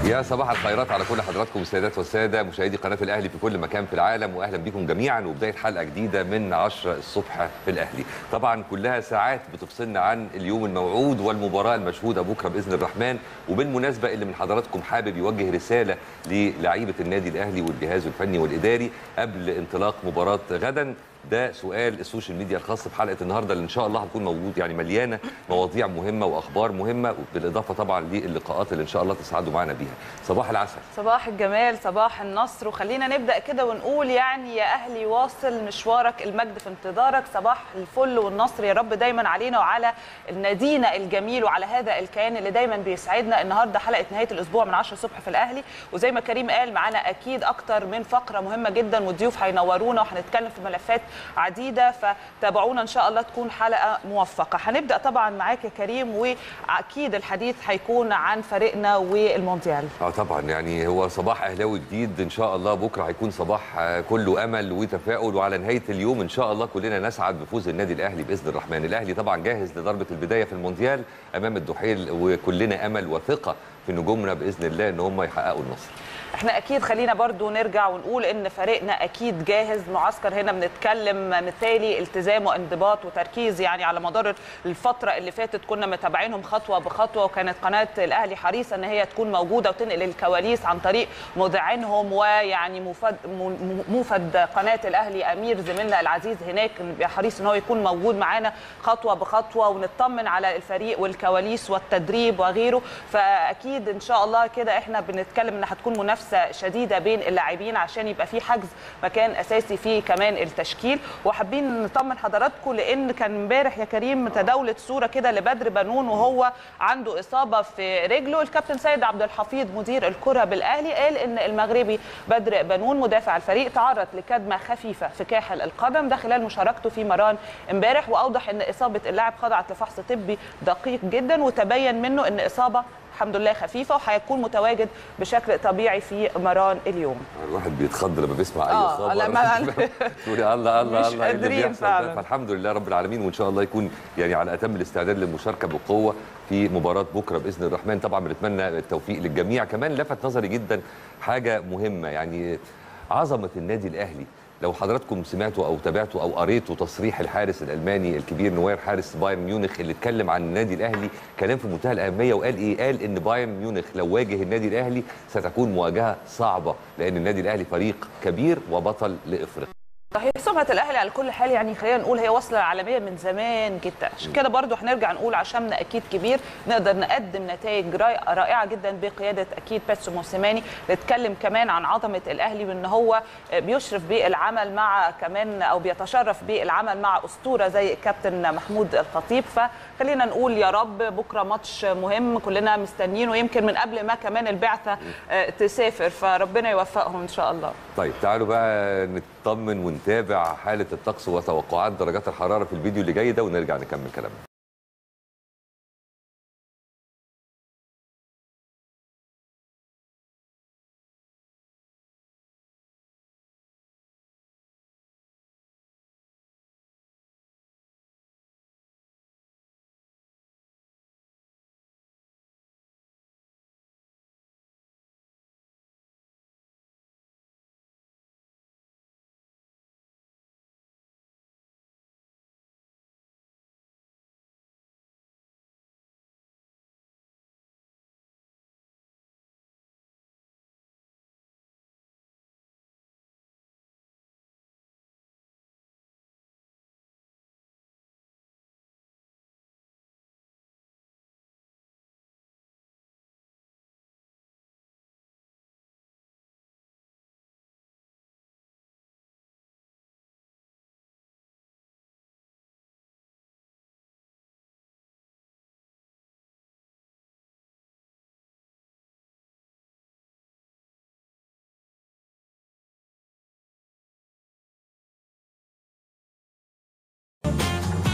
يا صباح الخيرات على كل حضراتكم السيدات والساده مشاهدي قناه الاهلي في كل مكان في العالم واهلا بكم جميعا وبدايه حلقه جديده من 10 الصبح في الاهلي طبعا كلها ساعات بتفصلنا عن اليوم الموعود والمباراه المشهوده بكره باذن الرحمن وبالمناسبه اللي من حضراتكم حابب يوجه رساله للعيبه النادي الاهلي والجهاز الفني والاداري قبل انطلاق مباراه غدا ده سؤال السوشيال ميديا الخاص بحلقه النهارده اللي ان شاء الله هتكون موجود يعني مليانه مواضيع مهمه واخبار مهمه بالاضافه طبعا للقاءات اللي ان شاء الله تسعدوا معنا بيها صباح العسل صباح الجمال صباح النصر وخلينا نبدا كده ونقول يعني يا اهلي واصل مشوارك المجد في انتظارك صباح الفل والنصر يا رب دايما علينا وعلى نادينا الجميل وعلى هذا الكيان اللي دايما بيسعدنا النهارده حلقه نهايه الاسبوع من 10 الصبح في الاهلي وزي ما كريم قال معانا اكيد اكتر من فقره مهمه جدا والضيوف هينورونا وهنتكلم في ملفات عديده فتابعونا ان شاء الله تكون حلقه موفقه هنبدا طبعا معاك يا كريم واكيد الحديث هيكون عن فريقنا والمونديال اه طبعا يعني هو صباح اهلاوي جديد ان شاء الله بكره هيكون صباح آه، كله امل وتفاؤل وعلى نهايه اليوم ان شاء الله كلنا نسعد بفوز النادي الاهلي باذن الرحمن الاهلي طبعا جاهز لضربه البدايه في المونديال امام الدحيل وكلنا امل وثقه في نجومنا باذن الله ان هم يحققوا النصر احنا اكيد خلينا برضو نرجع ونقول ان فريقنا اكيد جاهز معسكر هنا بنتكلم مثالي التزام وانضباط وتركيز يعني على مدار الفتره اللي فاتت كنا متابعينهم خطوه بخطوه وكانت قناه الاهلي حريصه ان هي تكون موجوده وتنقل الكواليس عن طريق مذيعينهم ويعني موفد موفد قناه الاهلي امير زميلنا العزيز هناك حريص ان هو يكون موجود معانا خطوه بخطوه ونطمن على الفريق والكواليس والتدريب وغيره فاكيد ان شاء الله كده احنا بنتكلم ان هتكون منافسه شديده بين اللاعبين عشان يبقى في حجز مكان اساسي في كمان التشكيل وحابين نطمن حضراتكم لان كان امبارح يا كريم تداولت صوره كده لبدر بنون وهو عنده اصابه في رجله الكابتن سيد عبد الحفيظ مدير الكره بالاهلي قال ان المغربي بدر بنون مدافع الفريق تعرض لكدمه خفيفه في كاحل القدم ده خلال مشاركته في مران امبارح واوضح ان اصابه اللاعب خضعت لفحص طبي دقيق جدا وتبين منه ان اصابه الحمد لله خفيفه وهيكون متواجد بشكل طبيعي في مران اليوم الواحد بيتخض لما بيسمع اي آه، خبر لما- تقولي الله الله مش الله إيه اللي قادرين بيحصل ده؟ فعلا. فالحمد لله رب العالمين وان شاء الله يكون يعني على اتم الاستعداد للمشاركه بقوه في مباراه بكره باذن الرحمن طبعا بنتمنى التوفيق للجميع كمان لفت نظري جدا حاجه مهمه يعني عظمه النادي الاهلي لو حضراتكم سمعتوا او تابعتوا او قريتوا تصريح الحارس الالماني الكبير نوير حارس بايرن ميونخ اللي اتكلم عن النادي الاهلي كلام في منتهى الاهميه وقال ايه؟ قال ان بايرن ميونخ لو واجه النادي الاهلي ستكون مواجهه صعبه لان النادي الاهلي فريق كبير وبطل لافريقيا. صحيح سمعة الأهلي على كل حال يعني خلينا نقول هي واصلة عالمية من زمان جدا عشان كده برضو هنرجع نقول عشاننا أكيد كبير نقدر نقدم نتائج رائعة رائعة جدا بقيادة أكيد باتسو موسيماني نتكلم كمان عن عظمة الأهلي وإن هو بيشرف بالعمل مع كمان أو بيتشرف بالعمل مع أسطورة زي الكابتن محمود الخطيب فخلينا نقول يا رب بكرة ماتش مهم كلنا مستنيين ويمكن من قبل ما كمان البعثة آه، تسافر فربنا يوفقهم إن شاء الله طيب تعالوا بقى نطمن ونتابع حاله الطقس وتوقعات درجات الحراره في الفيديو اللي جاي ده ونرجع نكمل كلامنا.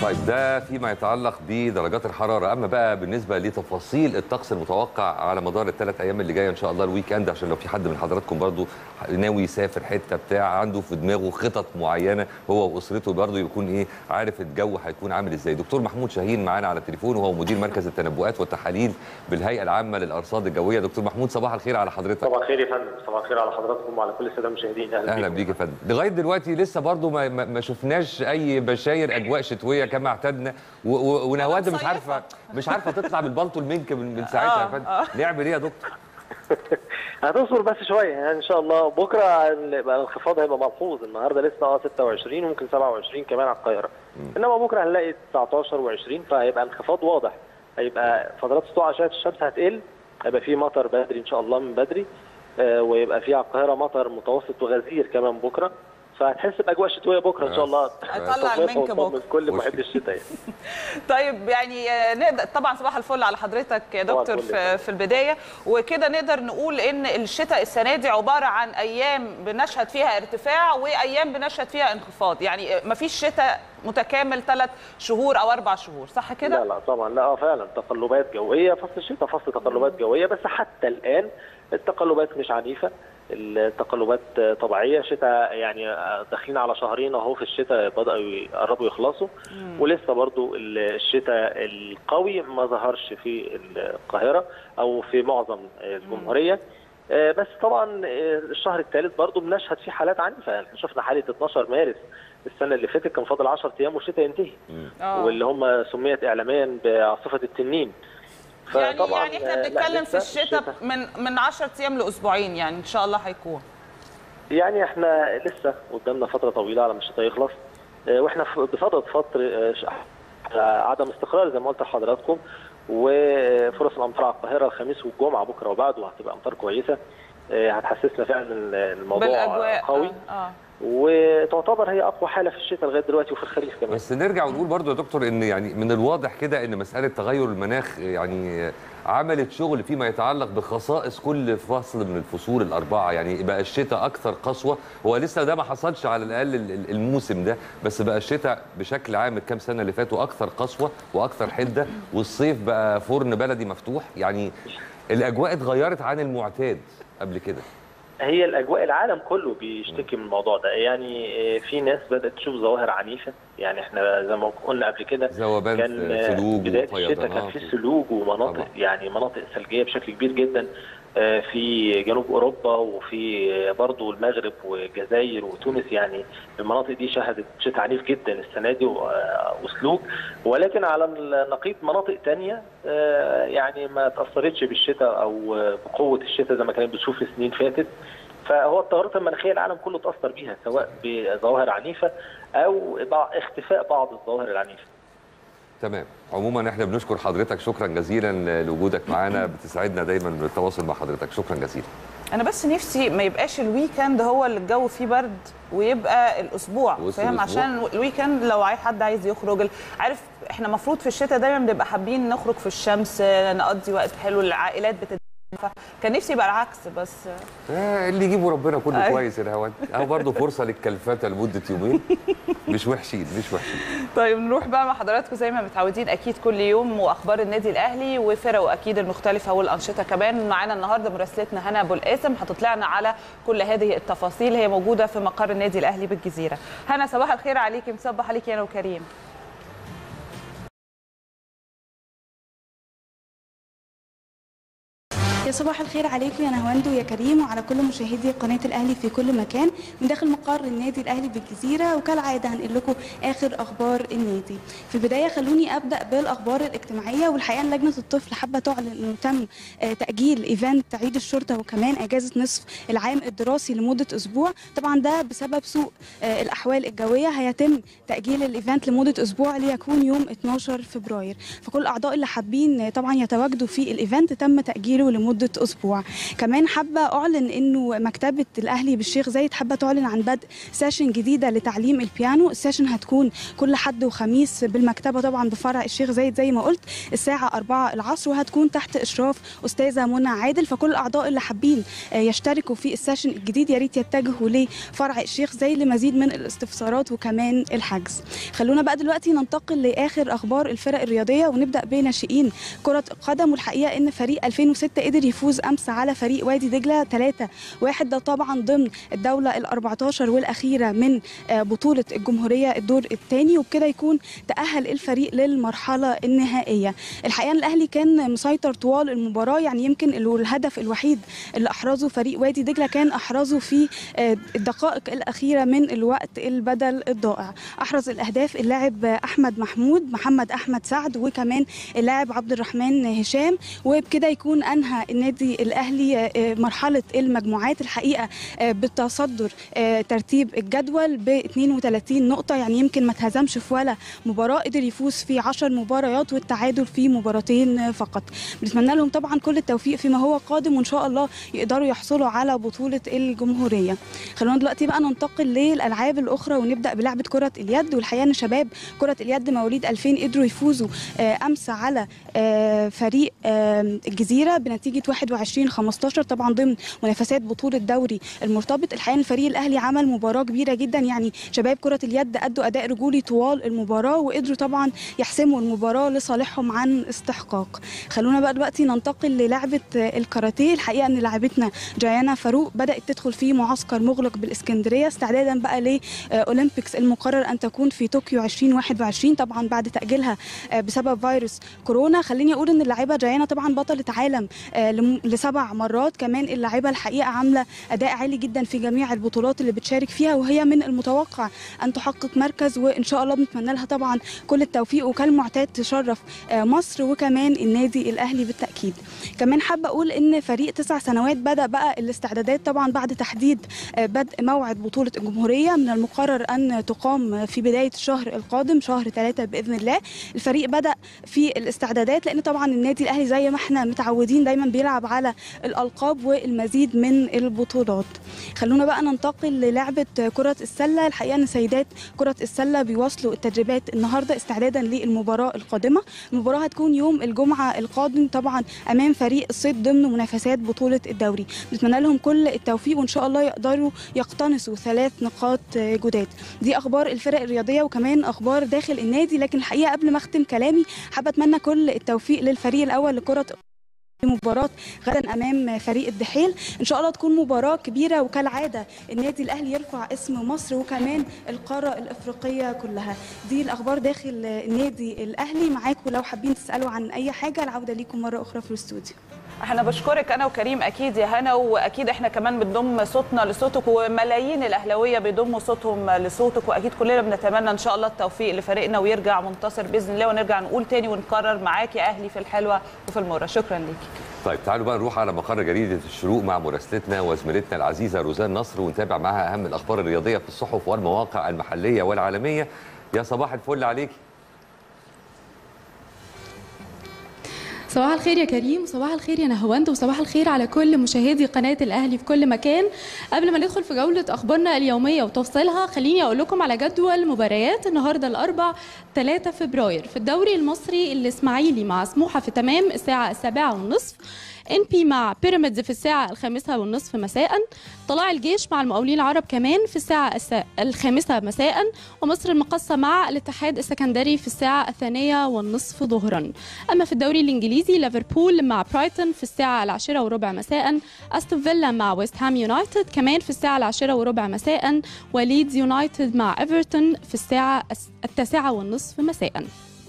طيب ده فيما يتعلق بدرجات الحراره اما بقى بالنسبه لتفاصيل الطقس المتوقع على مدار الثلاث ايام اللي جايه ان شاء الله الويك اند عشان لو في حد من حضراتكم برضو ناوي يسافر حته بتاع عنده في دماغه خطط معينه هو واسرته برضو يكون ايه عارف الجو هيكون عامل ازاي دكتور محمود شاهين معانا على التليفون وهو مدير مركز التنبؤات والتحاليل بالهيئه العامه للارصاد الجويه دكتور محمود صباح الخير على حضرتك صباح الخير يا فندم صباح الخير على حضراتكم وعلى كل الساده المشاهدين اهلا بيك يا فندم لغايه دلوقتي لسه برضو ما, ما ما شفناش اي بشاير اجواء شتويه كما اعتدنا و- و- ونواد مش عارفه مش عارفه تطلع بالبلطو المنك من, من ساعتها يا آه، فندم آه. نعمل ايه يا دكتور هتصبر بس شويه يعني ان شاء الله بكره ال- بقى الانخفاض هيبقى ملحوظ النهارده لسه اه 26 وممكن 27 كمان على القاهره انما بكره هنلاقي 19 و20 فهيبقى انخفاض واضح هيبقى فترات سطوع اشعه الشمس هتقل هيبقى في مطر بدري ان شاء الله من بدري آه ويبقى في على القاهره مطر متوسط وغزير كمان بكره فهتحس باجواء شتويه بكره ان شاء الله هيطلع المنك وطمن بكرة. كل وش- محب الشتاء يعني. طيب يعني آه، نقدر طبعا صباح الفل على حضرتك يا صباح دكتور الفل في, يا في البدايه وكده نقدر نقول ان الشتاء السنه دي عباره عن ايام بنشهد فيها ارتفاع وايام بنشهد فيها انخفاض يعني ما فيش شتاء متكامل ثلاث شهور او اربع شهور صح كده؟ لا لا طبعا لا آه فعلا تقلبات جويه فصل الشتاء فصل تقلبات جويه بس حتى الان التقلبات مش عنيفه التقلبات طبيعيه شتاء يعني داخلين على شهرين اهو في الشتاء بداوا يقربوا يخلصوا ولسه برضو الشتاء القوي ما ظهرش في القاهره او في معظم الجمهوريه آه، بس طبعا آه، الشهر الثالث برضو بنشهد فيه حالات عنيفه يعني إحنا شفنا حاله 12 مارس السنه اللي فاتت كان فاضل 10 ايام والشتاء ينتهي آه. واللي هم سميت اعلاميا بعاصفه التنين يعني يعني احنا آه، لا، بنتكلم في لسه الشتاء من من 10 ايام لاسبوعين يعني ان شاء الله هيكون يعني احنا لسه قدامنا فتره طويله على ما الشتاء يخلص آه، واحنا في- بصدد فتره آه، ش- آه، عدم استقرار زي ما قلت لحضراتكم وفرص الامطار على القاهره الخميس والجمعه بكره وبعده هتبقى امطار كويسه آه، هتحسسنا فعلا إن الموضوع بالاجواء قوي آه. آه. وتعتبر هي اقوى حاله في الشتاء لغايه دلوقتي وفي الخريف كمان بس نرجع ونقول برضو يا دكتور ان يعني من الواضح كده ان مساله تغير المناخ يعني عملت شغل فيما يتعلق بخصائص كل فصل من الفصول الاربعه يعني بقى الشتاء اكثر قسوه هو لسه ده ما حصلش على الاقل ال- ال- الموسم ده بس بقى الشتاء بشكل عام الكام سنه اللي فاتوا اكثر قسوه واكثر حده والصيف بقى فرن بلدي مفتوح يعني الاجواء اتغيرت عن المعتاد قبل كده هي الاجواء العالم كله بيشتكي من الموضوع ده يعني آه، في ناس بدات تشوف ظواهر عنيفه يعني احنا زي ما قلنا قبل كده ذوبان كان في آه، ثلوج بدايه الشتاء كان وفيضانات في ثلوج ومناطق طبعا. يعني مناطق ثلجيه بشكل كبير جدا آه، في جنوب اوروبا وفي آه، برضو المغرب والجزائر وتونس يعني المناطق دي شهدت شتاء عنيف جدا السنه دي و- آه، وثلوج ولكن على النقيض مناطق تانية آه، يعني ما تاثرتش بالشتاء او آه، بقوه الشتاء زي ما كانت بتشوف في سنين فاتت فهو التغيرات المناخيه العالم كله تاثر بيها سواء بظواهر عنيفه او بع- اختفاء بعض الظواهر العنيفه تمام عموما احنا بنشكر حضرتك شكرا جزيلا لوجودك معانا بتسعدنا دايما بالتواصل مع حضرتك شكرا جزيلا انا بس نفسي ما يبقاش الويكند هو اللي الجو فيه برد ويبقى الاسبوع وسط فاهم الأسبوع. عشان الويكند لو عاي- حد عايز يخرج ال- عارف احنا المفروض في الشتاء دايما بنبقى حابين نخرج في الشمس نقضي وقت حلو العائلات بتت كان نفسي يبقى العكس بس آه اللي يجيبه ربنا كله أيوة. كويس يا هوان اهو برضه فرصه للكلفته لمده يومين مش وحشين مش وحشين طيب نروح بقى مع حضراتكم زي ما متعودين اكيد كل يوم واخبار النادي الاهلي وفرقه اكيد المختلفه والانشطه كمان معانا النهارده مراسلتنا هنا ابو القاسم هتطلعنا على كل هذه التفاصيل هي موجوده في مقر النادي الاهلي بالجزيره هنا صباح الخير عليكي مصبح عليكي انا وكريم يا صباح الخير عليكم يا نهواند ويا كريم وعلى كل مشاهدي قناه الاهلي في كل مكان من داخل مقر النادي الاهلي بالجزيره وكالعاده هنقل لكم اخر اخبار النادي. في البدايه خلوني ابدا بالاخبار الاجتماعيه والحقيقه إن لجنه الطفل حابه تعلن انه تم آه، تاجيل ايفنت عيد الشرطه وكمان اجازه نصف العام الدراسي لمده اسبوع، طبعا ده بسبب سوء آه، الاحوال الجويه هيتم تاجيل الايفنت لمده اسبوع ليكون يوم 12 فبراير، فكل الاعضاء اللي حابين آه، طبعا يتواجدوا في الايفنت تم تاجيله لمده لمده اسبوع كمان حابه اعلن انه مكتبه الاهلي بالشيخ زايد حابه تعلن عن بدء سيشن جديده لتعليم البيانو السيشن هتكون كل حد وخميس بالمكتبه طبعا بفرع الشيخ زايد زي ما قلت الساعه 4 العصر وهتكون تحت اشراف استاذه منى عادل فكل الاعضاء اللي حابين آه، يشتركوا في السيشن الجديد يا ريت يتجهوا لفرع الشيخ زايد لمزيد من الاستفسارات وكمان الحجز خلونا بقى دلوقتي ننتقل لاخر اخبار الفرق الرياضيه ونبدا بناشئين كره القدم والحقيقه ان فريق 2006 قدر يفوز امس على فريق وادي دجله 3 واحد ده طبعا ضمن الدوله ال 14 والاخيره من آه، بطوله الجمهوريه الدور الثاني وبكده يكون تاهل الفريق للمرحله النهائيه الحقيقه إن الاهلي كان مسيطر طوال المباراه يعني يمكن ال- الهدف الوحيد اللي احرزه فريق وادي دجله كان احرزه في آه، الدقائق الاخيره من الوقت البدل الضائع احرز الاهداف اللاعب احمد محمود محمد احمد سعد وكمان اللاعب عبد الرحمن هشام وبكده يكون انهى النادي الاهلي آه، مرحله المجموعات الحقيقه آه، بالتصدر آه، ترتيب الجدول ب 32 نقطه يعني يمكن ما اتهزمش في ولا مباراه قدر يفوز في 10 مباريات والتعادل في مباراتين فقط بنتمنى لهم طبعا كل التوفيق فيما هو قادم وان شاء الله يقدروا يحصلوا على بطوله الجمهوريه خلونا دلوقتي بقى ننتقل للالعاب الاخرى ونبدا بلعبه كره اليد والحقيقه ان شباب كره اليد مواليد 2000 قدروا يفوزوا آه، امس على آه، فريق آه، الجزيره بنتيجه 21 15 طبعا ضمن منافسات بطوله دوري المرتبط الحقيقه الفريق الاهلي عمل مباراه كبيره جدا يعني شباب كره اليد ادوا اداء رجولي طوال المباراه وقدروا طبعا يحسموا المباراه لصالحهم عن استحقاق خلونا بقى دلوقتي ننتقل للعبه آه، الكاراتيه الحقيقه ان لاعبتنا جايانا فاروق بدات تدخل في معسكر مغلق بالاسكندريه استعدادا بقى لاولمبيكس المقرر ان تكون في طوكيو 2021 طبعا بعد تاجيلها آه، بسبب فيروس كورونا خليني اقول ان اللاعبه جايانا طبعا بطله عالم آه، لم- لسبع مرات كمان اللاعبه الحقيقه عامله اداء عالي جدا في جميع البطولات اللي بتشارك فيها وهي من المتوقع ان تحقق مركز وان شاء الله بنتمنى لها طبعا كل التوفيق وكالمعتاد تشرف آه، مصر وكمان النادي الاهلي بالتاكيد كمان حابه اقول ان فريق تسع سنوات بدا بقى الاستعدادات طبعا بعد تحديد آه، بدء موعد بطوله الجمهوريه من المقرر ان تقام في بدايه الشهر القادم شهر ثلاثة باذن الله الفريق بدا في الاستعدادات لان طبعا النادي الاهلي زي ما احنا متعودين دايما بيلعب على الالقاب والمزيد من البطولات خلونا بقى ننتقل للعبه كره السله الحقيقه ان سيدات كره السله بيواصلوا التدريبات النهارده استعدادا للمباراه القادمه المباراه هتكون يوم الجمعه القادم طبعا امام فريق الصيد ضمن منافسات بطوله الدوري نتمنى لهم كل التوفيق وان شاء الله يقدروا يقتنصوا ثلاث نقاط جداد دي اخبار الفرق الرياضيه وكمان اخبار داخل النادي لكن الحقيقه قبل ما اختم كلامي حابه اتمنى كل التوفيق للفريق الاول لكره في مباراة غدا أمام فريق الدحيل إن شاء الله تكون مباراة كبيرة وكالعادة النادي الأهلي يرفع اسم مصر وكمان القارة الإفريقية كلها دي الأخبار داخل النادي الأهلي معاكم لو حابين تسألوا عن أي حاجة العودة ليكم مرة أخرى في الاستوديو احنا بشكرك انا وكريم اكيد يا هنا واكيد احنا كمان بنضم صوتنا لصوتك وملايين الاهلاويه بيضموا صوتهم لصوتك واكيد كلنا بنتمنى ان شاء الله التوفيق لفريقنا ويرجع منتصر باذن الله ونرجع نقول تاني ونكرر معاك يا اهلي في الحلوه وفي المره شكرا ليكي طيب تعالوا بقى نروح على مقر جريده الشروق مع مراسلتنا وزميلتنا العزيزه روزان نصر ونتابع معاها اهم الاخبار الرياضيه في الصحف والمواقع المحليه والعالميه يا صباح الفل عليكي صباح الخير يا كريم وصباح الخير يا نهواند وصباح الخير على كل مشاهدي قناة الأهلي في كل مكان قبل ما ندخل في جولة أخبارنا اليومية وتفصيلها خليني أقول لكم على جدول مباريات النهاردة الأربع 3 فبراير في الدوري المصري الإسماعيلي مع سموحة في تمام الساعة السابعة والنصف ان بي مع بيراميدز في الساعة الخامسة والنصف مساء طلائع الجيش مع المقاولين العرب كمان في الساعة الس- الخامسة مساء ومصر المقصة مع الاتحاد السكندري في الساعة الثانية والنصف ظهرا أما في الدوري الإنجليزي ليفربول مع برايتون في الساعة العاشرة وربع مساء أستون فيلا مع ويست هام يونايتد كمان في الساعة العاشرة وربع مساء وليدز يونايتد مع ايفرتون في الساعة الس- التاسعة والنصف مساء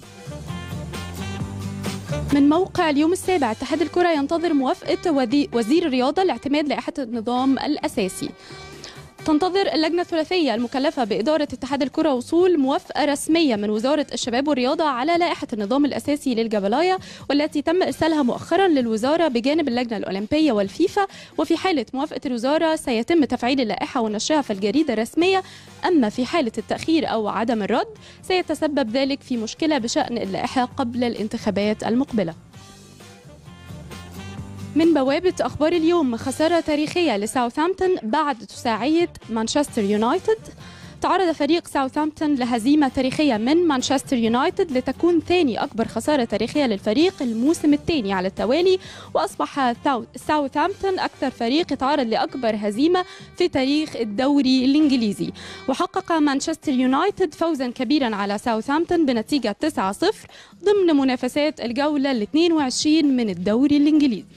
من موقع اليوم السابع اتحاد الكرة ينتظر موافقة ودي- وزير الرياضة لاعتماد لائحة النظام الأساسي تنتظر اللجنة الثلاثية المكلفة بإدارة اتحاد الكرة وصول موافقة رسمية من وزارة الشباب والرياضة على لائحة النظام الأساسي للجبلاية والتي تم إرسالها مؤخرا للوزارة بجانب اللجنة الأولمبية والفيفا وفي حالة موافقة الوزارة سيتم تفعيل اللائحة ونشرها في الجريدة الرسمية أما في حالة التأخير أو عدم الرد سيتسبب ذلك في مشكلة بشأن اللائحة قبل الانتخابات المقبلة من بوابة أخبار اليوم خسارة تاريخية لساوثهامبتون بعد تساعية مانشستر يونايتد تعرض فريق ساوثهامبتون لهزيمة تاريخية من مانشستر يونايتد لتكون ثاني أكبر خسارة تاريخية للفريق الموسم الثاني على التوالي وأصبح ساوثهامبتون أكثر فريق يتعرض لأكبر هزيمة في تاريخ الدوري الإنجليزي وحقق مانشستر يونايتد فوزا كبيرا على ساوثهامبتون بنتيجة 9-0 ضمن منافسات الجولة ال 22 من الدوري الإنجليزي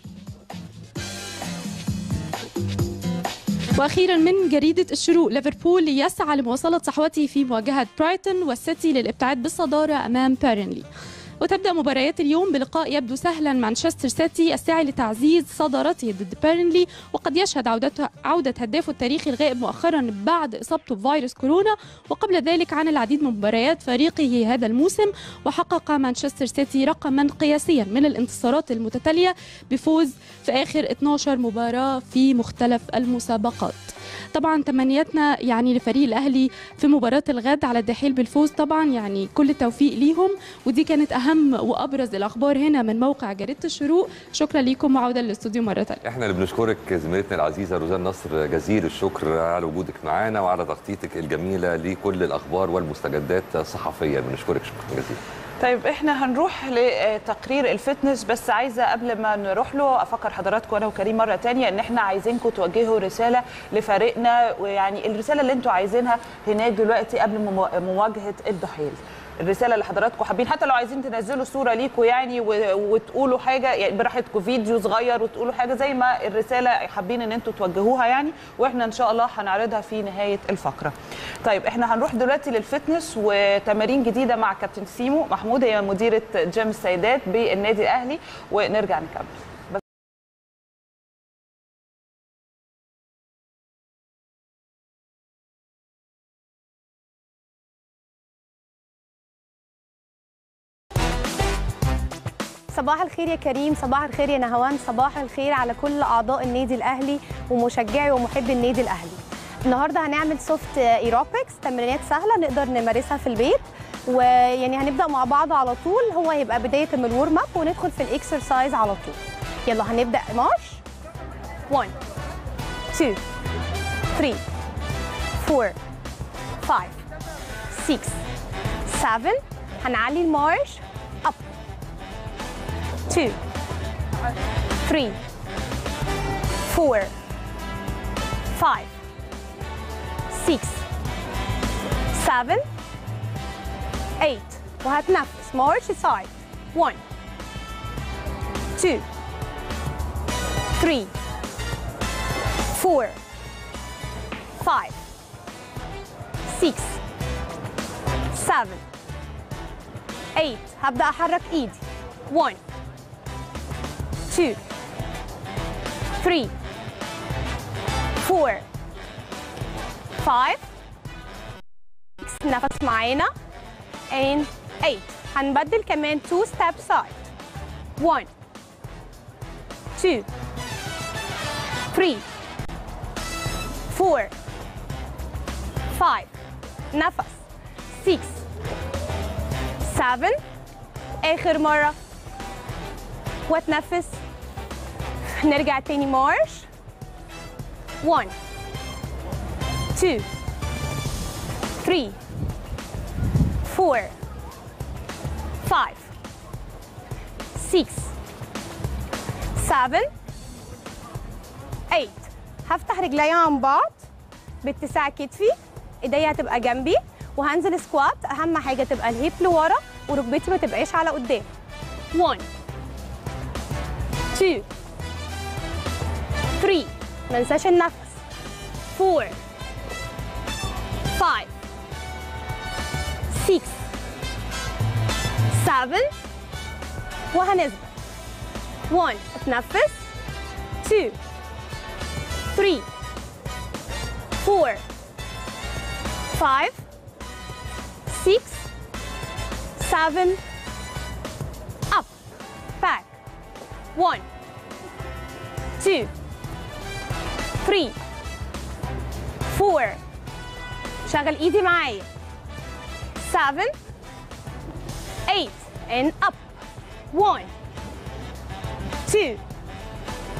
واخيرا من جريده الشروق ليفربول يسعى لمواصله صحوته في مواجهه برايتون والسيتي للابتعاد بالصداره امام بيرنلي وتبدا مباريات اليوم بلقاء يبدو سهلا مانشستر سيتي الساعي لتعزيز صدارته ضد بيرنلي وقد يشهد عودته عوده هدافه التاريخي الغائب مؤخرا بعد اصابته بفيروس كورونا وقبل ذلك عن العديد من مباريات فريقه هذا الموسم وحقق مانشستر سيتي رقما قياسيا من الانتصارات المتتاليه بفوز في اخر 12 مباراه في مختلف المسابقات طبعا تمنياتنا يعني لفريق الاهلي في مباراه الغد على الدحيل بالفوز طبعا يعني كل التوفيق ليهم ودي كانت اهم وابرز الاخبار هنا من موقع جريده الشروق شكرا ليكم وعوده للاستوديو مره ثانيه احنا اللي بنشكرك زميلتنا العزيزه روزان نصر جزيل الشكر على وجودك معانا وعلى تغطيتك الجميله لكل الاخبار والمستجدات صحفيا بنشكرك شكرا جزيلا طيب احنا هنروح لتقرير الفتنس بس عايزه قبل ما نروح له افكر حضراتكم انا وكريم مره تانية ان احنا عايزينكم توجهوا رساله لفريقنا ويعني الرساله اللي انتوا عايزينها هناك دلوقتي قبل مو- مواجهه الدحيل الرساله اللي حضراتكم حابين حتى لو عايزين تنزلوا صوره ليكم يعني و- وتقولوا حاجه يعني براحتكم فيديو صغير وتقولوا حاجه زي ما الرساله حابين ان انتوا توجهوها يعني واحنا ان شاء الله هنعرضها في نهايه الفقره. طيب احنا هنروح دلوقتي للفتنس وتمارين جديده مع كابتن سيمو محمود هي مديره جيم السيدات بالنادي الاهلي ونرجع نكمل. بس صباح الخير يا كريم صباح الخير يا نهوان صباح الخير على كل اعضاء النادي الاهلي ومشجعي ومحبي النادي الاهلي النهارده هنعمل سوفت ايروبكس تمرينات سهله نقدر نمارسها في البيت ويعني هنبدا مع بعض على طول هو هيبقى بدايه من الورم اب وندخل في الاكسرسايز على طول يلا هنبدا مارش 1 2 3 4 5 6 7 هنعلي المارش اب 2 3 4 5 6 7 8 وهتنفس مارش سايد 1 2 3 4 5 6 7 8 هبدأ أحرك إيدي 1 2 3 4 5 6 نفس معانا and 8 هنبدل كمان 2 step side 1 2 3 4 5 نفس 6 7 آخر مرة واتنفس نرجع تاني مارش 1 2 3 4 5 6 7 8 هفتح رجلي عن بعض باتساع كتفي ايديا هتبقى جنبي وهنزل سكوات اهم حاجه تبقى الهيب لورا وركبتي ما تبقاش على قدام 1 2 3 ما ننساش النفس 4 5 6 7 وهنثبت 1 اتنفس 2 3 4 5 6 7 up back 1 2 3 4 شغل ايدي معايا 7 8 and up 1 2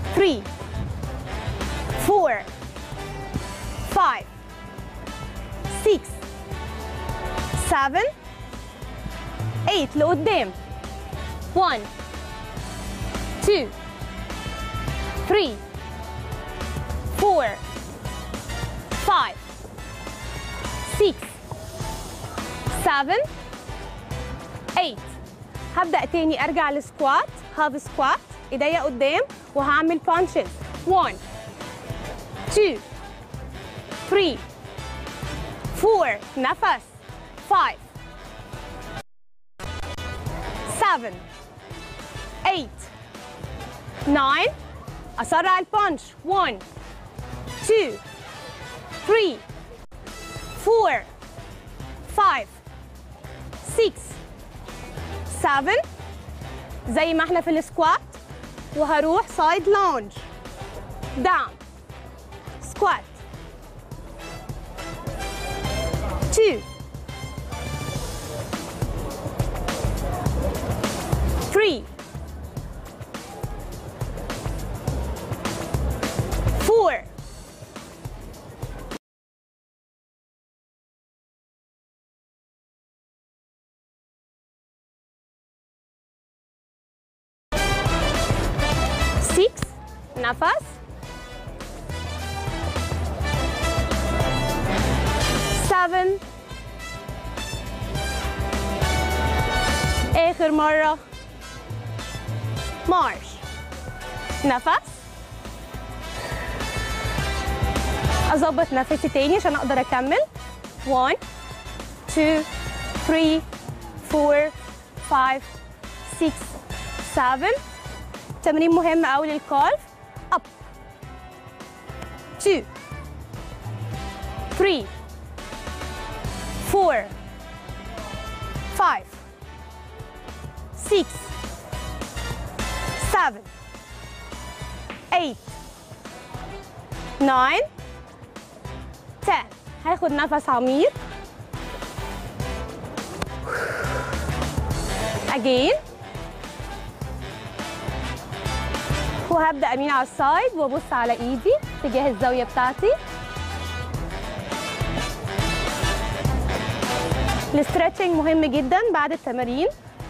three, four, five, six, seven, eight لقدام. One, two, three, four, five, six, seven, eight. هبدأ تاني أرجع للسكوات هاف سكوات إيديا قدام وهعمل بانشز 1 2 3 4 نفس 5 7 8 9 أسرع البانش 1 2 3 4 5 6 7 زي ما احنا في السكوات وهروح سايد لونج داون سكوات 2 3 4 6 نفس seven آخر مرة مارش نفس أظبط نفسي تاني عشان أقدر أكمل one two three four five six seven تمرين مهم قوي للكالف up two three four five six seven eight nine ten هاخد نفس عميق again وهبدا امين على السايد وابص على ايدي تجاه الزاويه بتاعتي الاسترتشنج مهم جدا بعد التمارين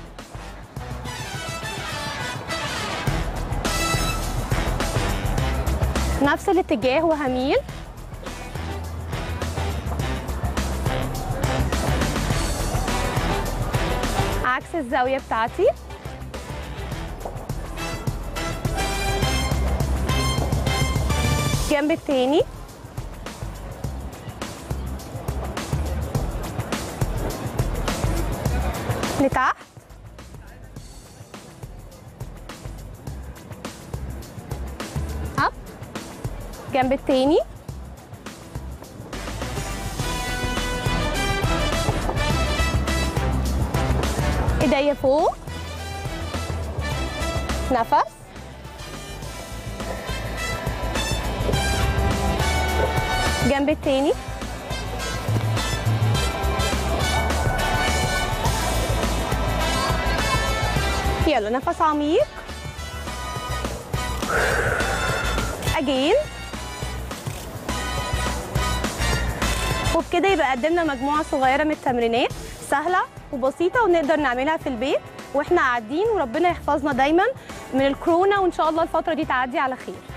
نفس الاتجاه وهميل عكس الزاويه بتاعتي الجنب التاني لتحت اب الجنب التاني ايديا فوق نفس الجنب التاني يلا نفس عميق اجين وبكده يبقى قدمنا مجموعه صغيره من التمرينات سهله وبسيطه ونقدر نعملها في البيت واحنا قاعدين وربنا يحفظنا دايما من الكورونا وان شاء الله الفتره دي تعدي على خير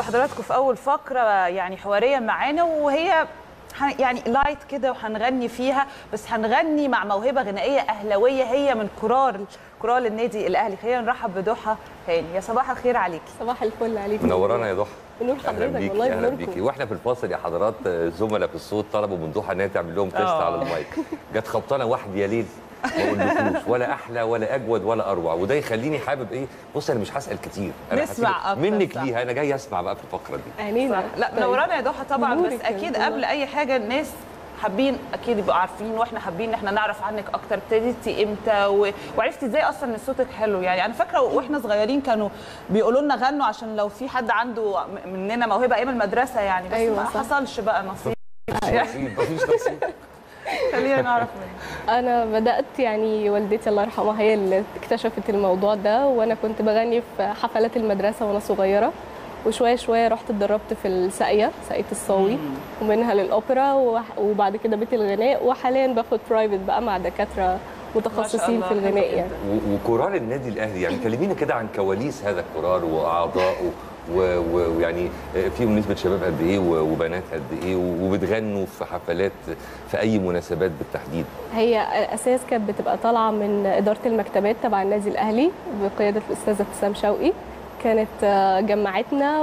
بحضراتكم في اول فقره يعني حواريه معانا وهي هن- يعني لايت كده وهنغني فيها بس هنغني مع موهبه غنائيه اهلاويه هي من كرار كرار النادي الاهلي خلينا نرحب بضحى هاني يا صباح الخير عليكي صباح الفل عليك منورانا يا ضحى بنور اهلا حضرتك بيكي والله اهلا بنوركم بيكي واحنا في الفاصل يا حضرات آه، زملاء في الصوت طلبوا من ضحى ان هي تعمل لهم تيست آه. على المايك جت خبطانه واحد يا ليل ما اقولكوش ولا احلى ولا اجود ولا اروع وده يخليني حابب ايه بص انا مش هسال كتير انا نسمع هسيب- أكتر، منك صح. ليها انا جاي اسمع بقى في الفقره دي عينينا لا طيب. منورانا يا ضحى طبعا بس نورك يا اكيد والله. قبل اي حاجه الناس حابين اكيد يبقوا عارفين واحنا حابين ان احنا نعرف عنك اكتر ابتديتي امتى و... وعرفتي ازاي اصلا ان صوتك حلو يعني انا فاكره واحنا صغيرين كانوا بيقولوا لنا غنوا عشان لو في حد عنده م- مننا موهبه ايام المدرسه يعني بس أيوة ما صح. حصلش بقى نصيب نصيب مفيش نصيب خلينا نعرف منك انا بدات يعني والدتي الله يرحمها هي اللي اكتشفت الموضوع ده وانا كنت بغني في حفلات المدرسه وانا صغيره وشويه شويه رحت اتدربت في الساقيه ساقيه الصاوي ومنها للاوبرا وح- وبعد كده بيت الغناء وحاليا باخد برايفت بقى مع دكاتره متخصصين الله، في حلو الغناء جداً. يعني و- وكورال النادي الاهلي يعني كلمينا كده عن كواليس هذا الكورال واعضائه و- و- ويعني فيهم نسبه شباب قد ايه و- وبنات قد ايه و- وبتغنوا في حفلات في اي مناسبات بالتحديد هي اساس كانت بتبقى طالعه من اداره المكتبات تبع النادي الاهلي بقياده الاستاذه ابتسام شوقي كانت آه، جمعتنا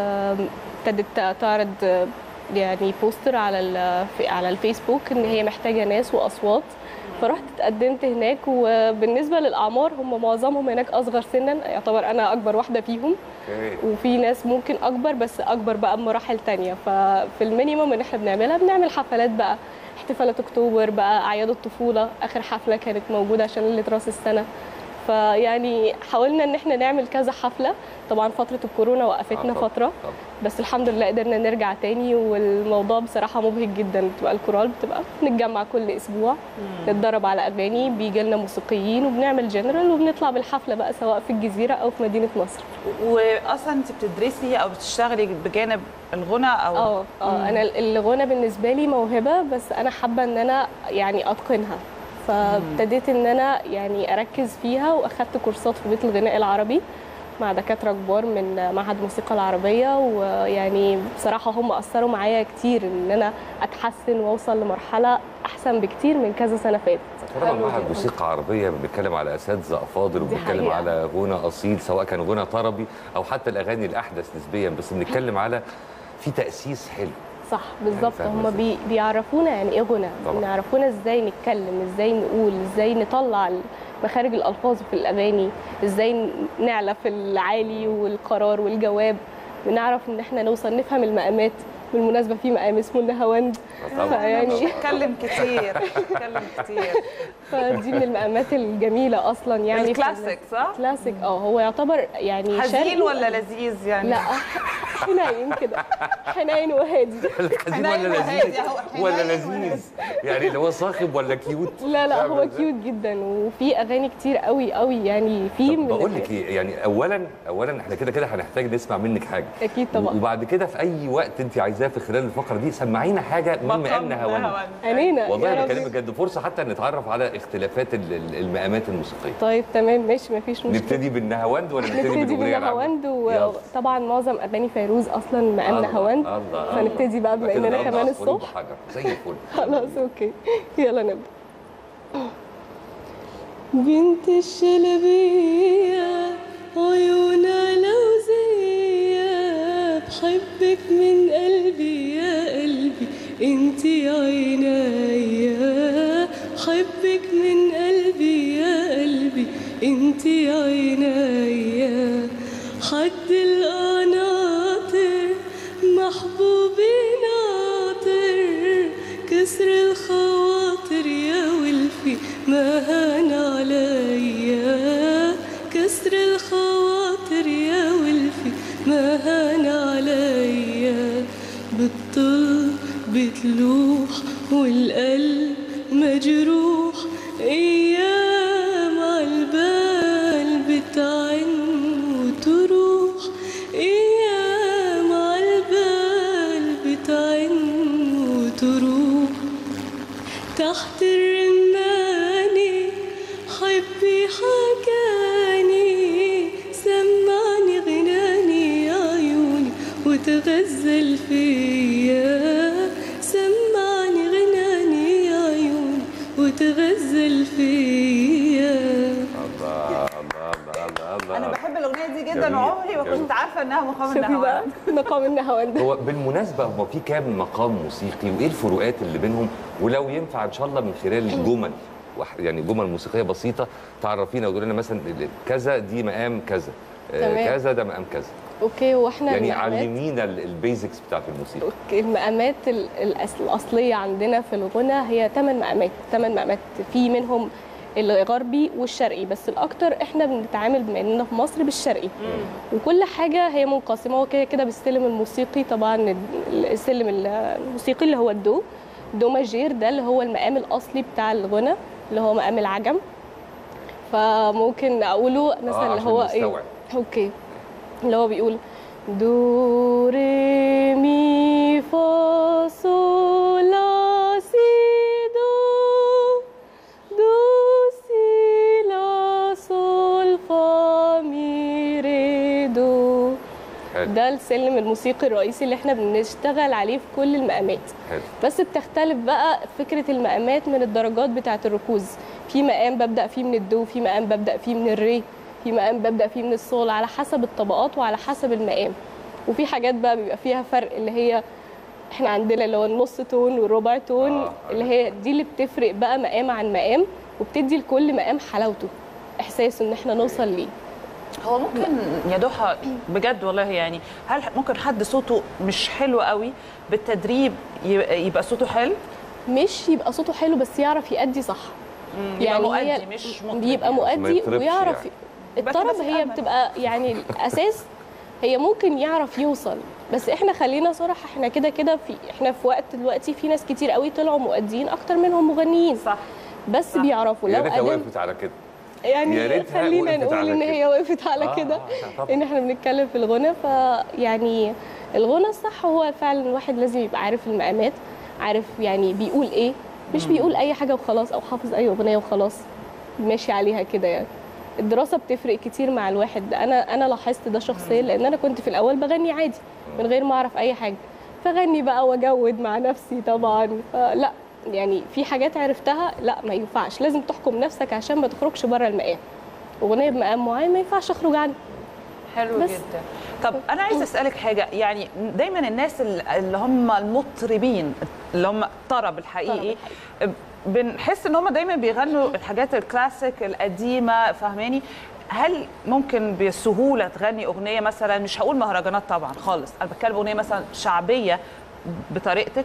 وابتدت تعرض آه، يعني بوستر على ال- في- على الفيسبوك ان هي محتاجه ناس واصوات فرحت اتقدمت هناك وبالنسبه للاعمار هم معظمهم هناك اصغر سنا يعتبر انا اكبر واحده فيهم وفي ناس ممكن اكبر بس اكبر بقى بمراحل تانية ففي المينيمم اللي احنا بنعملها بنعمل حفلات بقى احتفالات اكتوبر بقى اعياد الطفوله اخر حفله كانت موجوده عشان اللي راس السنه فيعني حاولنا ان احنا نعمل كذا حفله طبعا فتره الكورونا وقفتنا آه طبعاً، فتره طبعاً. بس الحمد لله قدرنا نرجع تاني والموضوع بصراحه مبهج جدا بتبقى الكورال بتبقى نتجمع كل اسبوع نتدرب على اغاني بيجي لنا موسيقيين وبنعمل جنرال وبنطلع بالحفله بقى سواء في الجزيره او في مدينه نصر واصلا انت بتدرسي او بتشتغلي بجانب الغنى او اه اه انا الغنى بالنسبه لي موهبه بس انا حابه ان انا يعني اتقنها فابتديت ان انا يعني اركز فيها واخدت كورسات في بيت الغناء العربي مع دكاتره كبار من معهد الموسيقى العربيه ويعني بصراحه هم اثروا معايا كتير ان انا اتحسن واوصل لمرحله احسن بكتير من كذا سنه فاتت طبعا حلو معهد جداً. موسيقى عربيه بنتكلم على اساتذه افاضل دي وبنتكلم حقيقة. على غنى اصيل سواء كان غنى طربي او حتى الاغاني الاحدث نسبيا بس بنتكلم على في تاسيس حلو صح بالظبط فاهمة هم إزاي؟ بي بيعرفونا يعني ايه غنى طبعاً. بيعرفونا ازاي نتكلم ازاي نقول ازاي نطلع مخارج الالفاظ في الاغاني ازاي نعلى في العالي والقرار والجواب بنعرف ان احنا نوصل نفهم المقامات بالمناسبه في مقام اسمه النهاوند طبعاً. فيعني اتكلم كتير اتكلم كتير فدي من المقامات الجميله اصلا يعني في الكلاسيك صح؟ كلاسيك اه هو يعتبر يعني حزين شرقي. ولا لذيذ يعني؟ لا حنين كده حنين وهادي حزين حنين ولا وهادي لذيذ أهو، ولا حنين لذيذ يعني اللي هو صاخب ولا كيوت لا لا فاهمة هو إزاي؟ كيوت جدا وفي اغاني كتير قوي قوي يعني في طب من بقول لك الحاجات- ايه يعني اولا اولا احنا كده كده هنحتاج نسمع منك حاجه اكيد طبعا وبعد كده في اي وقت انت عايزاه في خلال الفقره دي سمعينا حاجه من مقام مقامنا هوانا هوان. عينينا والله يا بكلمك رب بجد فرصه حتى نتعرف على اختلافات ال- ال- المقامات الموسيقيه طيب تمام ماشي مفيش مشكله نبتدي بالنهاوند ولا نبتدي نبتدي بالاغنيه العامة؟ بالنهاوند يلا. وطبعا معظم اغاني فيروز اصلا مقام الله، نهاوند الله، فنبتدي بقى بما كده اننا ضربنا كمان عصفورين الصبح بحجر زي الفل خلاص اوكي يلا نبدا بنت الشلبية عيونها لوزية بحبك من قلبي يا قلبي انتي عينيا حبك من قلبي يا قلبي انتي عينيا حد القناطر محبوبي ناطر كسر الخواطر يا ولفي ما هان عليا كسر الخواطر يا ولفي ما هان عليا بتطل بتلوح والقلب مجروح ايام عالبال بتعن وتروح ايام عالبال بتعن وتروح تحت الرماني حبي حكاني سمعني غناني يا عيوني وتغزل فيا الله الله الله الله انا الله بحب الاغنيه دي جدا جميل، وعمري ما جميل. كنت عارفه انها مقام شوفي بقى النهوان مقام النهاوند هو بالمناسبة هو في كام مقام موسيقي وإيه الفروقات اللي بينهم ولو ينفع إن شاء الله من خلال جمل وح- يعني جمل موسيقية بسيطة تعرفينا وتقول لنا مثلا ال- كذا دي مقام كذا آه، تمام. كذا ده مقام كذا اوكي واحنا يعني المقامات- علمينا ال- البيزكس بتاعت الموسيقى اوكي المقامات ال- الأس- الاصليه عندنا في الغنى هي ثمان مقامات ثمان مقامات في منهم الغربي والشرقي بس الاكتر احنا بنتعامل بما اننا في مصر بالشرقي وكل حاجه هي منقسمه هو كده كده بالسلم الموسيقي طبعا ال- السلم الموسيقي اللي هو الدو دو ماجير ده اللي هو المقام الاصلي بتاع الغنى اللي هو مقام العجم فممكن اقوله مثلا اللي عشان هو نستوعب. اوكي اللي هو بيقول دو ري مي فا صول لا سي دو دو سي لا صول فا مي ري دو حلو ده السلم الموسيقي الرئيسي اللي احنا بنشتغل عليه في كل المقامات حلو بس بتختلف بقى فكرة المقامات من الدرجات بتاعة الركوز في مقام ببدأ فيه من الدو في مقام ببدأ فيه من الري في مقام ببدأ فيه من الصول على حسب الطبقات وعلى حسب المقام وفي حاجات بقى بيبقى فيها فرق اللي هي احنا عندنا اللي هو النص تون والربع تون آه، اللي هي دي اللي بتفرق بقى مقام عن مقام وبتدي لكل مقام حلاوته احساسه ان احنا نوصل ليه هو ممكن يا ضحى بجد والله يعني هل ممكن حد صوته مش حلو قوي بالتدريب يبقى يبقى صوته حلو مش يبقى صوته حلو بس يعرف يأدي صح يبقى مؤدي هي مش مطرب بيبقى يعني. ما مؤدي يطربش ويعرف يعني. يبقى كده الطرب في هي أمل. بتبقى يعني الاساس هي ممكن يعرف يوصل بس احنا خلينا صراحه احنا كده كده في احنا في وقت دلوقتي في ناس كتير قوي طلعوا مؤديين اكتر منهم مغنيين صح بس صح. بيعرفوا يا لو ريتها قدم وقفت على كده يا يعني ريتها خلينا وقفت نقول على ان كده. هي وقفت على آه، كده آه، طبعاً. ان احنا بنتكلم في الغنى فيعني الغنى الصح هو فعلا الواحد لازم يبقى عارف المقامات عارف يعني بيقول ايه مش بيقول اي حاجه وخلاص او حافظ اي اغنيه وخلاص ماشي عليها كده يعني الدراسه بتفرق كتير مع الواحد انا انا لاحظت ده شخصيا لان انا كنت في الاول بغني عادي من غير ما اعرف اي حاجه فغني بقى واجود مع نفسي طبعا فلا يعني في حاجات عرفتها لا ما ينفعش لازم تحكم نفسك عشان ما تخرجش بره المقام اغنيه بمقام معين ما ينفعش اخرج عنه حلو بس. جدا طب انا عايزه اسالك حاجه يعني دايما الناس ال- اللي هم المطربين اللي هم الطرب الحقيقي بنحس ان هم دايما بيغنوا الحاجات الكلاسيك القديمه فاهماني هل ممكن بسهوله تغني اغنيه مثلا مش هقول مهرجانات طبعا خالص انا بتكلم اغنيه مثلا شعبيه بطريقتك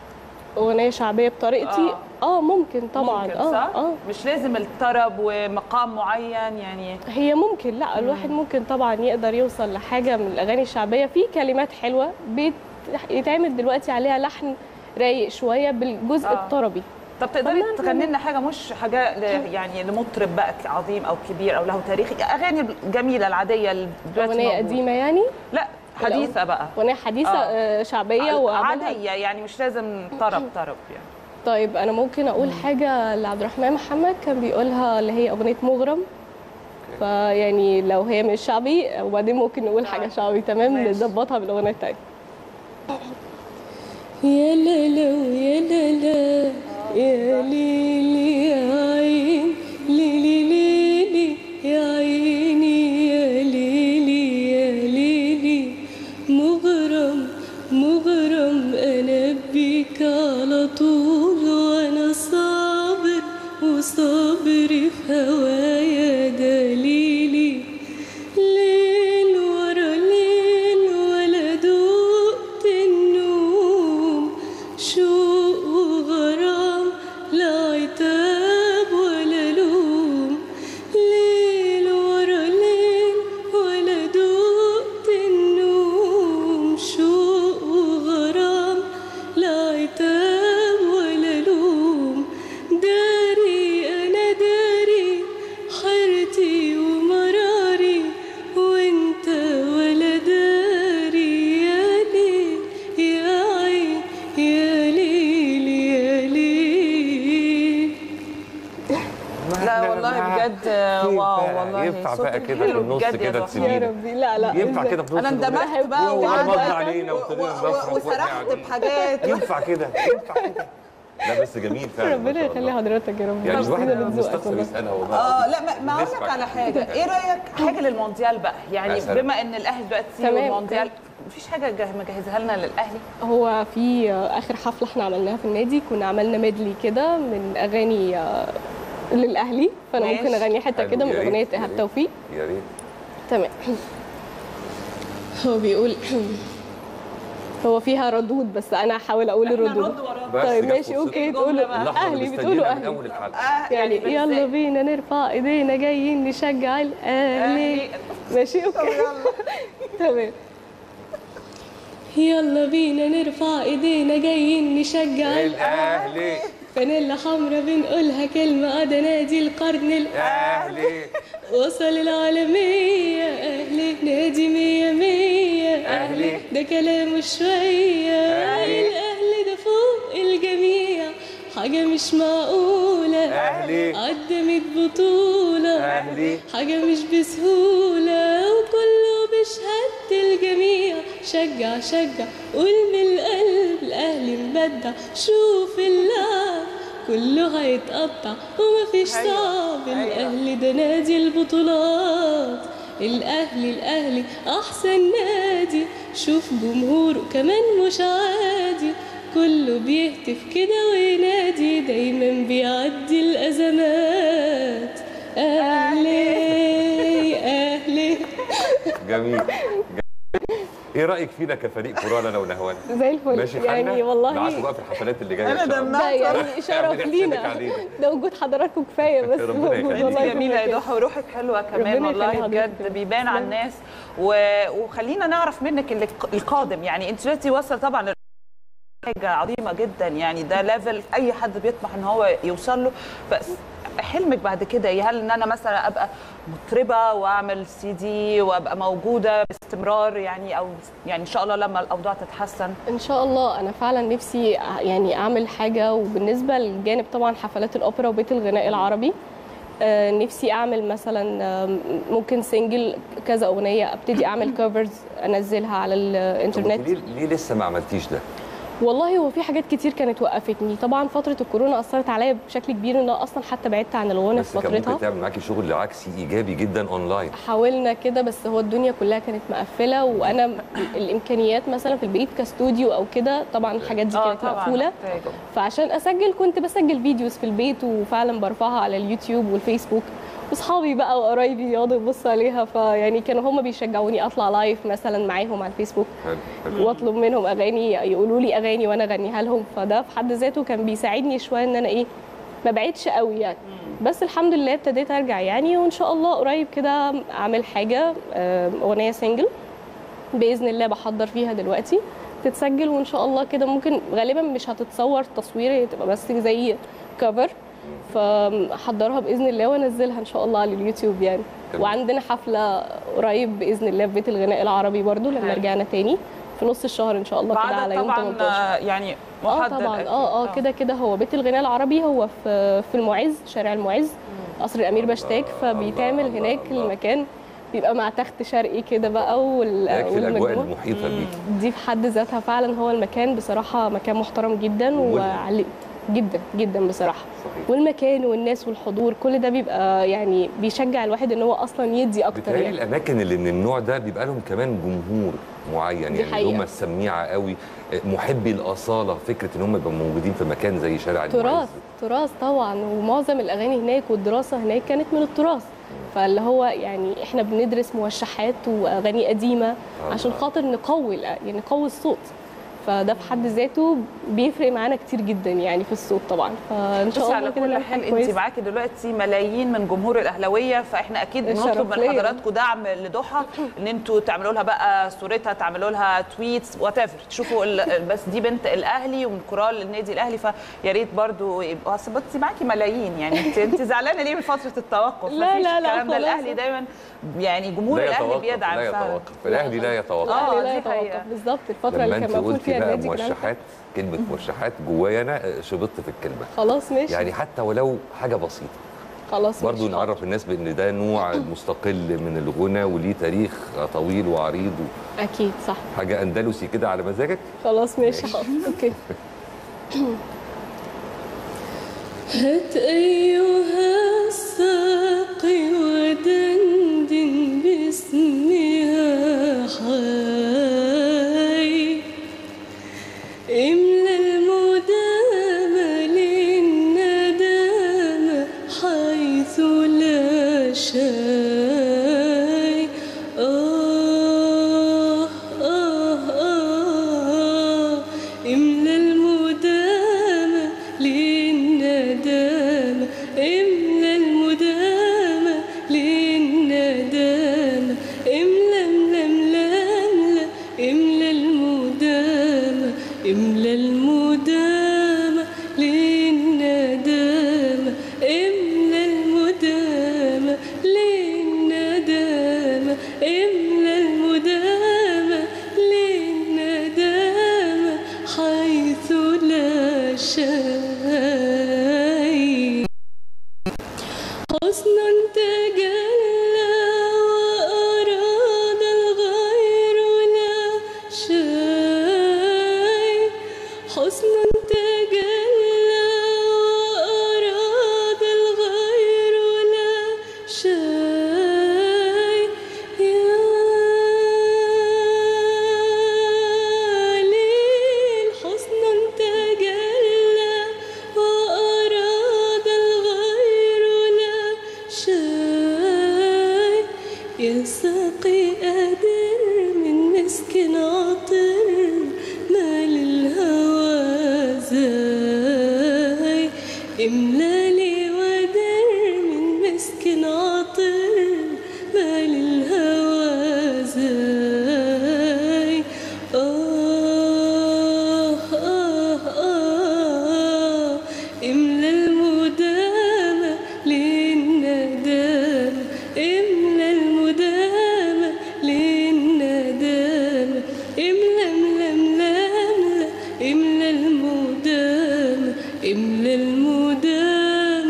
اغنيه شعبيه بطريقتي اه, آه ممكن طبعا ممكن اه صح؟ اه مش لازم الطرب ومقام معين يعني هي ممكن لا الواحد ممكن طبعا يقدر يوصل لحاجه من الاغاني الشعبيه في كلمات حلوه بيت- يتعمل دلوقتي عليها لحن رايق شويه بالجزء آه. الطربي طب تقدري طب ما- تغني لنا حاجه مش حاجه ل- يعني لمطرب بقى عظيم او كبير او له تاريخ اغاني جميله العاديه اللي دلوقتي اغنيه موجودة. قديمه يعني لا حديثه بقى اغنيه حديثه آه. آه. شعبيه وعملها عاديه يعني مش لازم طرب طرب يعني طيب انا ممكن اقول حاجه لعبد الرحمن محمد كان بيقولها اللي هي اغنيه مغرم فيعني لو هي مش شعبي وبعدين ممكن نقول حاجه شعبي تمام ماشي. نظبطها بالاغنيه التانيه يا لا لا ويا لا لا يا ليلي يا عين ليلي ليلي يا عيني يا ليلي يا ليلي مغرم مغرم انا بيك على طول وانا صابر وصابر في هوايا دليلي ليل ورا ليل ولا دقت النوم شوق وغرام لا عتاب ولا لوم ليل ورا ليل ولا دقت النوم شوق وغرام لا عتاب ولا لوم داري انا داري حيرتي ومراري وانت ولا داري يا ليل يا عين يا ليل يا ليل لا والله بجد واو والله ينفع صوتك بقى كده في حلو النص بجد يا كده ضحى. تسيبينا. يا ربي لا لا ينفع إزاي؟ كده في نص انا الأغنية؟ اندمجت بقى وغمضنا وقعدت علينا و- وابتدينا و- نفرح وإحنا وسرحت قاعدين. بحاجات ينفع كده ينفع كده لا بس جميل فعلا ما ربنا شاء يخلي الله. حضرتك يا رب يعني مبسوطة الواحد من ذوقك مستخسر والله. يسالها والله اه العظيم. لا ما- ما اقول لك بالنسبة على حاجه ايه رايك حاجه للمونديال بقى يعني مثلاً. بما ان الاهلي دلوقتي تمام، والمونديال مفيش حاجه جه- مجهزها لنا للاهلي هو في آه، اخر حفله احنا عملناها في النادي كنا عملنا ميدلي كده من اغاني آه، للاهلي فانا ماشي. ممكن اغني حته حلو، كده من يا ريت، اغنيه يا ايهاب ريت. توفيق يا ريت تمام هو بيقول هو فيها ردود بس انا هحاول اقول الردود بس طيب جت ماشي فرصتك. اوكي تقولوا اللحظة اللي اهلي بتقولوا مستنيينها من اهلي اول الحلقه آه يعني بس يلا إزاي؟ بينا نرفع ايدينا جايين نشجع الاهلي أهلي. ماشي اوكي تمام يلا بينا نرفع ايدينا جايين نشجع الاهلي فانيلا حمرا بنقولها كلمة ده نادي القرن الأهلي اهلي وصل العالمية أهلي نادي مية مية أهلي. ده كلامه شوية أهلي. الأهلي ده فوق الجميع حاجة مش معقولة أهلي. عدى مية بطولة أهلي. حاجة مش بسهولة وكله بشهادة الجميع شجع شجع قول من القلب الأهلي مبدع شوف اللعب كله هيتقطع ومفيش صعب الأهلي ده نادي البطولات الأهلي الأهلي أحسن نادي شوف جمهوره كمان مش عادي كله بيهتف كده وينادي دايما بيعدي الأزمات أهلي أهلي جميل جميل. ايه رايك فينا كفريق كوره انا ونهوان زي الفل ماشي يعني حالنا؟ والله معاكم بقى في الحفلات اللي جايه أنا إن شاء الله. ده يعني شرف بنحسدك لينا علينا. ده وجود حضراتكم كفايه بس ربنا موجود يخليك. والله انت جميله يا كفاية. ضحى وروحك حلوه كمان ربنا والله يخلي حضرتك. بجد بيبان على الناس و... وخلينا نعرف منك اللي القادم يعني انت دلوقتي وصل طبعا حاجه عظيمه جدا يعني ده ليفل اي حد بيطمح ان هو يوصل له بس حلمك بعد كده ايه هل ان انا مثلا ابقى مطربه واعمل سي دي وابقى موجوده باستمرار يعني او يعني ان شاء الله لما الاوضاع تتحسن ان شاء الله انا فعلا نفسي أع- يعني اعمل حاجه وبالنسبه للجانب طبعا حفلات الاوبرا وبيت الغناء العربي آه، نفسي اعمل مثلا آم، ممكن سنجل كذا اغنيه ابتدي اعمل كفرز انزلها على طب الانترنت انت ليه ليه لسه ما عملتيش ده؟ والله هو في حاجات كتير كانت وقفتني طبعا فتره الكورونا اثرت عليا بشكل كبير ان انا اصلا حتى بعدت عن الغنى بس في كان ممكن فترتها تعمل معاكي شغل عكسي ايجابي جدا اونلاين حاولنا كده بس هو الدنيا كلها كانت مقفله وانا م- الامكانيات مثلا في البيت كاستوديو او كده طبعا الحاجات دي كانت مقفوله محتاجة. فعشان اسجل كنت بسجل فيديوز في البيت وفعلا برفعها على اليوتيوب والفيسبوك واصحابي بقى وقرايبي يقعدوا يبصوا عليها فيعني كانوا هم بيشجعوني اطلع لايف مثلا معاهم على الفيسبوك حلو حلو واطلب منهم اغاني يقولوا لي اغاني وانا اغنيها لهم فده في حد ذاته كان بيساعدني شويه ان انا ايه ما بعدش قوي يعني بس الحمد لله ابتديت ارجع يعني وان شاء الله قريب كده اعمل حاجه آه، اغنيه سنجل باذن الله بحضر فيها دلوقتي تتسجل وان شاء الله كده ممكن غالبا مش هتتصور تصوير هي تبقى بس زي كفر فحضرها باذن الله وانزلها ان شاء الله على اليوتيوب يعني تمام. وعندنا حفله قريب باذن الله في بيت الغناء العربي برضو لما حلو. رجعنا تاني في نص الشهر ان شاء الله كده على بعد يوم طبعا 18 آه، يعني اه محدد طبعا أكيد. اه اه كده كده هو بيت الغناء العربي هو في في المعز شارع المعز قصر الامير بشتاك فبيتعمل الله، هناك الله. المكان بيبقى مع تخت شرقي كده بقى وال يكفي الاجواء والمجموعة. المحيطه بيكي دي في حد ذاتها فعلا هو المكان بصراحه مكان محترم جدا وملهم. وعلي جدا جدا بصراحه صحيح والمكان والناس والحضور كل ده بيبقى يعني بيشجع الواحد ان هو اصلا يدي اكتر بتهيألي يعني الاماكن اللي من النوع ده بيبقى لهم كمان جمهور معين دي يعني اللي حقيقة. هم السميعه قوي محبي الاصاله فكره ان هم يبقوا موجودين في مكان زي شارع تراث المعز تراث طبعا ومعظم الاغاني هناك والدراسه هناك كانت من التراث فاللي هو يعني احنا بندرس موشحات واغاني قديمه عشان خاطر نقوي الأ- يعني نقوي الصوت فده في حد ذاته بيفرق معانا كتير جدا يعني في الصوت طبعا فان شاء بصي الله على كده كل نعمل حال حاجة انت كويسة. معاكي دلوقتي ملايين من جمهور الاهلاويه فاحنا اكيد الشرف بنطلب من ليا. حضراتكم دعم لضحى ان انتوا تعملوا لها بقى صورتها تعملوا لها تويتس وات ايفر تشوفوا ال- بس دي بنت الاهلي ومن كورال النادي الاهلي فيا ريت برضو يبقى اصل انت معاكي ملايين يعني انت انت زعلانه ليه من فتره التوقف لا، مفيش لا، لا، الكلام ده خلاص. الاهلي دايما يعني جمهور لا الاهلي يتوقف بيدعم لا فعلا. يتوقف الاهلي لا يتوقف آه، الأهلي لا دي يتوقف حقيقة. بالظبط الفتره لما اللي انت كان مقفول قلتي فيها بقى النادي كان عامل موشحات كلمه موشحات جوايا انا شبطت في الكلمه خلاص ماشي يعني حتى ولو حاجه بسيطه خلاص برضو ماشي. نعرف الناس بان ده نوع مستقل من الغنى وليه تاريخ طويل وعريض اكيد صح وحاجه اندلسي كده على مزاجك خلاص ماشي ماشي. حاضر اوكي هات أيها الساقي ودندن باسمها حي املى المدام للندام حيث لا شيء آه آه آه املى المدام للندام املى المدام للندام املى املى املى املى املى المدام املى المدام للندام املى المدام للندام املى المدام للندام حيث لا شيء حسن تجلى وأراد الغير لا شيء حسن تجلى وأراد الغير لا شيء يا ليل حسن تجلى وأراد الغير لا شيء يا ساقي أدر من مسك عطر ما للهوى زاي املا لي ودر من مسك عطر ما للهوى زاي آه آه آه املا المدام للندام املا المدام للندام املا املا املا املا املا المدام املا المدام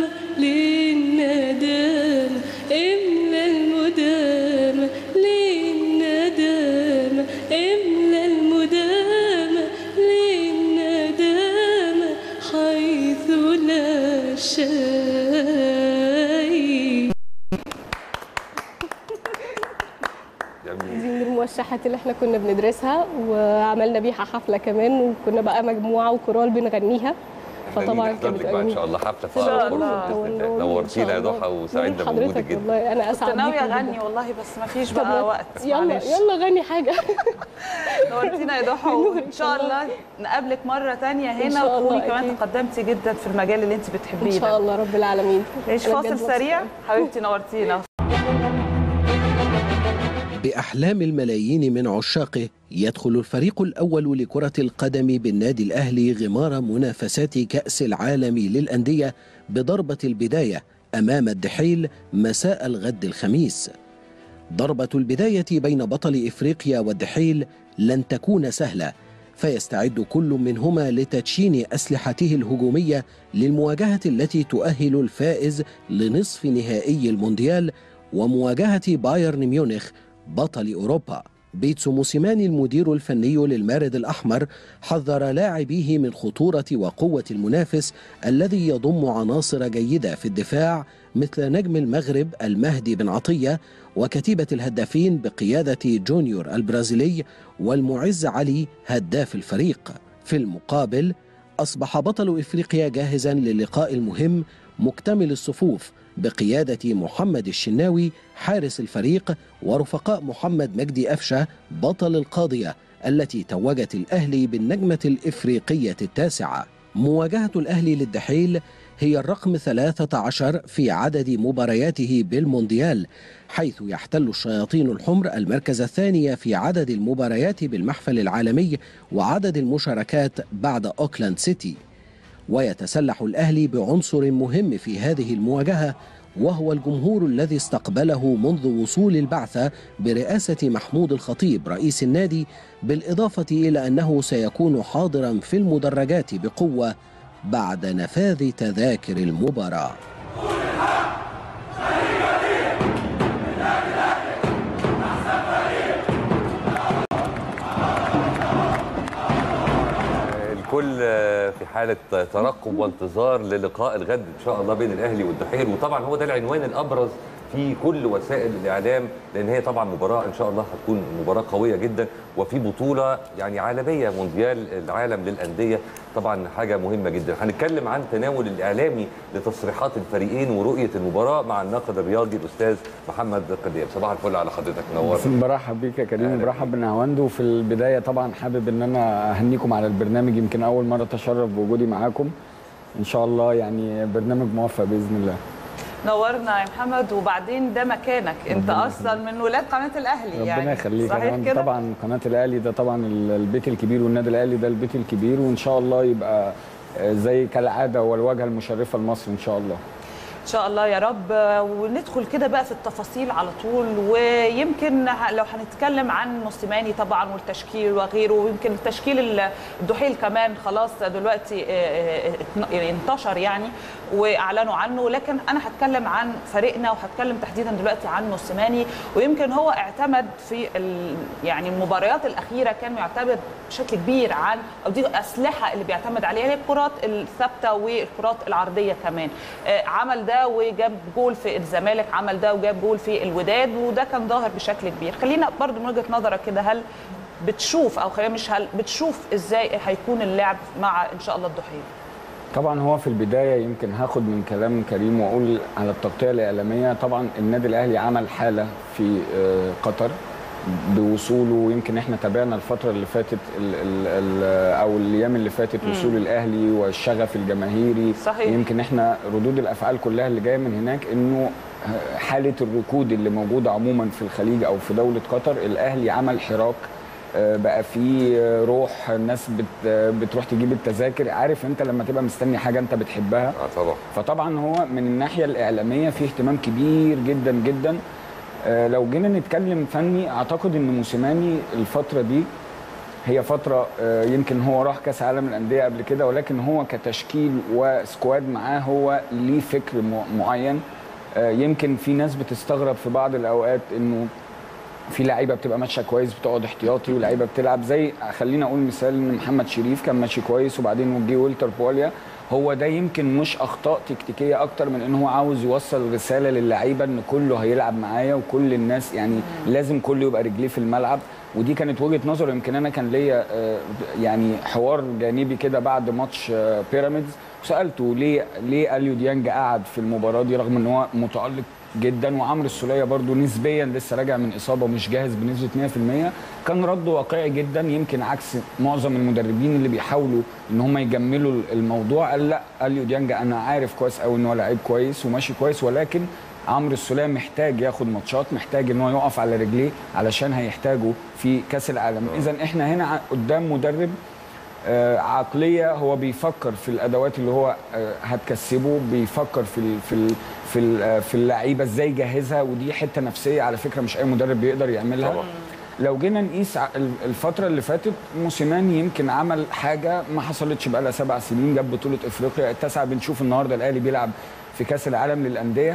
للندام املا المدام للندام املا المدام للندام حيث لا شيء جميل دي من الموشحات اللي احنا كنا بندرسها وعملنا بيها حفله كمان وكنا بقى مجموعه وكورال بنغنيها فطبعا نحضر كانت لك بقى ان شاء الله حفله في إن شاء أقرب الله. فرصة بإذن الله. نورتينا يا ضحى وسعدنا بوجودك حضرتك جدا والله انا كنت اسعد ناوية بيكم أغني جداً. والله بس ما فيش طب بقى ما- وقت يلا معلش. يلا غني حاجه نورتينا يا ضحى وإن شاء الله نقابلك مرة تانية إن هنا شاء الله وتكوني كمان أكيد. تقدمتي جدا في المجال اللي أنت بتحبيه ان شاء ده الله رب العالمين ايش أنا فاصل بجد سريع مبسوطة. حبيبتي نورتينا بأحلام الملايين من عشاقه يدخل الفريق الأول لكرة القدم بالنادي الأهلي غمار منافسات كأس العالم للأندية بضربة البداية أمام الدحيل مساء الغد الخميس ضربة البداية بين بطل إفريقيا والدحيل لن تكون سهلة فيستعد كل منهما لتدشين أسلحته الهجومية للمواجهة التي تؤهل الفائز لنصف نهائي المونديال ومواجهة بايرن ميونخ بطل أوروبا بيتسو موسيماني المدير الفني للمارد الأحمر حذر لاعبيه من خطورة وقوة المنافس الذي يضم عناصر جيدة في الدفاع مثل نجم المغرب المهدي بن عطية وكتيبة الهدافين بقيادة جونيور البرازيلي والمعز علي هداف الفريق في المقابل أصبح بطل إفريقيا جاهزا للقاء المهم مكتمل الصفوف بقيادة محمد الشناوي حارس الفريق ورفقاء محمد مجدي أفشة بطل القاضية التي توجت الأهلي بالنجمة الإفريقية التاسعة مواجهة الأهلي للدحيل هي الرقم 13 في عدد مبارياته بالمونديال حيث يحتل الشياطين الحمر المركز الثاني في عدد المباريات بالمحفل العالمي وعدد المشاركات بعد أوكلاند سيتي ويتسلح الأهلي بعنصر مهم في هذه المواجهة وهو الجمهور الذي استقبله منذ وصول البعثة برئاسة محمود الخطيب رئيس النادي بالإضافة إلى أنه سيكون حاضرا في المدرجات بقوة بعد نفاذ تذاكر المباراة الكل في حاله ترقب وانتظار للقاء الغد ان شاء الله بين الاهلي والدحيل وطبعا هو ده العنوان الابرز في كل وسائل الاعلام لان هي طبعا مباراه ان شاء الله هتكون مباراه قويه جدا وفي بطوله يعني عالميه مونديال العالم للانديه طبعا حاجه مهمه جدا هنتكلم عن تناول الاعلامي لتصريحات الفريقين ورؤيه المباراه مع الناقد الرياضي الاستاذ محمد قديم صباح الفل على حضرتك نور بس برحب بيك يا كريم وبرحب بنهاوند وفي البدايه طبعا حابب ان انا اهنيكم على البرنامج يمكن اول مره اتشرف بوجودي معاكم ان شاء الله يعني برنامج موفق باذن الله نورنا يا محمد وبعدين ده مكانك انت اصلا من ولاد قناه الاهلي ربنا يعني يخليك صحيح أنا كده طبعا قناه الاهلي ده طبعا ال- البيت الكبير والنادي الاهلي ده البيت الكبير وان شاء الله يبقى آه، زي كالعاده هو الواجهه المشرفه لمصر ان شاء الله ان شاء الله يا رب وندخل كده بقى في التفاصيل على طول ويمكن ه- لو هنتكلم عن موسيماني طبعا والتشكيل وغيره ويمكن تشكيل الدحيل كمان خلاص دلوقتي آه، آه، اتن- يعني انتشر يعني واعلنوا عنه لكن انا هتكلم عن فريقنا وهتكلم تحديدا دلوقتي عن موسيماني ويمكن هو اعتمد في ال- يعني المباريات الاخيره كان يعتمد بشكل كبير عن او دي الاسلحه اللي بيعتمد عليها هي الكرات الثابته والكرات العرضيه كمان آه، عمل ده وجاب جول في الزمالك عمل ده وجاب جول في الوداد وده كان ظاهر بشكل كبير خلينا برضو من وجهه نظرك كده هل بتشوف او خلينا مش هل بتشوف ازاي هيكون اللعب مع ان شاء الله الدحيل طبعا هو في البدايه يمكن هاخد من كلام كريم واقول على التغطيه الاعلاميه طبعا النادي الاهلي عمل حاله في آه، قطر بوصوله ويمكن احنا تابعنا الفتره اللي فاتت ال ال ال او الايام اللي فاتت مم. وصول الاهلي والشغف الجماهيري صحيح. يمكن احنا ردود الافعال كلها اللي جايه من هناك انه حاله الركود اللي موجوده عموما في الخليج او في دوله قطر الاهلي عمل حراك آه، بقى في آه، روح الناس بت آه، بتروح تجيب التذاكر عارف انت لما تبقى مستني حاجه انت بتحبها اه طبعا فطبعا هو من الناحيه الاعلاميه في اهتمام كبير جدا جدا آه، لو جينا نتكلم فني اعتقد ان موسيماني الفتره دي هي فتره آه، يمكن هو راح كاس عالم الانديه قبل كده ولكن هو كتشكيل وسكواد معاه هو ليه فكر م- معين آه، يمكن في ناس بتستغرب في بعض الاوقات انه في لعيبه بتبقى ماشيه كويس بتقعد احتياطي ولعيبه بتلعب زي خلينا اقول مثال ان محمد شريف كان ماشي كويس وبعدين جه ويلتر بوليا هو ده يمكن مش اخطاء تكتيكيه اكتر من ان هو عاوز يوصل رساله للعيبه ان كله هيلعب معايا وكل الناس يعني لازم كله يبقى رجليه في الملعب ودي كانت وجهه نظر يمكن انا كان ليا آه، يعني حوار جانبي كده بعد ماتش آه، بيراميدز وسالته ليه ليه اليو ديانج قعد في المباراه دي رغم ان هو متالق جدا وعمرو السوليه برضو نسبيا لسه راجع من اصابه مش جاهز بنسبه 100% كان رده واقعي جدا يمكن عكس معظم المدربين اللي بيحاولوا ان هم يجملوا الموضوع قال لا اليو ديانج انا عارف كويس قوي ان هو لعيب كويس وماشي كويس ولكن عمرو السوليه محتاج ياخد ماتشات محتاج ان هو يقف على رجليه علشان هيحتاجه في كاس العالم اذا احنا هنا ع- قدام مدرب آه، عقليه هو بيفكر في الادوات اللي هو آه، هتكسبه بيفكر في ال في ال في ال آه، في اللعيبه ازاي يجهزها ودي حته نفسيه على فكره مش اي مدرب بيقدر يعملها طبعا. لو جينا نقيس ع- ال- الفتره اللي فاتت موسيماني يمكن عمل حاجه ما حصلتش بقى لها سبع سنين جاب بطوله افريقيا التاسعه بنشوف النهارده الاهلي بيلعب في كاس العالم للانديه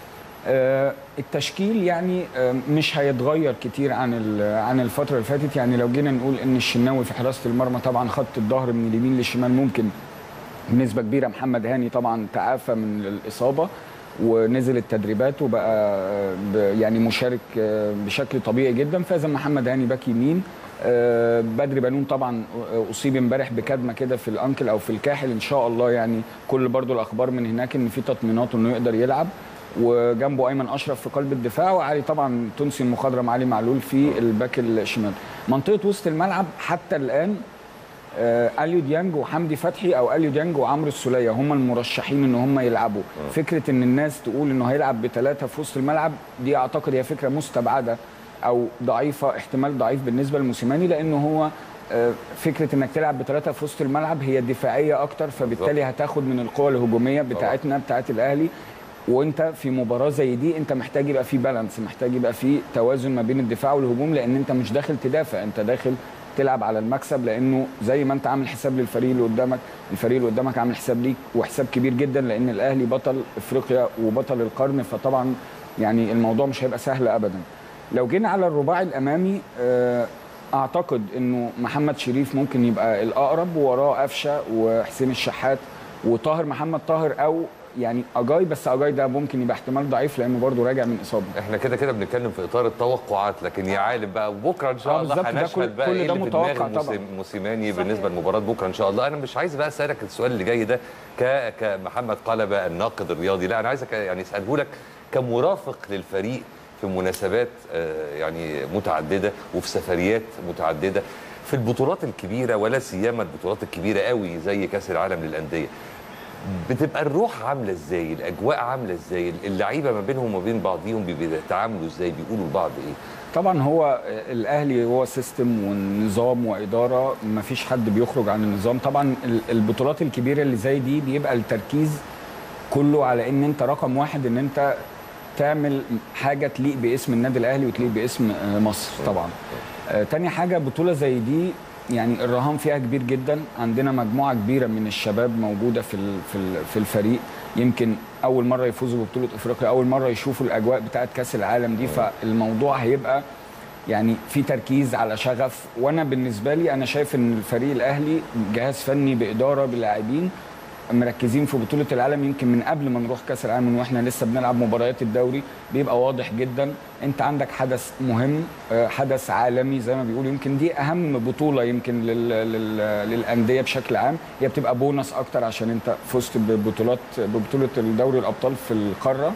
آه، التشكيل يعني آه، مش هيتغير كتير عن ال- عن الفتره اللي فاتت يعني لو جينا نقول ان الشناوي في حراسه المرمى طبعا خط الظهر من اليمين للشمال ممكن بنسبه كبيره محمد هاني طبعا تعافى من الاصابه ونزل التدريبات وبقى آه، ب- يعني مشارك آه، بشكل طبيعي جدا فاز محمد هاني باك يمين آه، بدري بنون طبعا اصيب امبارح بكدمه كده في الانكل او في الكاحل ان شاء الله يعني كل برضو الاخبار من هناك ان في تطمينات انه يقدر يلعب وجنبه ايمن اشرف في قلب الدفاع وعلي طبعا تونسي المخضرم علي معلول في الباك الشمال منطقه وسط الملعب حتى الان آه، اليو ديانج وحمدي فتحي او اليو ديانج وعمرو السوليه هم المرشحين ان هم يلعبوا فكره ان الناس تقول انه هيلعب بثلاثه في وسط الملعب دي اعتقد هي فكره مستبعده او ضعيفه احتمال ضعيف بالنسبه لموسيماني لانه هو آه، فكره انك تلعب بثلاثه في وسط الملعب هي دفاعيه اكتر فبالتالي هتاخد من القوه الهجوميه بتاعتنا بتاعت الاهلي وانت في مباراه زي دي انت محتاج يبقى في بالانس محتاج يبقى في توازن ما بين الدفاع والهجوم لان انت مش داخل تدافع انت داخل تلعب على المكسب لانه زي ما انت عامل حساب للفريق اللي قدامك الفريق اللي قدامك عامل حساب ليك وحساب كبير جدا لان الاهلي بطل افريقيا وبطل القرن فطبعا يعني الموضوع مش هيبقى سهل ابدا لو جينا على الرباعي الامامي آه اعتقد انه محمد شريف ممكن يبقى الاقرب ووراه قفشه وحسين الشحات وطاهر محمد طاهر او يعني اجاي بس اجاي ده ممكن يبقى احتمال ضعيف لانه برضه راجع من اصابه احنا كده كده بنتكلم في اطار التوقعات لكن يا عالم بقى وبكره ان شاء آه الله بالظبط، ده هنشهد كل- بقى كل ايه ده اللي في متوقع دماغ طبعا. موسي- موسيماني بالنسبه لمباراه بكره ان شاء الله انا مش عايز بقى اسالك السؤال اللي جاي ده ك كمحمد قلبه الناقد الرياضي لا انا عايزك يعني اساله لك كمرافق للفريق في مناسبات آه، يعني متعدده وفي سفريات متعدده في البطولات الكبيره ولا سيما البطولات الكبيره قوي زي كاس العالم للانديه بتبقى الروح عامله ازاي الاجواء عامله ازاي اللعيبه ما بينهم وما بين بعضيهم بيتعاملوا ازاي بيقولوا لبعض ايه طبعا هو الاهلي هو سيستم ونظام واداره ما فيش حد بيخرج عن النظام طبعا ال- البطولات الكبيره اللي زي دي بيبقى التركيز كله على ان انت رقم واحد ان انت تعمل حاجه تليق باسم النادي الاهلي وتليق باسم آه، مصر طبعا آه، تاني حاجه بطوله زي دي يعني الرهان فيها كبير جدا عندنا مجموعه كبيره من الشباب موجوده في ال- في ال- في الفريق يمكن اول مره يفوزوا ببطوله افريقيا اول مره يشوفوا الاجواء بتاعه كاس العالم دي فالموضوع هيبقى يعني في تركيز على شغف وانا بالنسبه لي انا شايف ان الفريق الاهلي جهاز فني باداره بلاعبين مركزين في بطوله العالم يمكن من قبل ما نروح كاس العالم من واحنا لسه بنلعب مباريات الدوري بيبقى واضح جدا انت عندك حدث مهم آه، حدث عالمي زي ما بيقولوا يمكن دي اهم بطوله يمكن لل... لل... للانديه بشكل عام هي بتبقى بونص اكتر عشان انت فزت ببطولات ببطوله الدوري الابطال في القاره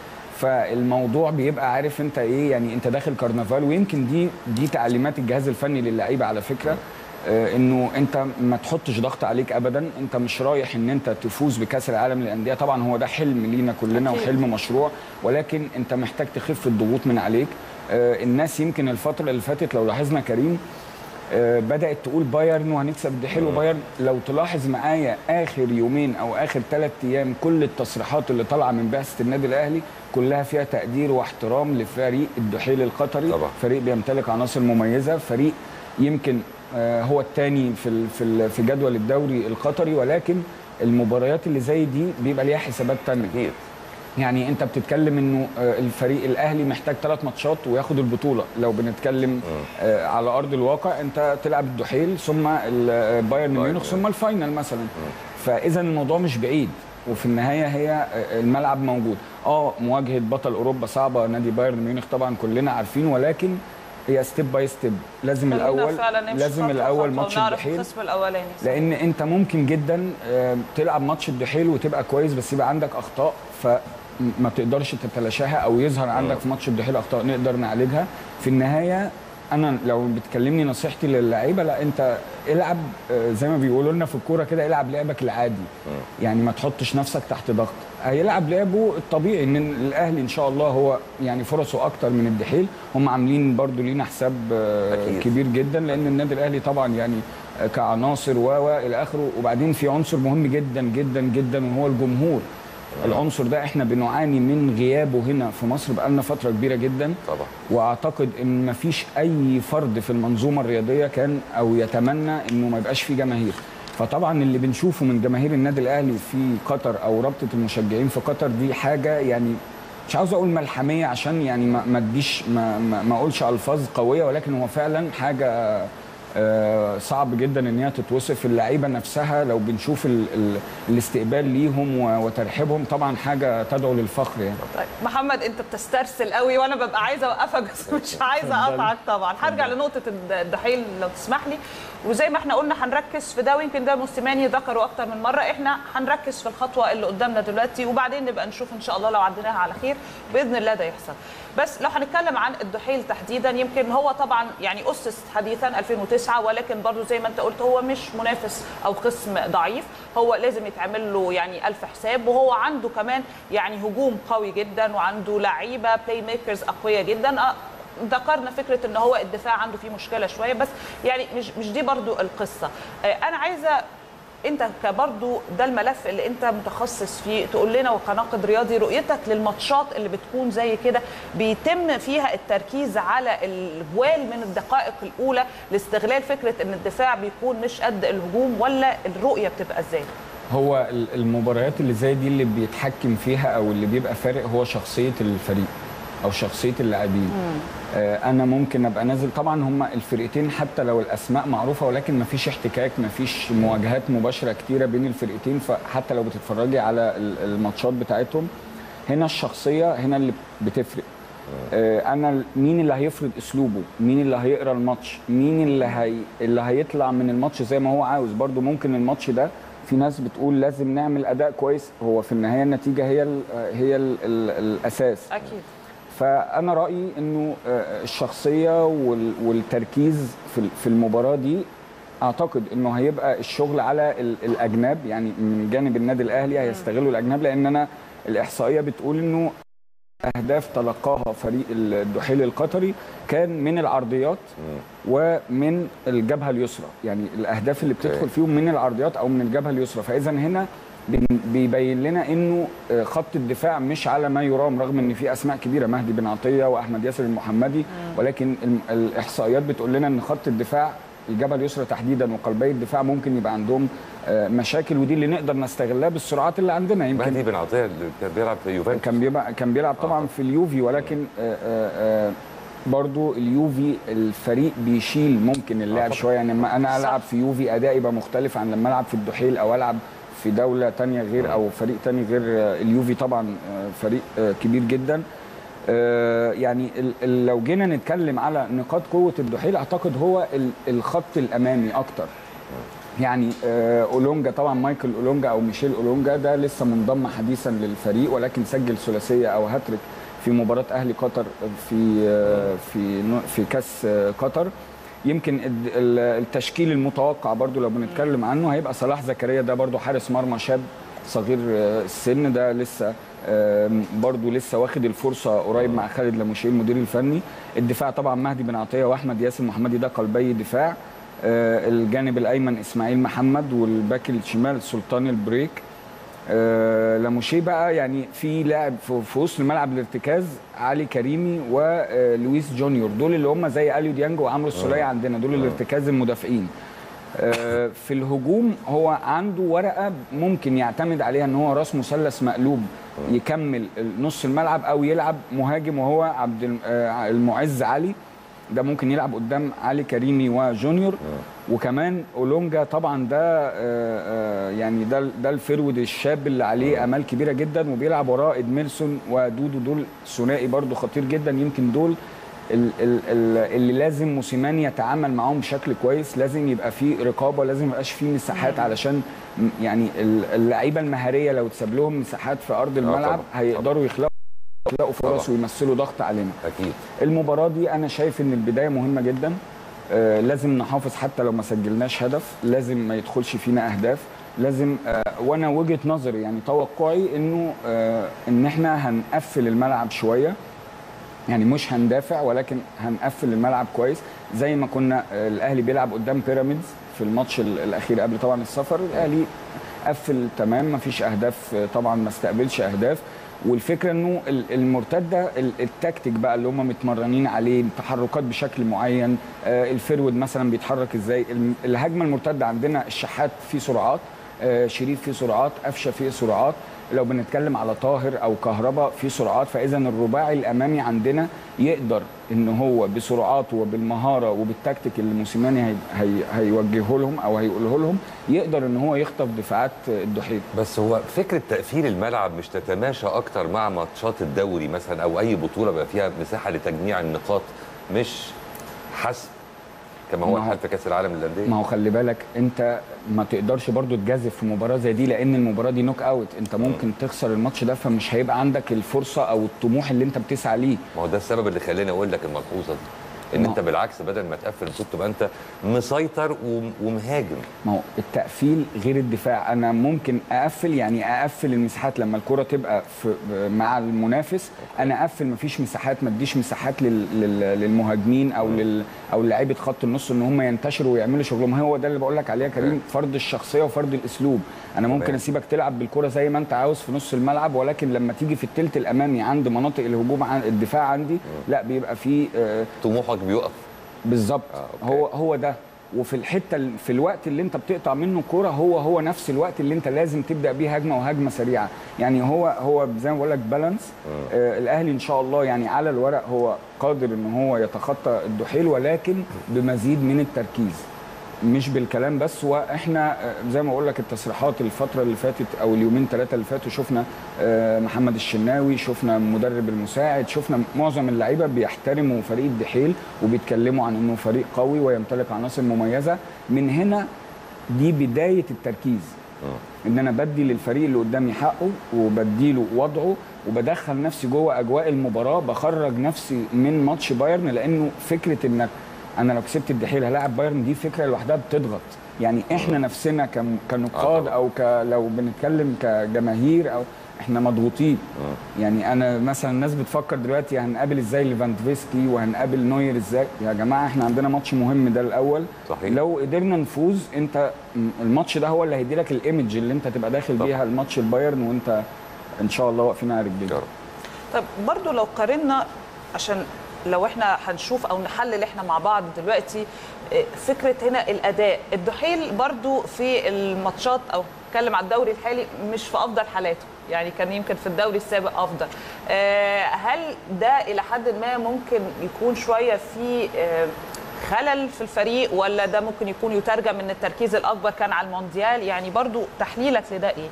فالموضوع بيبقى عارف انت ايه يعني انت داخل كرنفال ويمكن دي دي تعليمات الجهاز الفني للعيبه على فكره آه، انه انت ما تحطش ضغط عليك ابدا انت مش رايح ان انت تفوز بكاس العالم للانديه طبعا هو ده حلم لينا كلنا أكيد. وحلم مشروع ولكن انت محتاج تخف الضغوط من عليك آه، الناس يمكن الفتره اللي فاتت لو لاحظنا كريم آه، بدات تقول بايرن وهنكسب دي حلو بايرن لو تلاحظ معايا اخر يومين او اخر ثلاث ايام كل التصريحات اللي طالعه من بعثه النادي الاهلي كلها فيها تقدير واحترام لفريق الدحيل القطري طبعا. فريق بيمتلك عناصر مميزه فريق يمكن آه، هو الثاني في ال- في ال- في جدول الدوري القطري ولكن المباريات اللي زي دي بيبقى ليها حسابات تانية اكيد يعني انت بتتكلم انه آه، الفريق الاهلي محتاج ثلاث ماتشات وياخد البطوله لو بنتكلم آه، على ارض الواقع انت تلعب الدحيل ثم ال- آه، بايرن ميونخ ثم الفاينل مثلا فاذا الموضوع مش بعيد وفي النهايه هي آه، الملعب موجود اه مواجهه بطل اوروبا صعبه نادي بايرن ميونخ طبعا كلنا عارفين ولكن هي ستيب باي ستيب لازم خلينا الاول فعلا نمشي لازم خطوة الاول خطوة ماتش ونعرف الدحيل القسم الاولاني لان انت ممكن جدا آه، تلعب ماتش الدحيل وتبقى كويس بس يبقى عندك اخطاء فما تقدرش تتلاشاها او يظهر عندك في ماتش الدحيل اخطاء نقدر نعالجها في النهايه انا لو بتكلمني نصيحتي للعيبه لا انت العب آه، زي ما بيقولوا لنا في الكوره كده العب لعبك العادي يعني ما تحطش نفسك تحت ضغط هيلعب لعبه الطبيعي ان الاهلي ان شاء الله هو يعني فرصه اكتر من الدحيل هم عاملين برضو لينا حساب آه، أكيد. كبير جدا لان النادي الاهلي طبعا يعني آه، كعناصر و و الى اخره وبعدين في عنصر مهم جدا جدا جدا وهو الجمهور العنصر ده احنا بنعاني من غيابه هنا في مصر بقالنا فتره كبيره جدا طبعا واعتقد ان مفيش اي فرد في المنظومه الرياضيه كان او يتمنى انه ما يبقاش فيه جماهير فطبعا اللي بنشوفه من جماهير النادي الاهلي في قطر او رابطه المشجعين في قطر دي حاجه يعني مش عاوز اقول ملحميه عشان يعني ما ما اديش ما, ما, ما اقولش الفاظ قويه ولكن هو فعلا حاجه آه، صعب جدا ان هي تتوصف اللعيبه نفسها لو بنشوف ال ال الاستقبال ليهم و- وترحيبهم طبعا حاجه تدعو للفخر يعني طيب محمد انت بتسترسل قوي وانا ببقى عايزه اوقفك بس مش عايزه اقطعك طبعا هرجع لنقطه الد- الدحيل لو تسمح لي وزي ما احنا قلنا هنركز في ده ويمكن ده موسيماني ذكره اكتر من مره احنا هنركز في الخطوه اللي قدامنا دلوقتي وبعدين نبقى نشوف ان شاء الله لو عديناها على خير باذن الله ده يحصل بس لو هنتكلم عن الدحيل تحديدا يمكن هو طبعا يعني اسس حديثا 2009 ولكن برضو زي ما انت قلت هو مش منافس او قسم ضعيف هو لازم يتعمل له يعني الف حساب وهو عنده كمان يعني هجوم قوي جدا وعنده لعيبه بلاي ميكرز اقوياء جدا أه، ذكرنا فكره ان هو الدفاع عنده فيه مشكله شويه بس يعني مش مش دي برضو القصه آه، انا عايزه انت كبرضو ده الملف اللي انت متخصص فيه تقول لنا وكناقد رياضي رؤيتك للماتشات اللي بتكون زي كده بيتم فيها التركيز على الجوال من الدقائق الاولى لاستغلال فكره ان الدفاع بيكون مش قد الهجوم ولا الرؤيه بتبقى ازاي؟ هو ال- المباريات اللي زي دي اللي بيتحكم فيها او اللي بيبقى فارق هو شخصيه الفريق او شخصيه اللاعبين آه، انا ممكن ابقى نازل طبعا هم الفرقتين حتى لو الاسماء معروفه ولكن ما فيش احتكاك ما فيش مواجهات مباشره كتيره بين الفرقتين فحتى لو بتتفرجي على ال- الماتشات بتاعتهم هنا الشخصيه هنا اللي بتفرق آه، انا مين اللي هيفرض اسلوبه مين اللي هيقرا الماتش مين اللي هي اللي هيطلع من الماتش زي ما هو عاوز برضو ممكن الماتش ده في ناس بتقول لازم نعمل اداء كويس هو في النهايه النتيجه هي ال هي ال ال الاساس اكيد فانا رايي انه آه، الشخصيه وال- والتركيز في ال- في المباراه دي اعتقد انه هيبقى الشغل على ال- الاجناب يعني من جانب النادي الاهلي هيستغلوا الاجناب لان انا الاحصائيه بتقول انه اهداف تلقاها فريق الدحيل القطري كان من العرضيات ومن الجبهه اليسرى يعني الاهداف اللي بتدخل فيهم من العرضيات او من الجبهه اليسرى فاذا هنا بن- بيبين لنا انه آه، خط الدفاع مش على ما يرام رغم ان في اسماء كبيره مهدي بن عطيه واحمد ياسر المحمدي ولكن الم- الاحصائيات بتقول لنا ان خط الدفاع الجبهه اليسرى تحديدا وقلبي الدفاع ممكن يبقى عندهم آه، مشاكل ودي اللي نقدر نستغلها بالسرعات اللي عندنا يمكن مهدي بن عطيه اللي كان بيلعب في يوفنتوس كان بيبقى كان بيلعب طبعا في اليوفي ولكن آه، آه، آه، برضو اليوفي الفريق بيشيل ممكن اللاعب طبعاً. شويه يعني لما انا العب في يوفي ادائي يبقى مختلف عن لما العب في الدحيل او العب في دوله تانية غير او فريق تاني غير آه، اليوفي طبعا آه، فريق آه، كبير جدا آه، يعني ال- ال- لو جينا نتكلم على نقاط قوه الدحيل اعتقد هو ال- الخط الامامي اكتر يعني آه، اولونجا طبعا مايكل اولونجا او ميشيل اولونجا ده لسه منضم حديثا للفريق ولكن سجل ثلاثيه او هاتريك في مباراه اهلي قطر في آه، في نو- في كاس آه، قطر يمكن الد- ال- التشكيل المتوقع برضو لو بنتكلم عنه هيبقى صلاح زكريا ده برضو حارس مرمى شاب صغير آه، السن ده لسه آم، برضو لسه واخد الفرصه قريب مع خالد لموشيه المدير الفني الدفاع طبعا مهدي بن عطيه واحمد ياسر محمدي ده قلبي دفاع آه، الجانب الايمن اسماعيل محمد والباك الشمال سلطان البريك آه، لاموشيه بقى يعني في لاعب في في وسط الملعب الارتكاز علي كريمي ولويس جونيور دول اللي هم زي اليو ديانج وعمرو السوليه عندنا دول الارتكاز المدافعين آه، في الهجوم هو عنده ورقه ممكن يعتمد عليها ان هو راس مثلث مقلوب يكمل نص الملعب او يلعب مهاجم وهو عبد الم- آه، المعز علي ده ممكن يلعب قدام علي كريمي وجونيور وكمان اولونجا طبعا ده آه، آه، يعني ده ده الفرود الشاب اللي عليه امال كبيره جدا وبيلعب وراه ادميلسون ودودو دول ثنائي برضو خطير جدا يمكن دول ال- ال- ال- اللي لازم موسيماني يتعامل معاهم بشكل كويس لازم يبقى في رقابه لازم يبقاش في مساحات علشان م- يعني ال- اللعيبه المهاريه لو تساب لهم مساحات في ارض الملعب طبعاً. هيقدروا يخلقوا يخلقوا فرص طبعاً. ويمثلوا ضغط علينا اكيد المباراه دي انا شايف ان البدايه مهمه جدا آه لازم نحافظ حتى لو ما سجلناش هدف لازم ما يدخلش فينا اهداف لازم آه وانا وجهه نظري يعني توقعي انه آه ان احنا هنقفل الملعب شويه يعني مش هندافع ولكن هنقفل الملعب كويس زي ما كنا آه، الاهلي بيلعب قدام بيراميدز في الماتش ال- الاخير قبل طبعا السفر الاهلي قفل تمام ما فيش اهداف آه، طبعا ما استقبلش اهداف والفكره انه ال- المرتده ال- التكتيك بقى اللي هم متمرنين عليه التحركات بشكل معين آه، الفرود مثلا بيتحرك ازاي الم- الهجمه المرتده عندنا الشحات فيه سرعات آه، شريف فيه سرعات قفشه فيه سرعات لو بنتكلم على طاهر او كهرباء في سرعات فاذا الرباعي الامامي عندنا يقدر ان هو بسرعاته وبالمهاره وبالتكتيك اللي موسيماني هي هي هيوجهه لهم او هيقوله لهم يقدر ان هو يخطف دفاعات الدحيل بس هو فكره تقفيل الملعب مش تتماشى اكتر مع ماتشات الدوري مثلا او اي بطوله بقى فيها مساحه لتجميع النقاط مش حسب كما هو ما هو- الحال في كاس العالم للانديه ما هو خلي بالك انت ما تقدرش برضو تجازف في مباراه زي دي لان المباراه دي نوك اوت انت ممكن تخسر الماتش ده فمش هيبقى عندك الفرصه او الطموح اللي انت بتسعى ليه ما هو ده السبب اللي خلاني اقول لك الملحوظه دي ان ما- انت بالعكس بدل ما تقفل المفروض تبقى انت مسيطر وم- ومهاجم ما هو التقفيل غير الدفاع انا ممكن اقفل يعني اقفل المساحات لما الكره تبقى في مع المنافس انا اقفل مفيش مساحات ما اديش مساحات لل لل للمهاجمين او لل او لعيبه خط النص ان هم ينتشروا ويعملوا شغلهم هو ده اللي بقول لك عليه يا كريم فرض الشخصيه وفرض الاسلوب انا ممكن تمام. اسيبك تلعب بالكره زي ما انت عاوز في نص الملعب ولكن لما تيجي في الثلث الامامي عند مناطق الهجوم عن الدفاع عندي لا بيبقى في آه، طموحك بيقف بالظبط آه، أوكي. هو هو ده وفي الحته ال- في الوقت اللي انت بتقطع منه كوره هو هو نفس الوقت اللي انت لازم تبدا بيه هجمه وهجمه سريعه يعني هو هو زي ما بقول لك بالانس آه الاهلي ان شاء الله يعني على الورق هو قادر ان هو يتخطى الدحيل ولكن بمزيد من التركيز مش بالكلام بس واحنا آه، زي ما اقول لك التصريحات الفتره اللي فاتت او اليومين ثلاثه اللي فاتوا شفنا آه، محمد الشناوي شفنا المدرب المساعد شفنا معظم اللعيبه بيحترموا فريق الدحيل وبيتكلموا عن انه فريق قوي ويمتلك عناصر مميزه من هنا دي بدايه التركيز ان انا بدي للفريق اللي قدامي حقه وبديله وضعه وبدخل نفسي جوه اجواء المباراه بخرج نفسي من ماتش بايرن لانه فكره انك انا لو كسبت الدحيل هلاعب بايرن دي فكره لوحدها بتضغط يعني احنا نفسنا كم- كنقاد او ك لو بنتكلم كجماهير او احنا مضغوطين يعني انا مثلا الناس بتفكر دلوقتي هنقابل ازاي ليفاندوفسكي وهنقابل نوير ازاي يا جماعه احنا عندنا ماتش مهم ده الاول صحيح. لو قدرنا نفوز انت م- الماتش ده هو اللي هيدي لك الايمج اللي انت تبقى داخل طبعا. بيها الماتش البايرن وانت ان شاء الله واقفين على رجليك يا رب. طب برضو لو قارنا عشان لو احنا هنشوف او نحلل احنا مع بعض دلوقتي اه، فكره هنا الاداء الدحيل برضو في الماتشات او اتكلم على الدوري الحالي مش في افضل حالاته يعني كان يمكن في الدوري السابق افضل اه، هل ده الى حد ما ممكن يكون شويه في اه، خلل في الفريق ولا ده ممكن يكون يترجم ان التركيز الاكبر كان على المونديال يعني برضو تحليلك لده ايه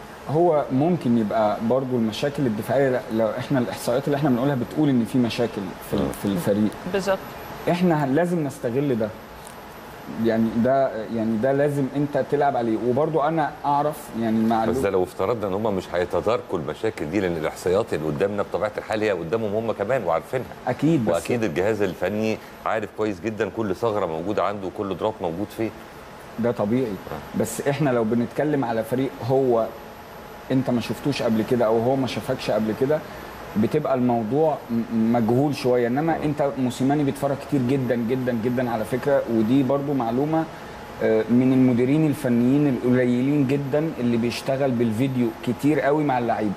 هو ممكن يبقى برضو المشاكل الدفاعيه لا- لو احنا الاحصائيات اللي احنا بنقولها بتقول ان في مشاكل في في الفريق بالظبط احنا لازم نستغل ده يعني ده يعني ده لازم انت تلعب عليه وبرضو انا اعرف يعني بس معلومه ده لو افترضنا ان هم مش هيتداركوا المشاكل دي لان الاحصائيات اللي قدامنا بطبيعه الحال هي قدامهم هم كمان وعارفينها اكيد بس واكيد الجهاز الفني عارف كويس جدا كل ثغره موجوده عنده وكل دروب موجود فيه ده طبيعي بس احنا لو بنتكلم على فريق هو انت ما شفتوش قبل كده او هو ما شافكش قبل كده بتبقى الموضوع م- مجهول شويه انما انت موسيماني بيتفرج كتير جدا جدا جدا على فكره ودي برضو معلومه آه، من المديرين الفنيين القليلين جدا اللي بيشتغل بالفيديو كتير قوي مع اللعيبه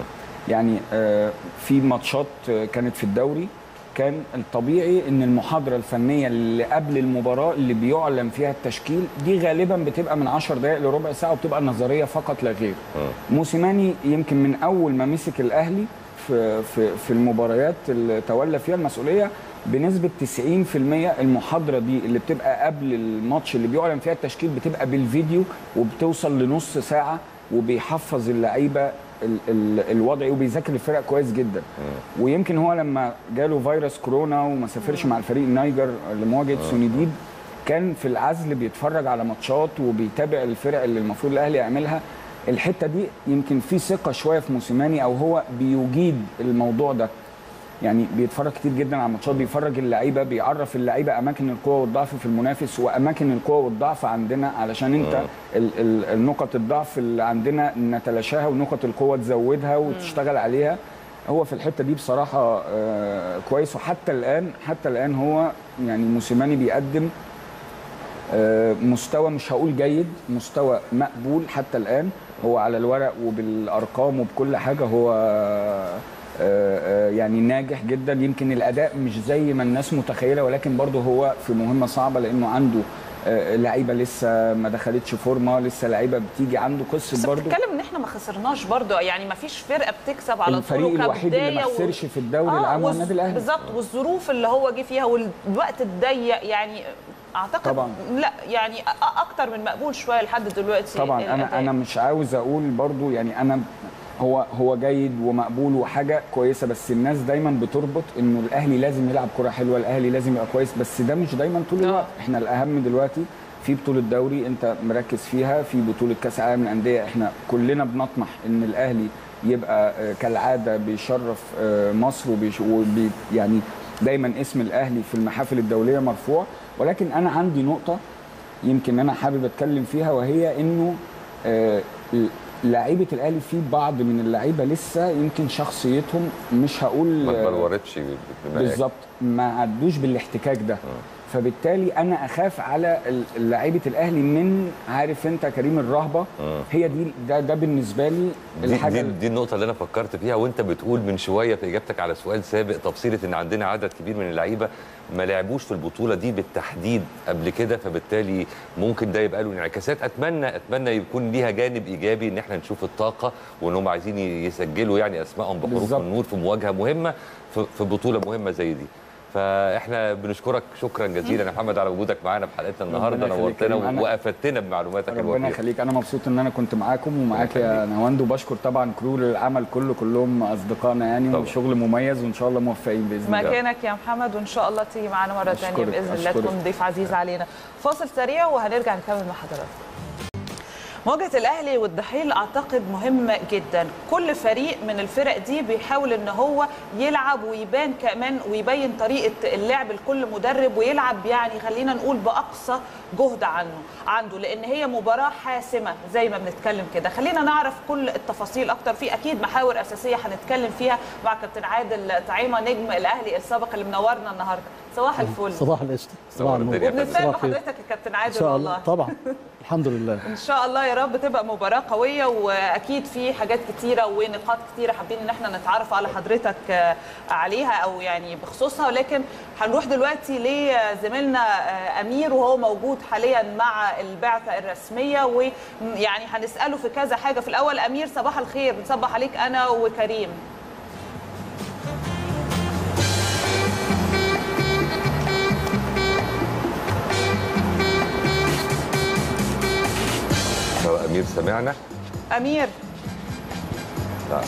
يعني آه، في ماتشات آه، كانت في الدوري كان الطبيعي ان المحاضره الفنيه اللي قبل المباراه اللي بيعلن فيها التشكيل دي غالبا بتبقى من 10 دقائق لربع ساعه وبتبقى نظريه فقط لا غير موسيماني يمكن من اول ما مسك الاهلي في في في المباريات اللي تولى فيها المسؤوليه بنسبه 90% المحاضره دي اللي بتبقى قبل الماتش اللي بيعلن فيها التشكيل بتبقى بالفيديو وبتوصل لنص ساعه وبيحفظ اللعيبه ال- ال- الوضعي وبيذاكر الفرق كويس جدا ويمكن هو لما جاله فيروس كورونا وما سافرش مع الفريق النيجر لمواجهه سونيديد كان في العزل بيتفرج على ماتشات وبيتابع الفرق اللي المفروض الاهلي يعملها الحته دي يمكن في ثقه شويه في موسيماني او هو بيجيد الموضوع ده يعني بيتفرج كتير جدا على ماتشات بيفرج اللعيبه بيعرف اللعيبه اماكن القوه والضعف في المنافس واماكن القوه والضعف عندنا علشان انت ال ال النقط الضعف اللي عندنا نتلاشاها ونقط القوه تزودها وتشتغل عليها هو في الحته دي بصراحه آه كويس وحتى الان حتى الان هو يعني موسيماني بيقدم آه، مستوى مش هقول جيد مستوى مقبول حتى الان هو على الورق وبالارقام وبكل حاجه هو آه، آه، يعني ناجح جدا يمكن الاداء مش زي ما الناس متخيله ولكن برضه هو في مهمه صعبه لانه عنده آه، لعيبه لسه ما دخلتش فورمه لسه لعيبه بتيجي عنده بس قصه برضه بتتكلم ان احنا ما خسرناش برضو يعني ما فيش فرقه بتكسب على طول الفريق الوحيد اللي ما وكبداية و- خسرش في الدوري العام هو والظ- النادي الاهلي بالظبط والظروف اللي هو جه فيها والوقت الضيق يعني اعتقد طبعاً. لا يعني أ- اكتر من مقبول شويه لحد دلوقتي طبعا الأداء. انا انا مش عاوز اقول برضو يعني انا هو هو جيد ومقبول وحاجه كويسه بس الناس دايما بتربط انه الاهلي لازم يلعب كره حلوه الاهلي لازم يبقى كويس بس ده مش دايما طول الوقت احنا الاهم دلوقتي في بطوله دوري انت مركز فيها في بطوله كاس العالم للانديه احنا كلنا بنطمح ان الاهلي يبقى آه، كالعاده بيشرف آه، مصر وبيش وبي يعني دايما اسم الاهلي في المحافل الدوليه مرفوع ولكن انا عندي نقطه يمكن انا حابب اتكلم فيها وهي انه آه، لعيبه الاهلي في بعض من اللعيبه لسه يمكن شخصيتهم مش هقول ما آه، اتبلورتش بما يكفي. بالظبط ما عدوش بالاحتكاك ده فبالتالي انا اخاف على ال- لعيبه الاهلي من عارف انت كريم الرهبه هي دي ده ده بالنسبه لي دي, الحاجه دي, اللي- دي النقطة اللي أنا فكرت فيها وأنت بتقول من شوية في إجابتك على سؤال سابق تفصيلة إن عندنا عدد كبير من اللعيبة ما لعبوش في البطولة دي بالتحديد قبل كده فبالتالي ممكن ده يبقى له انعكاسات أتمنى أتمنى يكون ليها جانب إيجابي إن إحنا نشوف الطاقة وإن هم عايزين يسجلوا يعني أسمائهم بحروف بالظبط. النور في مواجهة مهمة في, في بطولة مهمة زي دي فاحنا بنشكرك شكرا جزيلا يا محمد على وجودك معانا في حلقتنا النهارده ربنا يخليك يا نورتنا كريم. أنا- وافدتنا بمعلوماتك ربنا الوفيره يخليك انا مبسوط ان انا كنت معاكم ومعاك يا نواند وبشكر طبعا كرو العمل كله كلهم اصدقائنا يعني طبعا. وشغل مميز وان شاء الله موفقين باذن الله مكانك يا محمد وان شاء الله تيجي معانا مره ثانيه أشكرك، باذن الله أشكرك. تكون ضيف عزيز علينا فاصل سريع وهنرجع نكمل مع حضراتكم مواجهه الاهلي والدحيل اعتقد مهمه جدا كل فريق من الفرق دي بيحاول ان هو يلعب ويبان كمان ويبين طريقه اللعب لكل مدرب ويلعب يعني خلينا نقول باقصى جهد عنه عنده لان هي مباراه حاسمه زي ما بنتكلم كده خلينا نعرف كل التفاصيل اكتر في اكيد محاور اساسيه هنتكلم فيها مع كابتن عادل طعيمه نجم الاهلي السابق اللي منورنا النهارده صباح الفل صباح القشطه صباح الدنيا يا فندم. وبنتفائل صباح الخير. بحضرتك يا كابتن ان عادل شاء الله والله طبعا الحمد لله ان شاء الله يا رب تبقى مباراه قويه واكيد في حاجات كتيره ونقاط كتيره حابين ان احنا نتعرف على حضرتك آه، عليها او يعني بخصوصها ولكن هنروح دلوقتي لزميلنا آه، امير وهو موجود حاليا مع البعثه الرسميه ويعني هنساله في كذا حاجه في الاول امير صباح الخير بنصبح عليك انا وكريم لو امير سمعنا امير لا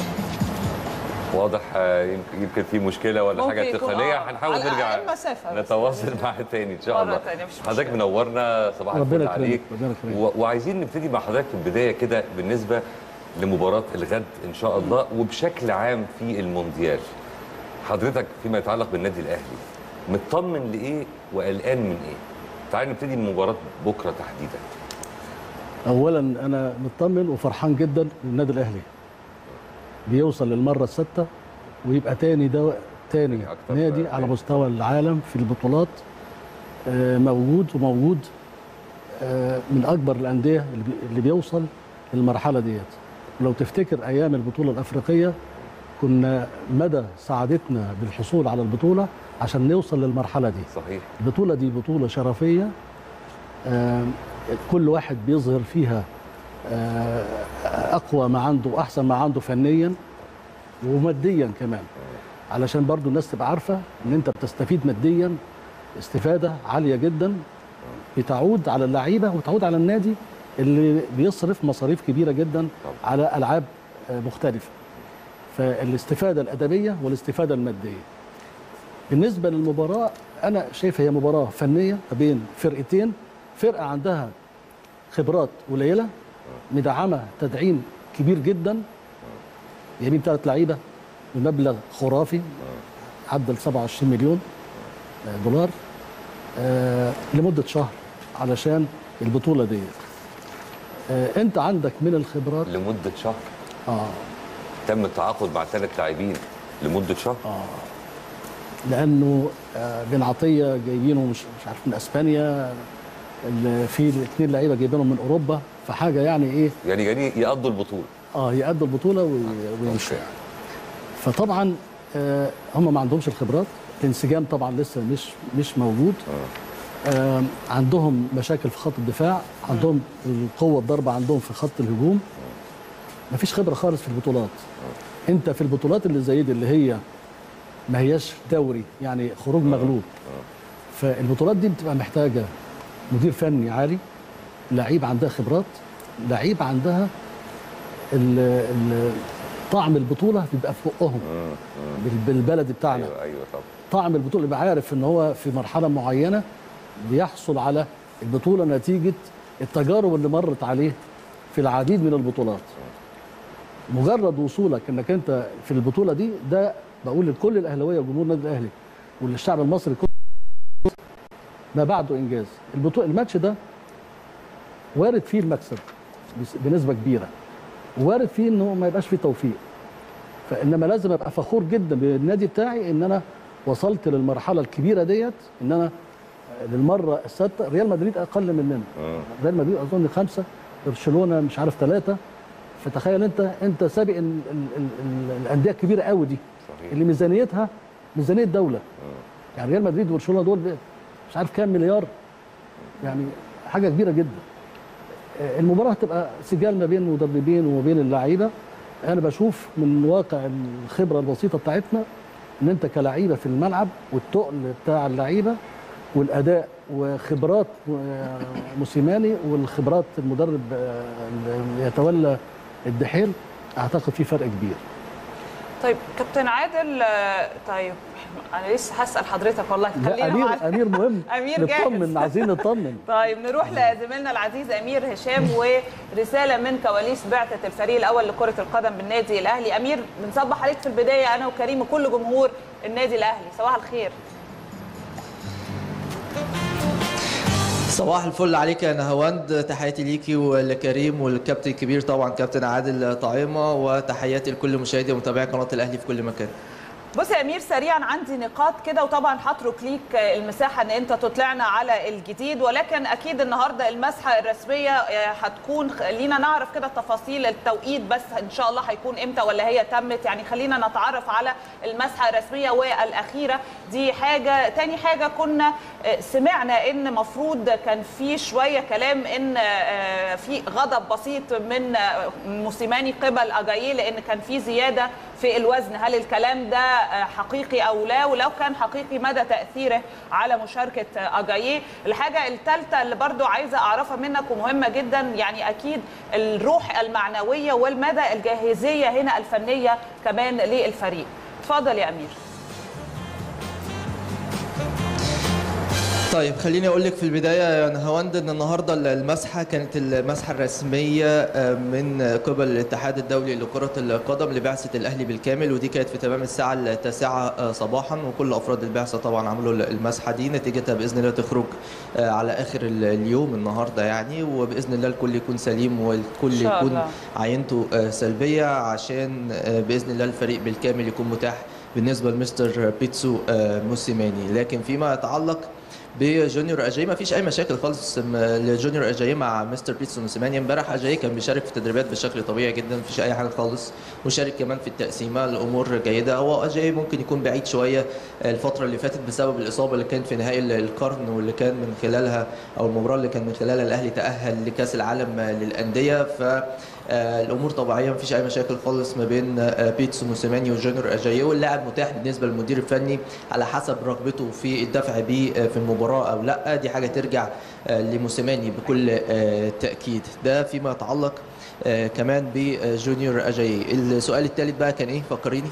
واضح آه، يمكن يمكن في مشكله ولا ممكن حاجه يكون تقنيه آه، هنحاول على نرجع الأقل مسافة بس. نتواصل معاه تاني ان شاء مرة الله تانية، مش حضرتك مشكلة. منورنا صباح ربنا الفل يكرمك، عليك ربنا يكرمك. و- وعايزين نبتدي مع حضرتك في البدايه كده بالنسبه لمباراه الغد ان شاء الله وبشكل عام في المونديال حضرتك فيما يتعلق بالنادي الاهلي مطمن لايه وقلقان من ايه تعال نبتدي من مباراه بكره تحديدا اولا انا مطمن وفرحان جدا للنادي الاهلي بيوصل للمره السادسه ويبقى تاني ده تاني يعني أكتر نادي بقى. على مستوى العالم في البطولات آه، موجود وموجود آه، من اكبر الانديه اللي بي- اللي بيوصل للمرحله ديت ولو تفتكر ايام البطوله الافريقيه كنا مدى سعادتنا بالحصول على البطوله عشان نوصل للمرحله دي صحيح البطولة دي بطولة شرفية آم، كل واحد بيظهر فيها آه، أقوى ما عنده وأحسن ما عنده فنيا وماديا كمان علشان برضو الناس تبقى عارفة إن أنت بتستفيد ماديا استفادة عالية جدا بتعود على اللعيبة وتعود على النادي اللي بيصرف مصاريف كبيرة جدا طبعا. على ألعاب آه، مختلفة فالاستفادة الأدبية والاستفادة المادية بالنسبه للمباراه انا شايف هي مباراه فنيه ما بين فرقتين فرقه عندها خبرات قليله مدعمه تدعيم كبير جدا جايبين ثلاث لعيبه بمبلغ خرافي عدى ال 27 مليون دولار آه، لمده شهر علشان البطوله ديت آه، انت عندك من الخبرات لمده شهر اه تم التعاقد مع ثلاث لاعبين لمده شهر لانه آه، بن عطيه جايبينه مش مش عارف من اسبانيا ال- في الاثنين لعيبه جايبينهم من اوروبا فحاجه يعني ايه يعني يعني يقضوا البطوله اه يأدوا البطوله وي- ويمشوا أوكي. فطبعا آه هم ما عندهمش الخبرات الانسجام طبعا لسه مش مش موجود آه عندهم مشاكل في خط الدفاع عندهم القوه الضربه عندهم في خط الهجوم مفيش خبره خالص في البطولات انت في البطولات اللي زي دي اللي هي ما هياش دوري يعني خروج مغلوب فالبطولات دي بتبقى محتاجه مدير فني عالي لعيب عندها خبرات لعيب عندها ال ال طعم البطوله بيبقى في بقهم بال- بالبلد بتاعنا ايوه ايوه طبعا طعم البطوله يبقى عارف ان هو في مرحله معينه بيحصل على البطوله نتيجه التجارب اللي مرت عليه في العديد من البطولات مجرد وصولك انك انت في البطوله دي ده بقول لكل الاهلاويه وجمهور النادي الاهلي وللشعب المصري كله ما بعده انجاز البطوله الماتش ده وارد فيه المكسب بس- بنسبه كبيره وارد فيه انه ما يبقاش فيه توفيق فانما لازم ابقى فخور جدا بالنادي بتاعي ان انا وصلت للمرحله الكبيره ديت ان انا للمره السادسه ريال مدريد اقل مننا ريال مدريد اظن خمسه برشلونه مش عارف ثلاثه فتخيل انت انت سابق ال- ال- ال- ال- الانديه الكبيره قوي دي صحيح. اللي ميزانيتها ميزانيه دوله يعني ريال مدريد وبرشلونه دول مش عارف كام مليار يعني حاجه كبيره جدا آه، المباراه هتبقى سجال ما بين المدربين وما بين اللعيبه انا بشوف من واقع الخبره البسيطه بتاعتنا ان انت كلعيبه في الملعب والتقل بتاع اللعيبه والاداء وخبرات آه، موسيماني والخبرات المدرب آه، اللي يتولى الدحيل اعتقد في فرق كبير طيب كابتن عادل آه، طيب انا لسه هسال حضرتك والله لا خلينا امير مع- امير مهم امير جاهز نطمن عايزين نطمن طيب نروح لزميلنا العزيز امير هشام ورساله من كواليس بعثه الفريق الاول لكره القدم بالنادي الاهلي امير بنصبح عليك في البدايه انا وكريم وكل جمهور النادي الاهلي صباح الخير صباح الفل عليك يا نهاوند تحياتي ليكي ولكريم والكابتن الكبير طبعا كابتن عادل طعيمه وتحياتي لكل مشاهدي ومتابعي قناه الاهلي في كل مكان بص يا امير سريعا عندي نقاط كده وطبعا هترك ليك المساحه ان انت تطلعنا على الجديد ولكن اكيد النهارده المسحه الرسميه آه، هتكون خلينا نعرف كده تفاصيل التوقيت بس ان شاء الله هيكون امتى ولا هي تمت يعني خلينا نتعرف على المسحه الرسميه والاخيره دي حاجه تاني حاجه كنا آه، سمعنا ان مفروض كان في شويه كلام ان آه، في غضب بسيط من آه، موسيماني قبل اجاييه لان كان في زياده في الوزن هل الكلام ده آه، حقيقي او لا ولو كان حقيقي مدى تاثيره على مشاركه آه، اجاييه الحاجه الثالثه اللي برضو عايزه اعرفها منك ومهمه جدا يعني اكيد الروح المعنويه والمدى الجاهزيه هنا الفنيه كمان للفريق اتفضل يا امير طيب خليني اقول لك في البدايه يا نهاوند ان النهارده المسحه كانت المسحه الرسميه آه، من قبل الاتحاد الدولي لكره القدم لبعثه الاهلي بالكامل ودي كانت في تمام الساعه التاسعه آه، صباحا وكل افراد البعثه طبعا عملوا المسحه دي نتيجتها باذن الله تخرج آه، على اخر ال- اليوم النهارده يعني وباذن الله الكل يكون سليم والكل إن شاء يكون الله. عينته آه، سلبيه عشان آه، باذن الله الفريق بالكامل يكون متاح بالنسبه لمستر بيتسو آه، موسيماني لكن فيما يتعلق بجونيور اجاي ما فيش اي مشاكل خالص م- لجونيور اجاي مع مستر بيتسو موسيماني امبارح اجاي كان بيشارك في التدريبات بشكل طبيعي جدا مفيش اي حاجه خالص وشارك كمان في التقسيمه الامور جيده هو اجاي ممكن يكون بعيد شويه الفتره اللي فاتت بسبب الاصابه اللي كانت في نهائي ال- القرن واللي كان من خلالها او المباراه اللي كان من خلالها الاهلي تاهل لكاس العالم للانديه ف آه، الامور طبيعيه مفيش اي مشاكل خالص ما بين آه، بيتسو موسيماني وجونيور اجايو واللاعب متاح بالنسبه للمدير الفني على حسب رغبته في الدفع بيه آه، في المباراه او لا دي حاجه ترجع آه، لموسيماني بكل آه، تاكيد ده فيما يتعلق آه، كمان بجونيور اجاي السؤال الثالث بقى كان ايه فكريني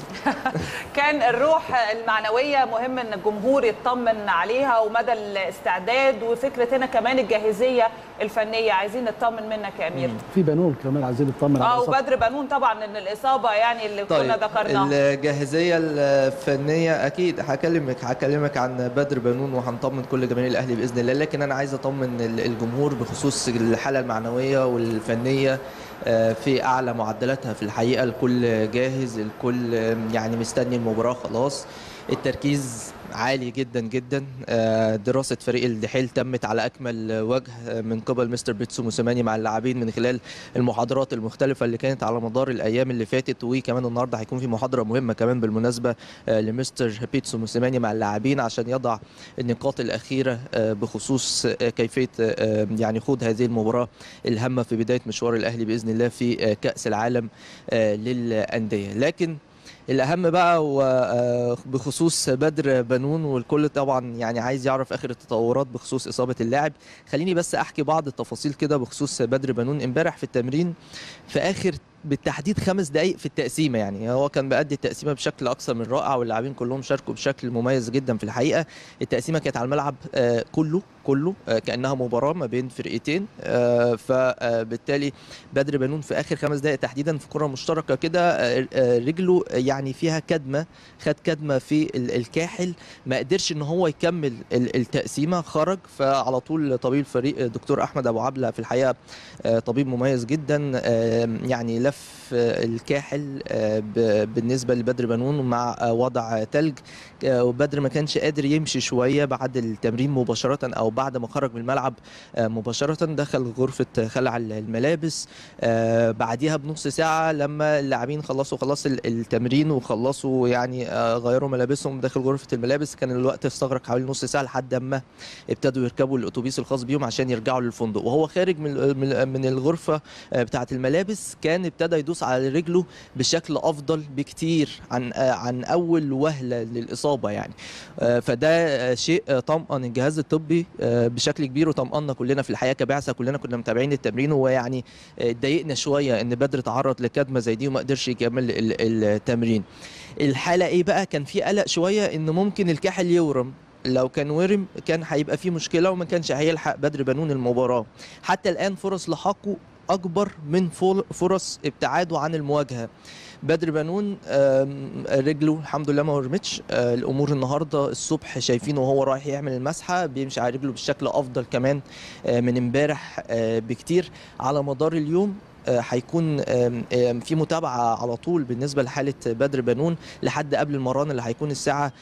كان الروح المعنويه مهم ان الجمهور يطمن عليها ومدى الاستعداد وفكره هنا كمان الجاهزيه الفنيه عايزين نطمن منك يا امير في بنون كمان عايزين نطمن اه على إصابته. وبدر بنون طبعا ان الاصابه يعني اللي كنا ذكرناها الجاهزيه الفنيه اكيد هكلمك هكلمك عن بدر بنون وهنطمن كل جماهير الاهلي باذن الله لكن انا عايز اطمن ال- الجمهور بخصوص الحاله المعنويه والفنيه آه، في اعلى معدلاتها في الحقيقه الكل جاهز الكل آه، يعني مستني المباراه خلاص التركيز عالي جدا جدا آه، دراسة فريق الدحيل تمت على أكمل وجه آه، من قبل مستر بيتسو موسيماني مع اللاعبين من خلال المحاضرات المختلفة اللي كانت على مدار الأيام اللي فاتت وكمان النهاردة هيكون في محاضرة مهمة كمان بالمناسبة آه، لمستر بيتسو موسيماني مع اللاعبين عشان يضع النقاط الأخيرة آه، بخصوص آه، كيفية آه، يعني خوض هذه المباراة الهامة في بداية مشوار الأهلي بإذن الله في آه، كأس العالم آه، للأندية لكن الاهم بقى وبخصوص بدر بنون والكل طبعا يعني عايز يعرف اخر التطورات بخصوص اصابه اللاعب خليني بس احكي بعض التفاصيل كده بخصوص بدر بنون امبارح في التمرين في اخر بالتحديد خمس دقائق في التقسيمه يعني هو كان بيأدي التقسيمه بشكل اكثر من رائع واللاعبين كلهم شاركوا بشكل مميز جدا في الحقيقه التقسيمه كانت على الملعب آه، كله كله آه، كانها مباراه ما بين فرقتين آه، فبالتالي بدر بنون في اخر خمس دقائق تحديدا في كره مشتركه كده آه، آه، رجله يعني فيها كدمه خد كدمه في ال- الكاحل ما قدرش ان هو يكمل ال- التقسيمه خرج فعلى طول طبيب الفريق آه، دكتور احمد ابو عبله في الحقيقه آه، طبيب مميز جدا آه، يعني ملف آه، الكاحل آه، ب- بالنسبه لبدر بنون مع آه، وضع تلج آه، وبدر ما كانش قادر يمشي شويه بعد التمرين مباشره او بعد ما خرج من الملعب آه، مباشره دخل غرفه خلع الملابس آه، بعديها بنص ساعه لما اللاعبين خلصوا خلاص ال- التمرين وخلصوا يعني آه، غيروا ملابسهم داخل غرفه الملابس كان الوقت استغرق حوالي نص ساعه لحد ما ابتدوا يركبوا الاتوبيس الخاص بيهم عشان يرجعوا للفندق وهو خارج من من- من الغرفه آه، بتاعه الملابس كان ابتدى يدوس على رجله بشكل افضل بكتير عن آه، عن اول وهله للاصابه يعني آه، فده آه، شيء آه، طمأن الجهاز الطبي آه، بشكل كبير وطمأنا كلنا في الحياه كبعثه كلنا كنا متابعين التمرين ويعني آه، اتضايقنا شويه ان بدر تعرض لكدمه زي دي وما قدرش يكمل ال- التمرين الحاله ايه بقى كان في قلق شويه ان ممكن الكاحل يورم لو كان ورم كان هيبقى في مشكله وما كانش هيلحق بدر بنون المباراه حتى الان فرص لحاقه اكبر من فول- فرص ابتعاده عن المواجهه بدر بنون آم، رجله الحمد لله ما ورمتش آه، الامور النهارده الصبح شايفينه وهو رايح يعمل المسحه بيمشي على رجله بشكل افضل كمان آه، من امبارح آه، بكتير على مدار اليوم آه، هيكون آم، آم، في متابعه على طول بالنسبه لحاله بدر بنون لحد قبل المران اللي هيكون الساعه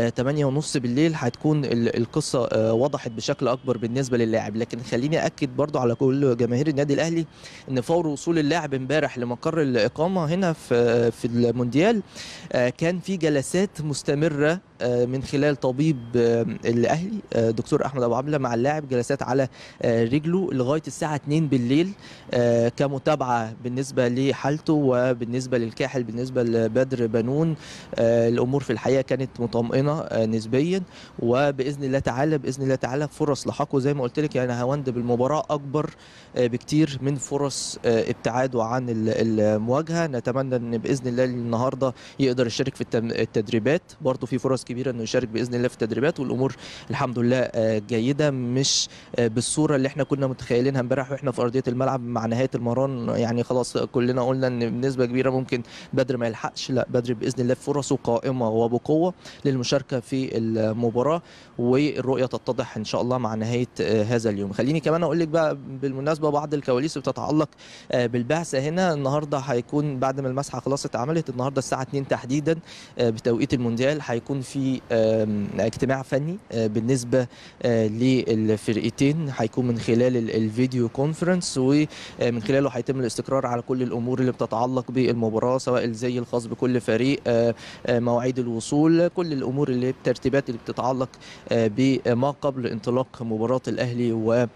8 ونص بالليل هتكون ال- القصه آه، وضحت بشكل اكبر بالنسبه للاعب لكن خليني اكد برضو على كل جماهير النادي الاهلي ان فور وصول اللاعب امبارح لمقر الاقامه هنا في في المونديال آه، كان في جلسات مستمره آه، من خلال طبيب آه، الاهلي آه، دكتور احمد ابو عبله مع اللاعب جلسات على آه، رجله لغايه الساعه 2 بالليل آه، كمتابعه بالنسبه لحالته وبالنسبه للكاحل بالنسبه لبدر بنون آه، الامور في الحقيقه كانت مطمئنه آه، نسبيا وباذن الله تعالى باذن الله تعالى فرص لحقه زي ما قلت لك يعني هوند بالمباراه اكبر آه، بكتير من فرص آه، ابتعاده عن ال- المواجهه نتمنى ان باذن الله النهارده يقدر يشارك في التم- التدريبات برضه في فرص كبيره انه يشارك باذن الله في التدريبات والامور الحمد لله آه، جيده مش آه، بالصوره اللي احنا كنا متخيلينها امبارح واحنا في ارضيه الملعب مع نهايه المران يعني خلاص كلنا قلنا ان بنسبه كبيره ممكن بدر ما يلحقش لا بدر باذن الله فرصه قائمه وبقوه للمشاركه في المباراه والرؤيه تتضح ان شاء الله مع نهايه آه، هذا اليوم خليني كمان اقول لك بقى بالمناسبه بعض الكواليس بتتعلق آه، بالبعثه هنا النهارده هيكون بعد ما المسحه خلاص اتعملت النهارده الساعه 2 تحديدا آه، بتوقيت المونديال هيكون في آم، اجتماع فني آه، بالنسبه آه، للفرقتين هيكون من خلال ال- الفيديو كونفرنس ومن خلاله هيتم الاستقرار على كل الامور اللي بتتعلق بالمباراه سواء الزي الخاص بكل فريق آه، آه، مواعيد الوصول كل الامور اللي الترتيبات اللي بتتعلق آه، بما قبل انطلاق مباراه الاهلي و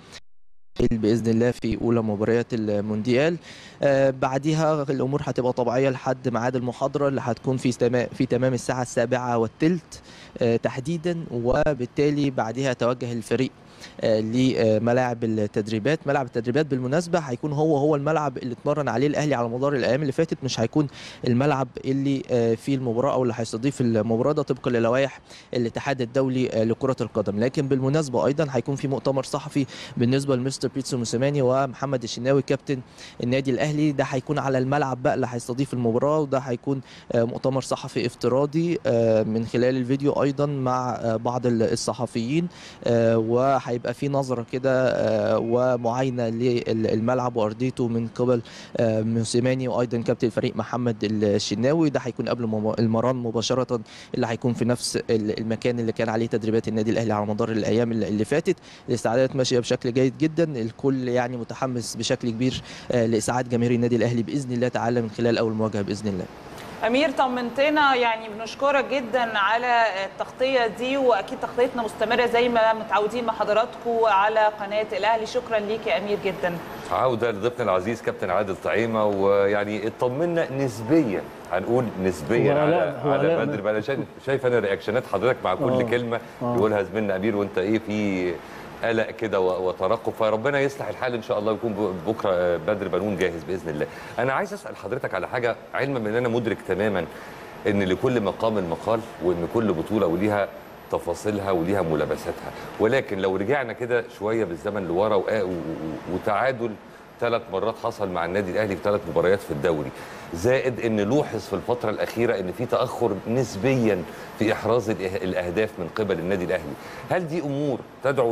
باذن الله في اولى مباريات المونديال آه بعديها الامور هتبقى طبيعيه لحد ميعاد المحاضره اللي هتكون في تمام في تمام الساعه السابعه والثلث آه تحديدا وبالتالي بعدها توجه الفريق آه، لملاعب التدريبات ملعب التدريبات بالمناسبه هيكون هو هو الملعب اللي اتمرن عليه الاهلي على مدار الايام اللي فاتت مش هيكون الملعب اللي آه، فيه المباراه او اللي هيستضيف المباراه ده طبقا للوائح الاتحاد الدولي آه، لكره القدم لكن بالمناسبه ايضا هيكون في مؤتمر صحفي بالنسبه لمستر بيتسو موسيماني ومحمد الشناوي كابتن النادي الاهلي ده هيكون على الملعب بقى اللي هيستضيف المباراه وده هيكون آه، مؤتمر صحفي افتراضي آه، من خلال الفيديو ايضا مع آه، بعض الصحفيين آه، وهيبقى في نظره كده آه، ومعاينه للملعب وارضيته من قبل آه، موسيماني وايضا كابتن الفريق محمد الشناوي ده هيكون قبل مم- المران مباشره اللي هيكون في نفس ال- المكان اللي كان عليه تدريبات النادي الاهلي على مدار الايام اللي اللي فاتت الاستعدادات ماشيه بشكل جيد جدا الكل يعني متحمس بشكل كبير آه، لاسعاد جماهير النادي الاهلي باذن الله تعالى من خلال اول مواجهه باذن الله امير طمنتنا يعني بنشكرك جدا على التغطيه دي واكيد تغطيتنا مستمره زي ما متعودين مع حضراتكم على قناه الاهلي شكرا ليك يا امير جدا عودة لضيفنا العزيز كابتن عادل طعيمة ويعني اطمنا نسبيا هنقول نسبيا هو على لا- هو على لا- بدر بقى شايف شايف انا رياكشنات حضرتك مع كل آه. كلمة آه. يقولها زميلنا امير وانت ايه في قلق كده و- وترقب فربنا يصلح الحال ان شاء الله ويكون ب- بكره بدر بنون جاهز باذن الله. انا عايز اسال حضرتك على حاجه علما بان انا مدرك تماما ان لكل مقام مقال وان كل بطوله وليها تفاصيلها وليها ملابساتها ولكن لو رجعنا كده شويه بالزمن لورا وآ- و- و- وتعادل ثلاث مرات حصل مع النادي الاهلي في ثلاث مباريات في الدوري زائد ان لوحظ في الفتره الاخيره ان في تاخر نسبيا في احراز الإه- الاهداف من قبل النادي الاهلي هل دي امور تدعو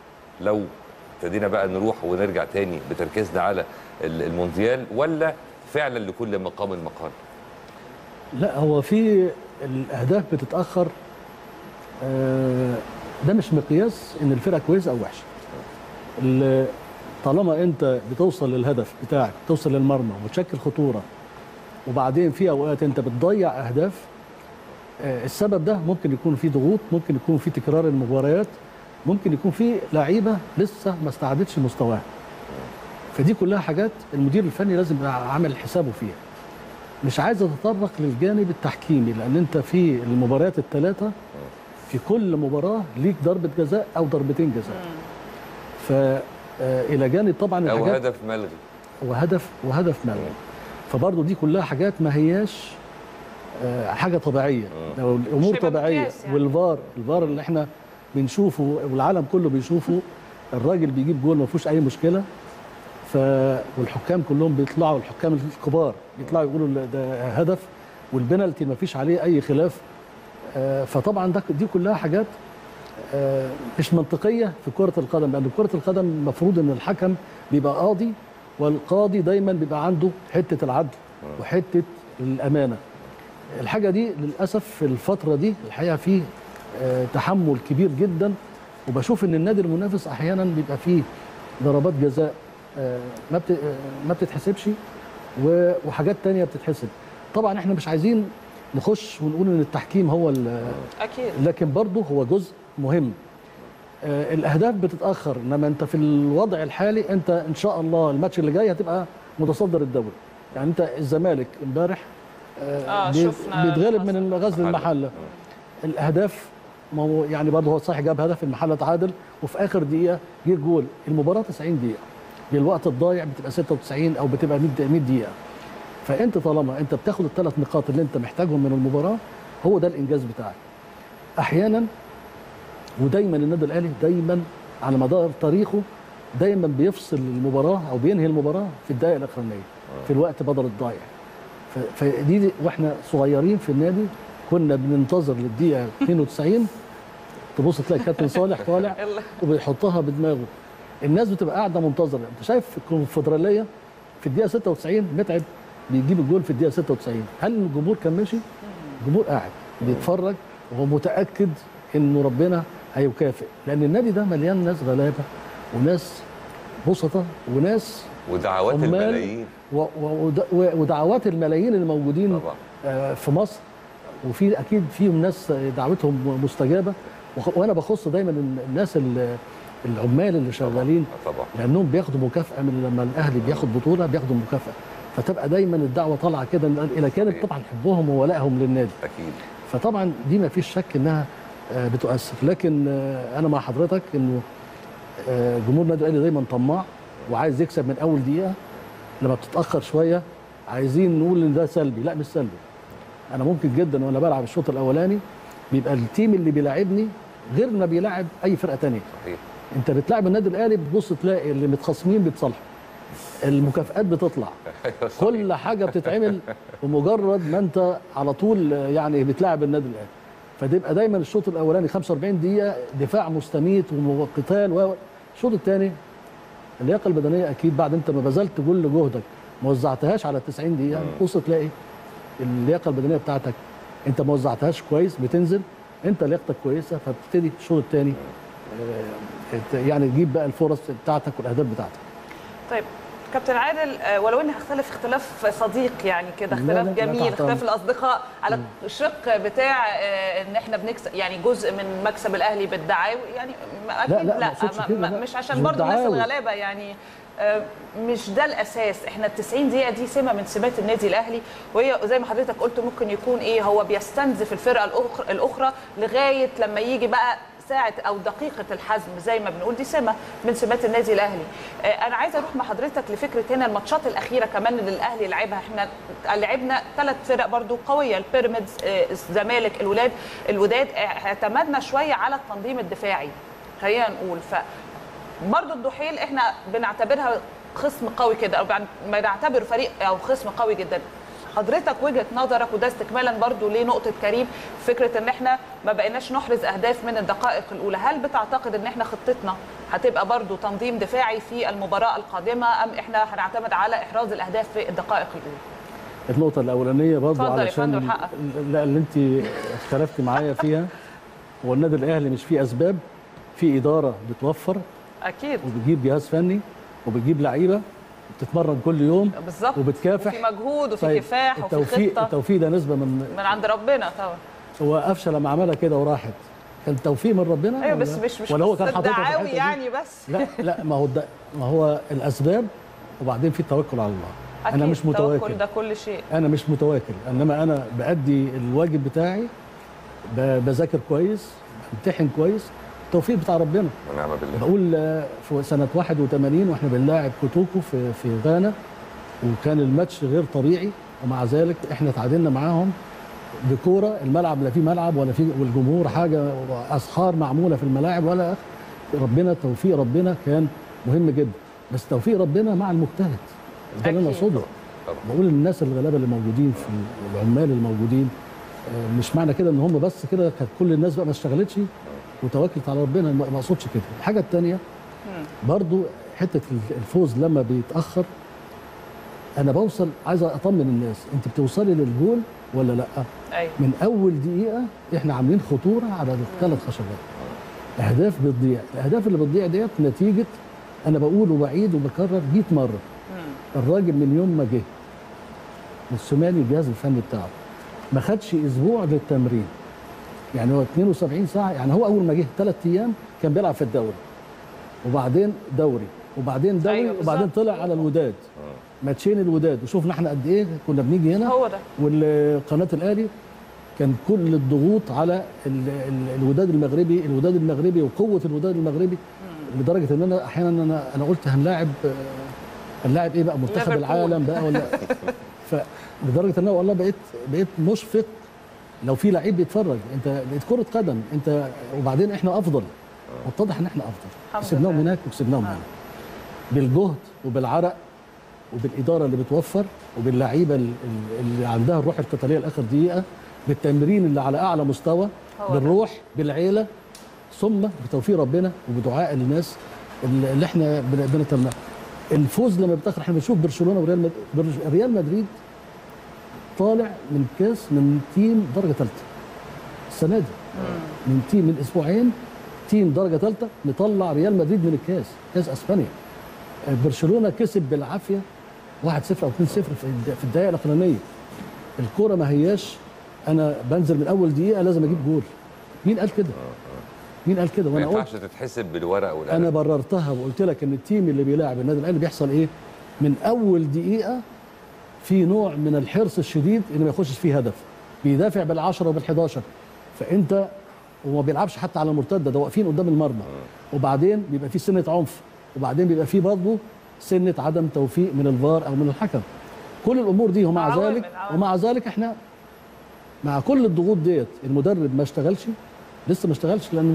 لو ابتدينا بقى نروح ونرجع تاني بتركيزنا على ال- المونديال ولا فعلا لكل مقام مقال لا هو في الاهداف بتتاخر آه، ده مش مقياس ان الفرقه كويسه او وحشه ال- طالما انت بتوصل للهدف بتاعك توصل للمرمى وتشكل خطوره وبعدين في اوقات انت بتضيع اهداف آه، السبب ده ممكن يكون في ضغوط ممكن يكون في تكرار المباريات ممكن يكون في لعيبه لسه ما استعدتش مستواها فدي كلها حاجات المدير الفني لازم يبقى عامل حسابه فيها مش عايز اتطرق للجانب التحكيمي لان انت في المباريات الثلاثه في كل مباراه ليك ضربه جزاء او ضربتين جزاء فالى جانب طبعا او الحاجات هدف ملغي وهدف وهدف ملغي فبرضه دي كلها حاجات ما هياش آه، حاجه طبيعيه لو الامور مش هيبقى طبيعيه مقياس يعني. والفار الفار اللي احنا بنشوفه والعالم كله بيشوفه الراجل بيجيب جول ما فيهوش اي مشكله ف والحكام كلهم بيطلعوا الحكام الكبار بيطلعوا يقولوا لا ده هدف والبنالتي ما فيش عليه اي خلاف آه، فطبعا ده دي كلها حاجات آه، مش منطقيه في كره القدم لان كره القدم المفروض ان الحكم بيبقى قاضي والقاضي دايما بيبقى عنده حته العدل وحته الامانه الحاجه دي للاسف في الفتره دي الحقيقه فيه آه، تحمل كبير جدا وبشوف ان النادي المنافس احيانا بيبقى فيه ضربات جزاء آه، ما بت- آه، ما بتتحسبش و- وحاجات تانية بتتحسب طبعا احنا مش عايزين نخش ونقول ان التحكيم هو ال- اكيد لكن برضه هو جزء مهم آه، الاهداف بتتاخر انما انت في الوضع الحالي انت ان شاء الله الماتش اللي جاي هتبقى متصدر الدوري يعني انت الزمالك امبارح اه بي- شفنا بيتغلب من غزل المحله الاهداف ما هو يعني برضه هو صحيح جاب هدف المحله تعادل وفي اخر دقيقه جه الجول المباراه 90 دقيقه بالوقت الضايع بتبقى 96 او بتبقى 100 100 دقيقه فانت طالما انت بتاخد الثلاث نقاط اللي انت محتاجهم من المباراه هو ده الانجاز بتاعك احيانا ودايما النادي الاهلي دايما على مدار تاريخه دايما بيفصل المباراه او بينهي المباراه في الدقائق الاخرانيه في الوقت بدل الضايع ف- فدي دي واحنا صغيرين في النادي كنا بننتظر للدقيقه 92 تبص تلاقي كابتن صالح طالع وبيحطها بدماغه الناس بتبقى قاعده منتظره انت شايف في الكونفدراليه في الدقيقه 96 متعب بيجيب الجول في الدقيقه 96 هل الجمهور كان ماشي؟ الجمهور قاعد بيتفرج وهو متاكد انه ربنا هيكافئ لان النادي ده مليان ناس غلابه وناس بسطه وناس ودعوات عمال الملايين و- و- ود- و- ودعوات الملايين الموجودين طبعا. آه، في مصر وفي اكيد فيهم ناس دعوتهم مستجابه وخ- وانا بخص دايما الن- الناس ال- العمال اللي شغالين طبعا لانهم بياخدوا مكافاه من لما الاهلي بياخد بطوله بياخدوا مكافاه فتبقى دايما الدعوه طالعه كده من- الى جانب طبعا حبهم وولائهم للنادي اكيد فطبعا دي ما فيش شك انها آه، بتؤثر لكن آه، انا مع حضرتك انه آه، جمهور النادي الاهلي دايما طماع وعايز يكسب من اول دقيقه لما بتتاخر شويه عايزين نقول ان ده سلبي لا مش سلبي انا ممكن جدا وانا بلعب الشوط الاولاني بيبقى التيم اللي بيلاعبني غير ما بيلاعب اي فرقه تانية صحيح انت بتلاعب النادي الاهلي بتبص تلاقي اللي متخاصمين بيتصالحوا المكافآت بتطلع كل حاجه بتتعمل بمجرد ما انت على طول يعني بتلاعب النادي الاهلي فتبقى دايما الشوط الاولاني 45 دقيقه دفاع مستميت وقتال و الشوط الثاني اللياقه البدنيه اكيد بعد انت ما بذلت كل جهدك ما وزعتهاش على 90 دقيقه تبص تلاقي اللياقه البدنيه بتاعتك انت ما وزعتهاش كويس بتنزل انت لياقتك كويسه فبتبتدي الشوط الثاني يعني تجيب بقى الفرص بتاعتك والاهداف بتاعتك طيب كابتن عادل آه، ولو اني هختلف اختلاف صديق يعني كده لا، اختلاف لا، لا جميل تحت اختلاف أمر. الاصدقاء على الشق بتاع آه، ان احنا بنكسب يعني جزء من مكسب الاهلي بالدعاوي يعني ما- اكيد لا، لا, ما أقصدش ما- كده، ما- لا. مش عشان مش برضو الناس الدعاوي. الغلابه يعني آه، مش ده الاساس احنا ال 90 دقيقه دي سمه من سمات النادي الاهلي وهي زي ما حضرتك قلت ممكن يكون ايه هو بيستنزف الفرقه الأخرى, الاخرى لغايه لما يجي بقى ساعه او دقيقه الحزم زي ما بنقول دي سمه من سمات النادي الاهلي آه، انا عايزه اروح مع حضرتك لفكره هنا الماتشات الاخيره كمان اللي الاهلي لعبها احنا لعبنا ثلاث فرق برضو قويه البيراميدز آه، الزمالك الولاد الوداد آه، اعتمدنا شويه على التنظيم الدفاعي خلينا نقول ف برضو الدحيل احنا بنعتبرها خصم قوي كده او بن- بنعتبر فريق او خصم قوي جدا حضرتك وجهه نظرك وده استكمالا برضو لنقطه كريم فكره ان احنا ما بقيناش نحرز اهداف من الدقائق الاولى هل بتعتقد ان احنا خطتنا هتبقى برضو تنظيم دفاعي في المباراه القادمه ام احنا هنعتمد على احراز الاهداف في الدقائق الاولى النقطة الأولانية برضه اتفضل يا علشان فندم، حقك. ال- لا اللي أنت اختلفتي معايا فيها هو النادي الأهلي مش فيه أسباب في إدارة بتوفر اكيد وبتجيب جهاز فني وبتجيب لعيبة بتتمرن كل يوم بالظبط وبتكافح وفي مجهود وفي طيب، كفاح وفي التوفيق خطه التوفيق ده نسبة من من عند ربنا طبعا هو قفشه لما عملها كده وراحت كان توفيق من ربنا ايوه ولا- بس مش مش ولا هو كان قصة حاططها في دعاوي الحتة دي؟ يعني بس لا لا ما هو ده ما هو الاسباب وبعدين في التوكل على الله أكيد انا مش التوكل متواكل ده كل شيء انا مش متواكل انما انا بادي الواجب بتاعي ب- بذاكر كويس بمتحن كويس التوفيق بتاع ربنا ونعم بالله بقول آه، في سنه 81 واحنا بنلاعب كوتوكو في في غانا وكان الماتش غير طبيعي ومع ذلك احنا تعادلنا معاهم بكوره الملعب لا فيه ملعب ولا فيه والجمهور حاجه اسحار معموله في الملاعب ولا ربنا توفيق ربنا كان مهم جدا بس توفيق ربنا مع المجتهد ده اللي انا أكيد. اقصده بقول للناس الغلابه اللي موجودين في العمال الموجودين آه، مش معنى كده ان هم بس كده كانت كل الناس بقى ما اشتغلتش وتوكلت على ربنا ما ما اقصدش كده الحاجه الثانيه برضو حته الفوز لما بيتاخر انا بوصل عايز اطمن الناس انت بتوصلي للجول ولا لا ايوه من اول دقيقه احنا عاملين خطوره على الثلاث خشبات اهداف بتضيع الاهداف اللي بتضيع ديت نتيجه انا بقول وبعيد وبكرر 100 مره الراجل من يوم ما جه السوماني الجهاز الفني بتاعه ما خدش اسبوع للتمرين يعني هو 72 ساعه يعني هو اول ما جه ثلاث ايام كان بيلعب في الدوري وبعدين دوري وبعدين دوري أيوة أيوة وبعدين بالظبط. طلع على الوداد ماتشين الوداد وشوفنا احنا قد ايه كنا بنيجي هنا هو ده والقناه الاهلي كان كل الضغوط على ال ال الوداد المغربي الوداد المغربي وقوه الوداد المغربي لدرجه ان انا احيانا انا انا قلت هنلاعب آه، هنلاعب ايه بقى منتخب ليفربول. العالم بقى ولا فلدرجه ان انا والله بقيت بقيت مشفق لو في لعيب بيتفرج انت بقيت كره قدم انت وبعدين احنا افضل واتضح ان احنا افضل الحمد كسبناهم لله. هناك وكسبناهم هنا بالجهد وبالعرق وبالاداره اللي بتوفر وباللعيبه ال- ال- اللي عندها الروح القتاليه لاخر دقيقه بالتمرين اللي على اعلى مستوى هو ده. بالروح بالعيله ثم بتوفيق ربنا وبدعاء الناس اللي اللي احنا بن- بنتمناه الفوز لما بيتاخر احنا بنشوف برشلونه وريال مدريد برج- ريال مدريد طالع من كاس من تيم درجه ثالثه السنه دي من تيم من اسبوعين تيم درجه ثالثه مطلع ريال مدريد من الكاس كاس اسبانيا آه، برشلونه كسب بالعافيه 1-0 او 2-0 في الد- في الدقائق الاخرانيه الكوره ما هياش انا بنزل من اول دقيقه لازم اجيب جول مين قال كده مين قال كده ما وانا قلت ينفعش تتحسب بالورق والقلم انا بررتها وقلت لك ان التيم اللي بيلاعب النادي الاهلي بيحصل ايه من اول دقيقه في نوع من الحرص الشديد ان ما يخشش فيه هدف بيدافع بال10 وبال11 فانت وما بيلعبش حتى على المرتده ده واقفين قدام المرمى وبعدين بيبقى في سنه عنف وبعدين بيبقى في برضه سنه عدم توفيق من الفار او من الحكم كل الامور دي ومع عوامل- ذلك عوامل. ومع ذلك احنا مع كل الضغوط ديت المدرب ما اشتغلش لسه ما اشتغلش لانه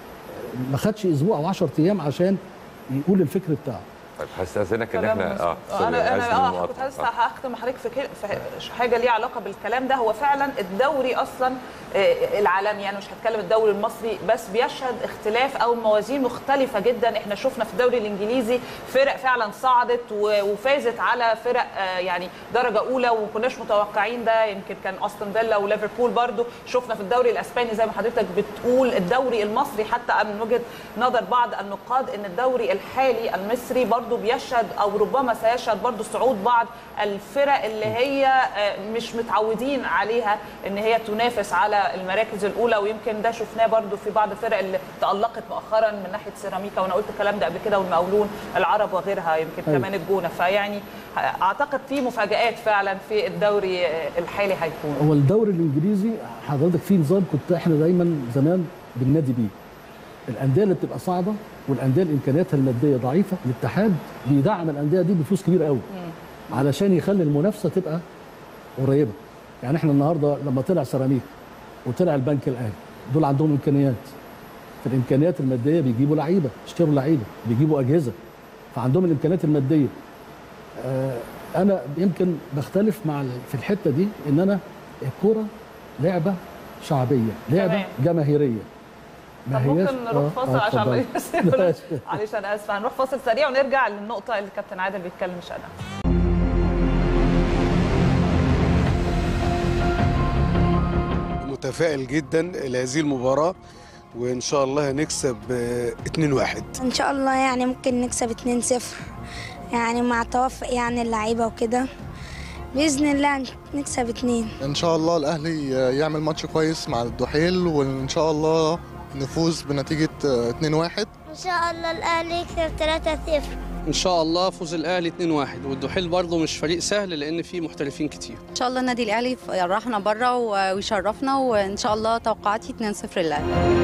ما خدش اسبوع او 10 ايام عشان يقول الفكر بتاعه طيب هستاذنك ان كلام احنا اه مظبوط. سوري، انا آسف انا اه للمقاطعة. كنت عايز آه. هختم حضرتك في كل- في حاجه ليها علاقه بالكلام ده هو فعلا الدوري اصلا آه، العالمي يعني مش هتكلم الدوري المصري بس بيشهد اختلاف او موازين مختلفه جدا احنا شفنا في الدوري الانجليزي فرق فعلا صعدت و- وفازت على فرق آه، يعني درجه اولى وما كناش متوقعين ده يمكن كان استون فيلا وليفربول برضو شفنا في الدوري الاسباني زي ما حضرتك بتقول الدوري المصري حتى من وجهه نظر بعض النقاد ان الدوري الحالي المصري برضو بيشهد او ربما سيشهد برضو صعود بعض الفرق اللي هي آه، مش متعودين عليها ان هي تنافس على المراكز الاولى ويمكن ده شفناه برضو في بعض الفرق اللي تالقت مؤخرا من ناحيه سيراميكا وانا قلت الكلام ده قبل كده والمقاولون العرب وغيرها يمكن أيوة. كمان الجونه فيعني اعتقد في مفاجات فعلا في الدوري آه، الحالي هيكون هو الدوري الانجليزي حضرتك في نظام كنت احنا دايما زمان بننادي بيه الانديه اللي بتبقى صاعده والانديه اللي امكانياتها الماديه ضعيفه الاتحاد بيدعم الانديه دي بفلوس كبيره قوي علشان يخلي المنافسه تبقى قريبه يعني احنا النهارده لما طلع سيراميك وطلع البنك الاهلي دول عندهم امكانيات في الامكانيات الماديه بيجيبوا لعيبه يشتروا لعيبه بيجيبوا اجهزه فعندهم الامكانيات الماديه آه، انا يمكن بختلف مع ال- في الحته دي ان انا الكوره لعبه شعبيه لعبه تمام. جماهيريه طب هياش- ممكن نروح آه، فاصل آه، عشان ما اتفضل. يصير- معلش انا اسفه هنروح فاصل سريع ونرجع للنقطه اللي كابتن عادل بيتكلم مش انا متفائل جدا لهذه المباراة وإن شاء الله هنكسب آه، 2-1 ان شاء الله يعني ممكن نكسب 2-0 يعني مع توفق يعني اللعيبه وكده باذن الله نكسب اتنين ان شاء الله الاهلي يعمل ماتش كويس مع الدحيل وان شاء الله نفوز بنتيجه 2-1 ان شاء الله الاهلي يكسب 3-0 ان شاء الله فوز الاهلي 2-1 والدحيل برضه مش فريق سهل لان فيه محترفين كتير ان شاء الله النادي الاهلي يفرحنا بره ويشرفنا وان شاء الله توقعاتي 2-0 للاهلي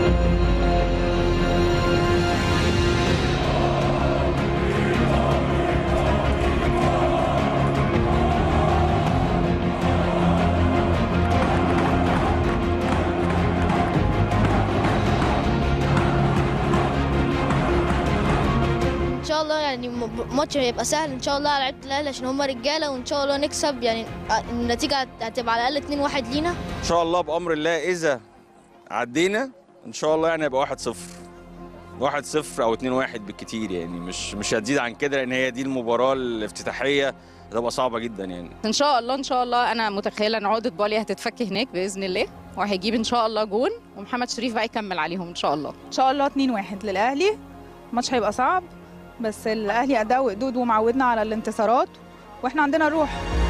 ان شاء الله يعني م- ماتش هيبقى سهل ان شاء الله على لعيبه الاهلي عشان هم رجاله وان شاء الله نكسب يعني النتيجه هت- هتبقى على الاقل 2-1 لينا ان شاء الله بامر الله اذا عدينا ان شاء الله يعني هيبقى 1-0 1-0 او 2-1 بالكتير يعني مش مش هتزيد عن كده لان هي دي المباراه الافتتاحيه هتبقى صعبه جدا يعني ان شاء الله ان شاء الله انا متخيله ان عقده بالي هتتفك هناك باذن الله وهيجيب ان شاء الله جون ومحمد شريف بقى يكمل عليهم ان شاء الله ان شاء الله 2-1 للاهلي الماتش هيبقى صعب بس الاهلي اداء وقدود ومعودنا على الانتصارات واحنا عندنا روح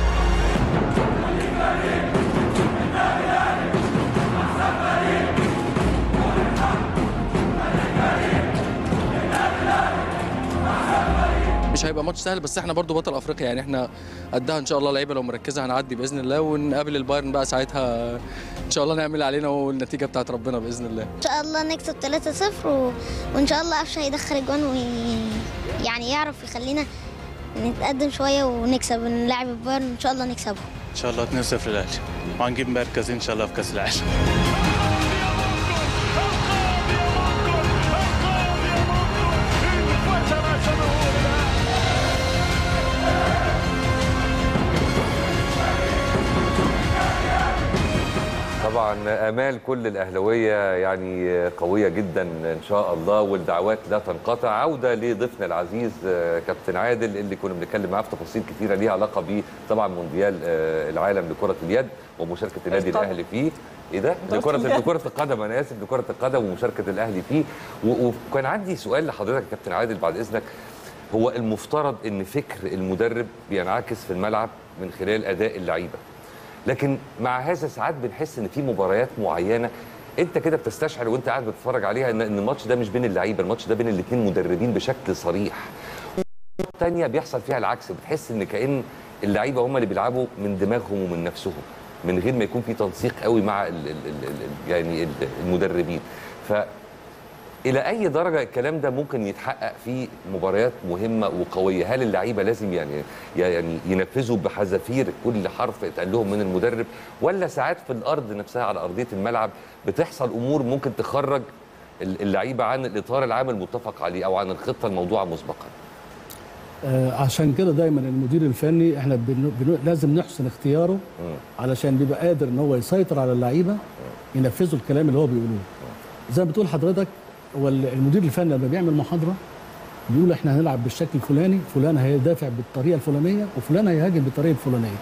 مش هيبقى ماتش سهل بس احنا برضو بطل افريقيا يعني احنا قدها ان شاء الله لعيبه لو مركزه هنعدي باذن الله ونقابل البايرن بقى ساعتها ان شاء الله نعمل اللي علينا والنتيجه بتاعت ربنا باذن الله ان شاء الله نكسب 3-0 و... وان شاء الله قفشه هيدخل اجوان وي... يعني يعرف يخلينا نتقدم شويه ونكسب نلعب البايرن ان شاء الله نكسبه ان شاء الله 2-0 للاهلي وهنجيب مركز ان شاء الله في كاس العالم طبعا امال كل الاهلاويه يعني قويه جدا ان شاء الله والدعوات لا تنقطع عوده لضيفنا العزيز آه، كابتن عادل اللي كنا بنتكلم معاه في تفاصيل كثيره ليها علاقه ب طبعا مونديال آه، العالم لكره اليد ومشاركه النادي القدم. الاهلي فيه ايه ده؟ كرة لكرة اليد. لكرة القدم انا اسف لكرة القدم ومشاركة الاهلي فيه و- وكان عندي سؤال لحضرتك يا كابتن عادل بعد اذنك هو المفترض ان فكر المدرب بينعكس في الملعب من خلال اداء اللعيبه لكن مع هذا ساعات بنحس ان في مباريات معينه انت كده بتستشعر وانت قاعد بتتفرج عليها ان ان الماتش ده مش بين اللعيبه الماتش ده بين الاثنين مدربين بشكل صريح تانية بيحصل فيها العكس بتحس ان كأن اللعيبه هم اللي بيلعبوا من دماغهم ومن نفسهم من غير ما يكون في تنسيق قوي مع ال ال ال ال يعني ال- المدربين ف الى اي درجه الكلام ده ممكن يتحقق في مباريات مهمه وقويه هل اللعيبه لازم يعني يعني ينفذوا بحذافير كل حرف اتقال لهم من المدرب ولا ساعات في الارض نفسها على ارضيه الملعب بتحصل امور ممكن تخرج اللعيبه عن الاطار العام المتفق عليه او عن الخطه الموضوعه مسبقا آه، عشان كده دايما المدير الفني احنا بن... بن... لازم نحسن اختياره علشان بيبقى قادر ان هو يسيطر على اللعيبه ينفذوا الكلام اللي هو بيقولوه زي ما بتقول حضرتك هو ال- المدير الفني لما بيعمل محاضره بيقول احنا هنلعب بالشكل الفلاني فلان هيدافع بالطريقه الفلانيه وفلان هيهاجم بالطريقه الفلانيه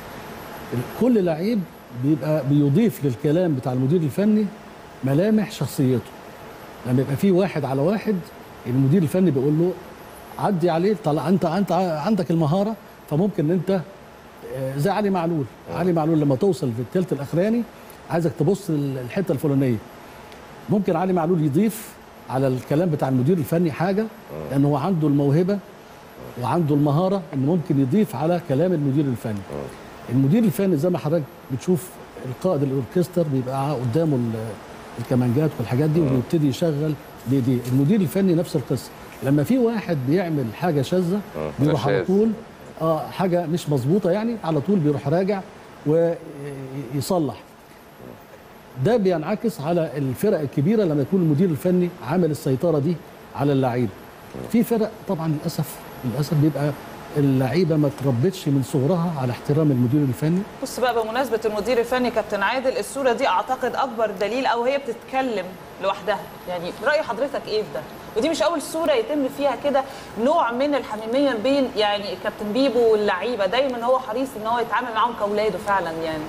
كل لعيب بيبقى بيضيف للكلام بتاع المدير الفني ملامح شخصيته لما يبقى في واحد على واحد المدير الفني بيقول له عدي عليه طلع انت انت عندك المهاره فممكن ان انت آه، زي علي معلول علي معلول لما توصل في الثلث الاخراني عايزك تبص الحته الفلانيه ممكن علي معلول يضيف على الكلام بتاع المدير الفني حاجه لان هو عنده الموهبه وعنده المهاره ان ممكن يضيف على كلام المدير الفني المدير الفني زي ما حضرتك بتشوف القائد الاوركستر بيبقى قدامه ال- الكمانجات والحاجات دي وبيبتدي يشغل دي دي المدير الفني نفس القصه لما في واحد بيعمل حاجه شاذه بيروح على شاذ. طول اه حاجه مش مظبوطه يعني على طول بيروح راجع ويصلح ده بينعكس على الفرق الكبيره لما يكون المدير الفني عامل السيطره دي على اللعيبه في فرق طبعا للاسف للاسف بيبقى اللعيبه ما تربتش من صغرها على احترام المدير الفني بص بقى بمناسبه المدير الفني كابتن عادل الصوره دي اعتقد اكبر دليل او هي بتتكلم لوحدها يعني راي حضرتك ايه في ده ودي مش اول صوره يتم فيها كده نوع من الحميميه بين يعني كابتن بيبو واللعيبه دايما هو حريص ان هو يتعامل معاهم كاولاده فعلا يعني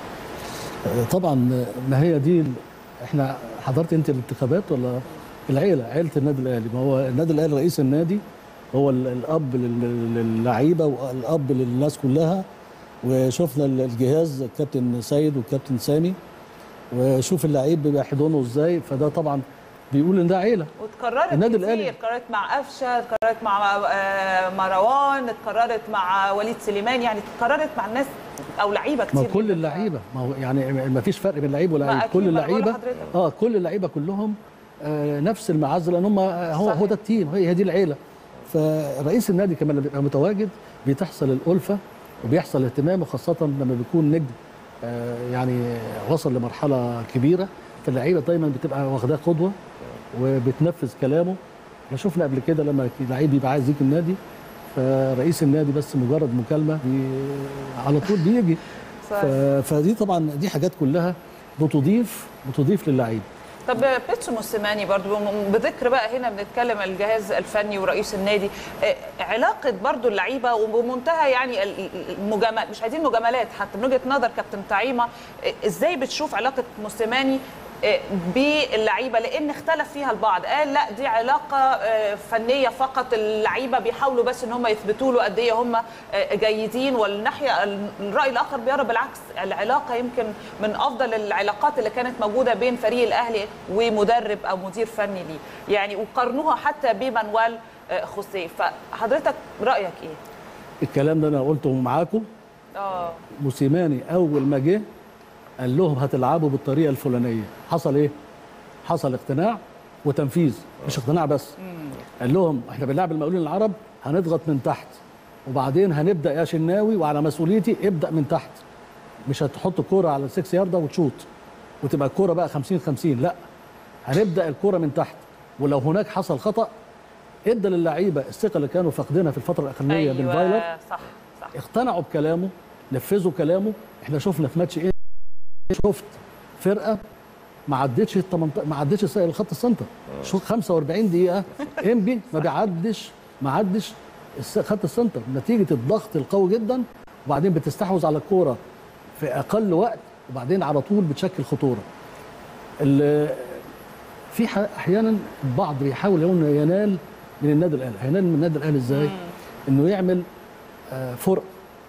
آه، طبعا ما هي دي ال- احنا حضرت انت الانتخابات ولا العيله عيله النادي الاهلي ما هو النادي الاهلي رئيس النادي هو ال- الاب لل- للعيبه والاب للناس كلها وشفنا ال- الجهاز الكابتن سيد والكابتن سامي وشوف اللعيب بيحضنه ازاي فده طبعا بيقول ان ده عيله واتكررت النادي كتير الأهلي. اتكررت مع قفشه اتكررت مع آه، مروان اتكررت مع وليد سليمان يعني اتكررت مع الناس او لعيبه ما كتير هو كل اللعيبه ما هو يعني ما فيش فرق بين لعيب ما ولاعيب أكيد، كل ما أنا بقول اللعيبه لحضرتك. اه كل اللعيبه كلهم آه نفس المعزه لان هم آه، هو هو ده التيم هي هي دي العيله فرئيس النادي كمان لما بيبقى متواجد بتحصل الالفه وبيحصل اهتمام وخاصه لما بيكون نجم آه يعني وصل لمرحله كبيره فاللعيبه دايما بتبقى واخداه قدوه وبتنفذ كلامه احنا شفنا قبل كده لما لعيب يبقى عايز يجي النادي فرئيس النادي بس مجرد مكالمه بي على طول بيجي صحيح. ف- فدي طبعا دي حاجات كلها بتضيف بتضيف للعيب طب بيتسو موسيماني برضو م- بذكر بقى هنا بنتكلم الجهاز الفني ورئيس النادي آه، علاقه برضو اللعيبه وبمنتهى يعني ال- ال- المجاملات مش عايزين مجاملات حتى من وجهه نظر كابتن طعيمه آه، ازاي بتشوف علاقه موسيماني آه، باللعيبه لان اختلف فيها البعض قال لا دي علاقه آه، فنيه فقط اللعيبه بيحاولوا بس ان هم يثبتوا له قد ايه هم آه، جيدين والناحيه الراي الاخر بيرى بالعكس العلاقه يمكن من افضل العلاقات اللي كانت موجوده بين فريق الاهلي ومدرب او مدير فني ليه يعني وقارنوها حتى بمانويل آه، خوسيه فحضرتك رايك ايه؟ الكلام ده انا قلته معاكم اه موسيماني اول ما جه قال لهم هتلعبوا بالطريقه الفلانيه حصل ايه حصل اقتناع وتنفيذ مش اقتناع بس قال لهم احنا بنلعب المقاولين العرب هنضغط من تحت وبعدين هنبدا يا شناوي وعلى مسؤوليتي ابدا من تحت مش هتحط كوره على السكس يارده وتشوط وتبقى الكوره بقى 50 50 لا هنبدا الكوره من تحت ولو هناك حصل خطا ادى للعيبه الثقه اللي كانوا فاقدينها في الفتره الاخرانيه أيوة بالفايلر ايوه صح صح اقتنعوا بكلامه نفذوا كلامه احنا شفنا في ماتش ايه شفت فرقه ما عدتش ال 18 ما عدتش الس- الخط السنتر شوف 45 دقيقه انبي ما بيعدش ما عدش الس- خط السنتر نتيجه الضغط القوي جدا وبعدين بتستحوذ على الكوره في اقل وقت وبعدين على طول بتشكل خطوره ال- في ح- احيانا البعض بيحاول انه ينال من النادي الاهلي هينال من النادي الاهلي ازاي انه يعمل آه، فرق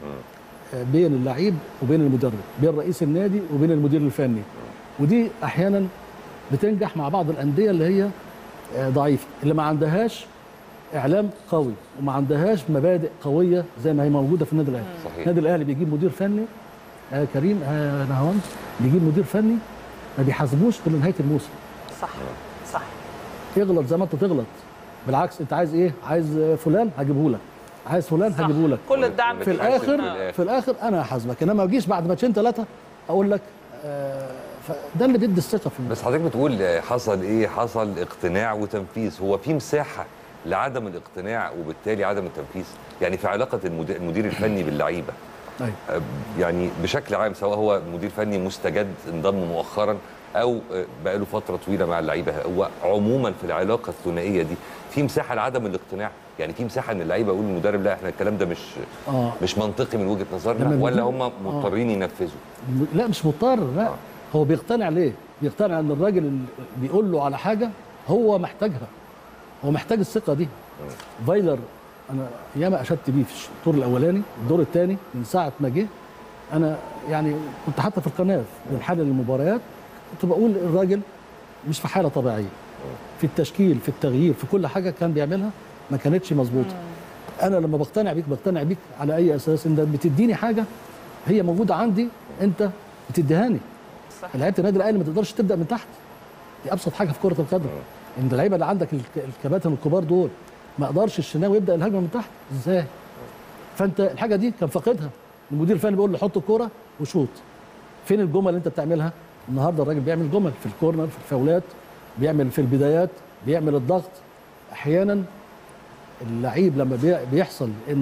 آه، بين اللعيب وبين المدرب بين رئيس النادي وبين المدير الفني ودي احيانا بتنجح مع بعض الانديه اللي هي آه، ضعيفه اللي ما عندهاش اعلام قوي وما عندهاش مبادئ قويه زي ما هي موجوده في النادي الاهلي صحيح. النادي الاهلي بيجيب مدير فني آه كريم آه نهوان بيجيب مدير فني ما بيحاسبوش غير لنهايه الموسم صح صح اغلط زي ما انت تغلط بالعكس انت عايز ايه عايز آه، فلان هجيبه لك عايز فلان هجيبه لك كل الدعم في الاخر في الاخر انا هحاسبك انما ما اجيش بعد ماتشين ثلاثه اقول لك آه فده اللي بيدي الثقه في بس حضرتك بتقول آه، حصل ايه حصل اقتناع وتنفيذ هو في مساحه لعدم الاقتناع وبالتالي عدم التنفيذ يعني في علاقه المدير, المدير الفني باللعيبه أيوة. آه، يعني بشكل عام سواء هو مدير فني مستجد انضم مؤخرا او آه، بقاله فتره طويله مع اللعيبه هو عموما في العلاقه الثنائيه دي في مساحه لعدم الاقتناع يعني في مساحه ان اللعيبه يقولوا للمدرب لا احنا الكلام ده مش اه مش منطقي من وجهه نظرنا لما ولا بيكون- هم مضطرين ينفذوا لا مش مضطر لا هو بيقتنع ليه؟ بيقتنع ان الراجل اللي بيقول له على حاجه هو محتاجها هو محتاج الثقه دي فايلر انا ياما اشدت بيه في الدور الاولاني الدور الثاني من ساعه ما جه انا يعني كنت حتى في القناه بنحلل المباريات كنت بقول الراجل مش في حاله طبيعيه في التشكيل في التغيير في كل حاجه كان بيعملها ما كانتش مظبوطه انا لما بقتنع بيك بقتنع بيك على اي اساس انت بتديني حاجه هي موجوده عندي انت بتديهاني صح. لعيبه النادي الاهلي ما تقدرش تبدا من تحت دي ابسط حاجه في كره القدم ان اللعيبه اللي عندك الك- الكباتن الكبار دول ما قدرش الشناوي يبدا الهجمه من تحت ازاي فانت الحاجه دي كان فاقدها المدير الفني بيقول له حط الكوره وشوط فين الجمل اللي انت بتعملها النهارده الراجل بيعمل جمل في الكورنر في الفاولات بيعمل في البدايات بيعمل الضغط احيانا اللعيب لما بي- بيحصل انه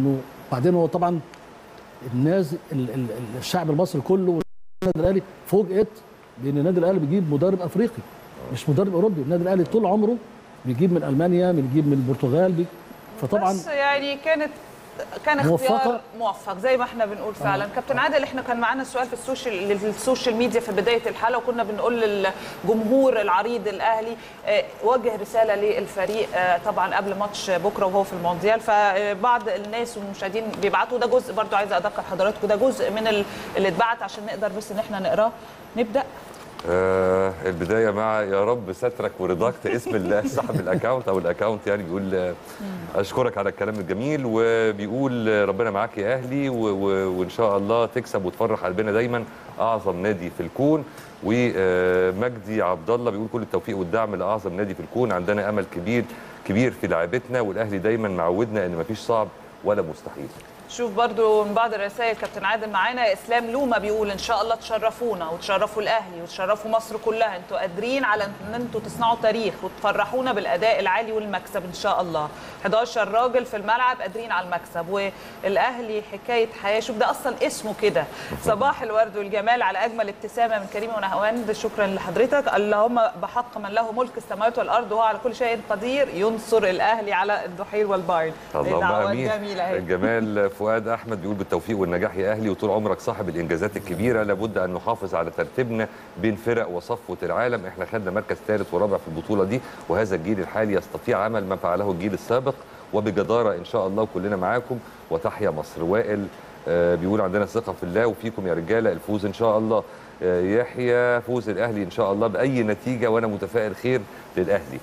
بعدين هو طبعا الناس ال- ال- ال- الشعب المصري كله والنادي الاهلي فوجئت بان النادي الاهلي بيجيب مدرب افريقي مش مدرب اوروبي النادي الاهلي طول عمره بيجيب من المانيا بيجيب من البرتغال بي فطبعا بس يعني كانت كان موفقة. اختيار موفق زي ما احنا بنقول فعلا كابتن عادل احنا كان معانا سؤال في السوشيال السوشيال ميديا في بدايه الحلقه وكنا بنقول للجمهور العريض الاهلي آه، وجه رساله للفريق آه، طبعا قبل ماتش بكره وهو في المونديال فبعض الناس والمشاهدين بيبعتوا ده جزء برضو عايزه اذكر حضراتكم ده جزء من ال- اللي اتبعت عشان نقدر بس ان احنا نقراه نبدا آه البدايه مع يا رب سترك ورضاك ده اسم ال- صاحب الاكونت او الاكونت يعني بيقول آه، اشكرك على الكلام الجميل وبيقول آه، ربنا معاك يا اهلي و- و- وان شاء الله تكسب وتفرح قلبنا دايما اعظم نادي في الكون ومجدي عبد الله بيقول كل التوفيق والدعم لاعظم نادي في الكون عندنا امل كبير كبير في لعبتنا والاهلي دايما معودنا ان مفيش صعب ولا مستحيل شوف برضو من بعض الرسائل كابتن عادل معانا اسلام لوما بيقول ان شاء الله تشرفونا وتشرفوا الاهلي وتشرفوا مصر كلها انتوا قادرين على ان انتوا تصنعوا تاريخ وتفرحونا بالاداء العالي والمكسب ان شاء الله 11 راجل في الملعب قادرين على المكسب والاهلي حكايه حياه شوف ده اصلا اسمه كده صباح الورد والجمال على اجمل ابتسامه من كريم ونهواند شكرا لحضرتك اللهم بحق من له ملك السماوات والارض وهو على كل شيء قدير ينصر الاهلي على الدحيل والبايرن اللهم دعوات امين جميله اهي جمال فؤاد احمد بيقول بالتوفيق والنجاح يا اهلي وطول عمرك صاحب الانجازات الكبيره لابد ان نحافظ على ترتيبنا بين فرق وصفوه العالم احنا خدنا مركز ثالث ورابع في البطوله دي وهذا الجيل الحالي يستطيع عمل ما فعله الجيل السابق وبجداره ان شاء الله وكلنا معاكم وتحيا مصر وائل آه، بيقول عندنا ثقه في الله وفيكم يا رجاله الفوز ان شاء الله آه، يحيى فوز الاهلي ان شاء الله باي نتيجه وانا متفائل خير للاهلي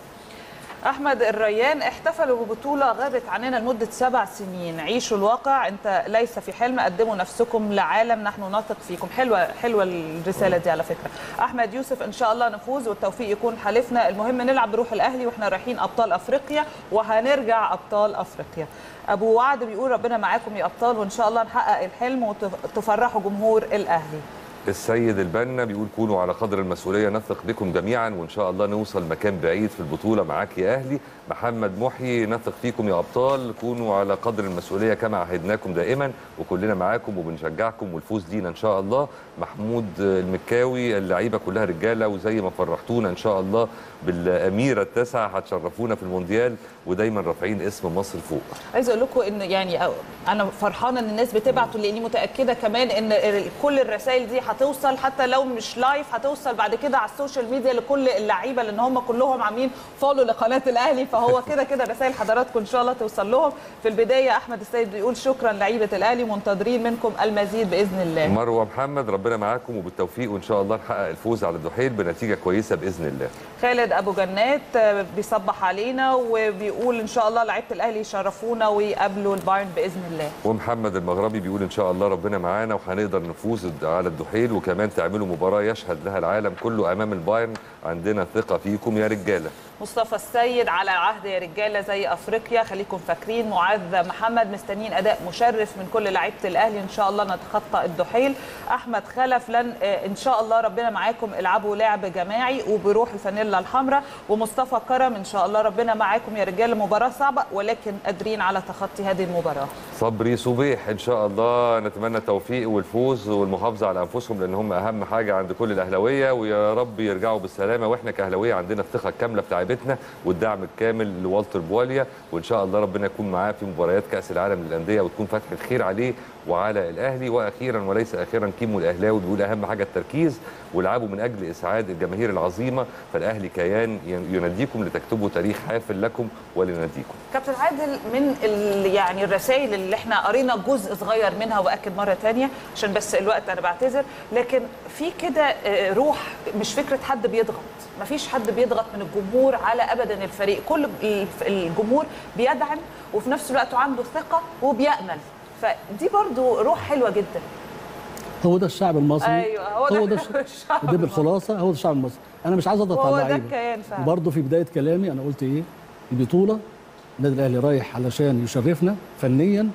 احمد الريان احتفلوا ببطوله غابت عننا لمده سبع سنين عيشوا الواقع انت ليس في حلم قدموا نفسكم لعالم نحن نثق فيكم حلوه حلوه الرساله دي على فكره احمد يوسف ان شاء الله نفوز والتوفيق يكون حليفنا المهم نلعب بروح الاهلي واحنا رايحين ابطال افريقيا وهنرجع ابطال افريقيا ابو وعد بيقول ربنا معاكم يا ابطال وان شاء الله نحقق الحلم وتفرحوا جمهور الاهلي السيد البنا بيقول كونوا على قدر المسؤوليه نثق بكم جميعا وان شاء الله نوصل مكان بعيد في البطوله معاك يا اهلي محمد محيي نثق فيكم يا ابطال كونوا على قدر المسؤوليه كما عهدناكم دائما وكلنا معاكم وبنشجعكم والفوز لينا ان شاء الله محمود المكاوي اللعيبه كلها رجاله وزي ما فرحتونا ان شاء الله بالاميره التاسعه هتشرفونا في المونديال ودايما رافعين اسم مصر فوق عايزه اقول لكم ان يعني أو- انا فرحانه ان الناس بتبعت لاني متاكده كمان ان ال- كل الرسائل دي هتوصل حتى لو مش لايف هتوصل بعد كده على السوشيال ميديا لكل اللعيبه لان هم كلهم عاملين فولو لقناه الاهلي فهو كده كده رسائل حضراتكم ان شاء الله توصل لهم في البدايه احمد السيد بيقول شكرا لعيبه الاهلي منتظرين منكم المزيد باذن الله مروه محمد ربنا معاكم وبالتوفيق وان شاء الله نحقق الفوز على الدحيل بنتيجه كويسه باذن الله خالد ابو جنات آه، بيصبح علينا وبيقول ان شاء الله لعيبه الاهلي يشرفونا ويقابلوا البايرن باذن الله ومحمد المغربي بيقول ان شاء الله ربنا معانا وهنقدر نفوز على الدحيل وكمان تعملوا مباراه يشهد لها العالم كله امام البايرن عندنا ثقه فيكم يا رجاله مصطفى السيد على العهد يا رجاله زي افريقيا خليكم فاكرين معاذ محمد مستنيين اداء مشرف من كل لعيبه الاهلي ان شاء الله نتخطى الدحيل احمد خلف لن آه، ان شاء الله ربنا معاكم العبوا لعب جماعي وبروح الفانيلا الحمراء ومصطفى كرم ان شاء الله ربنا معاكم يا رجاله مباراه صعبه ولكن قادرين على تخطي هذه المباراه صبري صبيح ان شاء الله نتمنى التوفيق والفوز والمحافظه على انفسهم لان هم اهم حاجه عند كل الاهلاويه ويا رب يرجعوا بالسلامه واحنا كاهلاويه عندنا الثقه الكامله في لعيبتنا والدعم الكامل لوالتر بواليا وان شاء الله ربنا يكون معاه في مباريات كاس العالم للانديه وتكون فتحه خير عليه وعلى الاهلي واخيرا وليس اخيرا كيمو الاهلاوي بيقول اهم حاجه التركيز والعبوا من اجل اسعاد الجماهير العظيمه فالاهلي كيان يناديكم لتكتبوا تاريخ حافل لكم ولناديكم كابتن عادل من ال- يعني الرسائل اللي احنا قرينا جزء صغير منها واكد مره تانية عشان بس الوقت انا بعتذر لكن في كده آه، روح مش فكره حد بيضغط مفيش حد بيضغط من الجمهور على ابدا الفريق كل الف- الجمهور بيدعم وفي نفس الوقت عنده ثقه وبيامل فدي برضو روح حلوه جدا هو ده الشعب المصري ايوه هو ده, هو ده الش- الشعب ده بالخلاصه هو ده الشعب المصري انا مش عايز اضغط وهو على ده اللعيبه الكيان فعلا. برضه في بدايه كلامي انا قلت ايه البطوله النادي الاهلي رايح علشان يشرفنا فنيا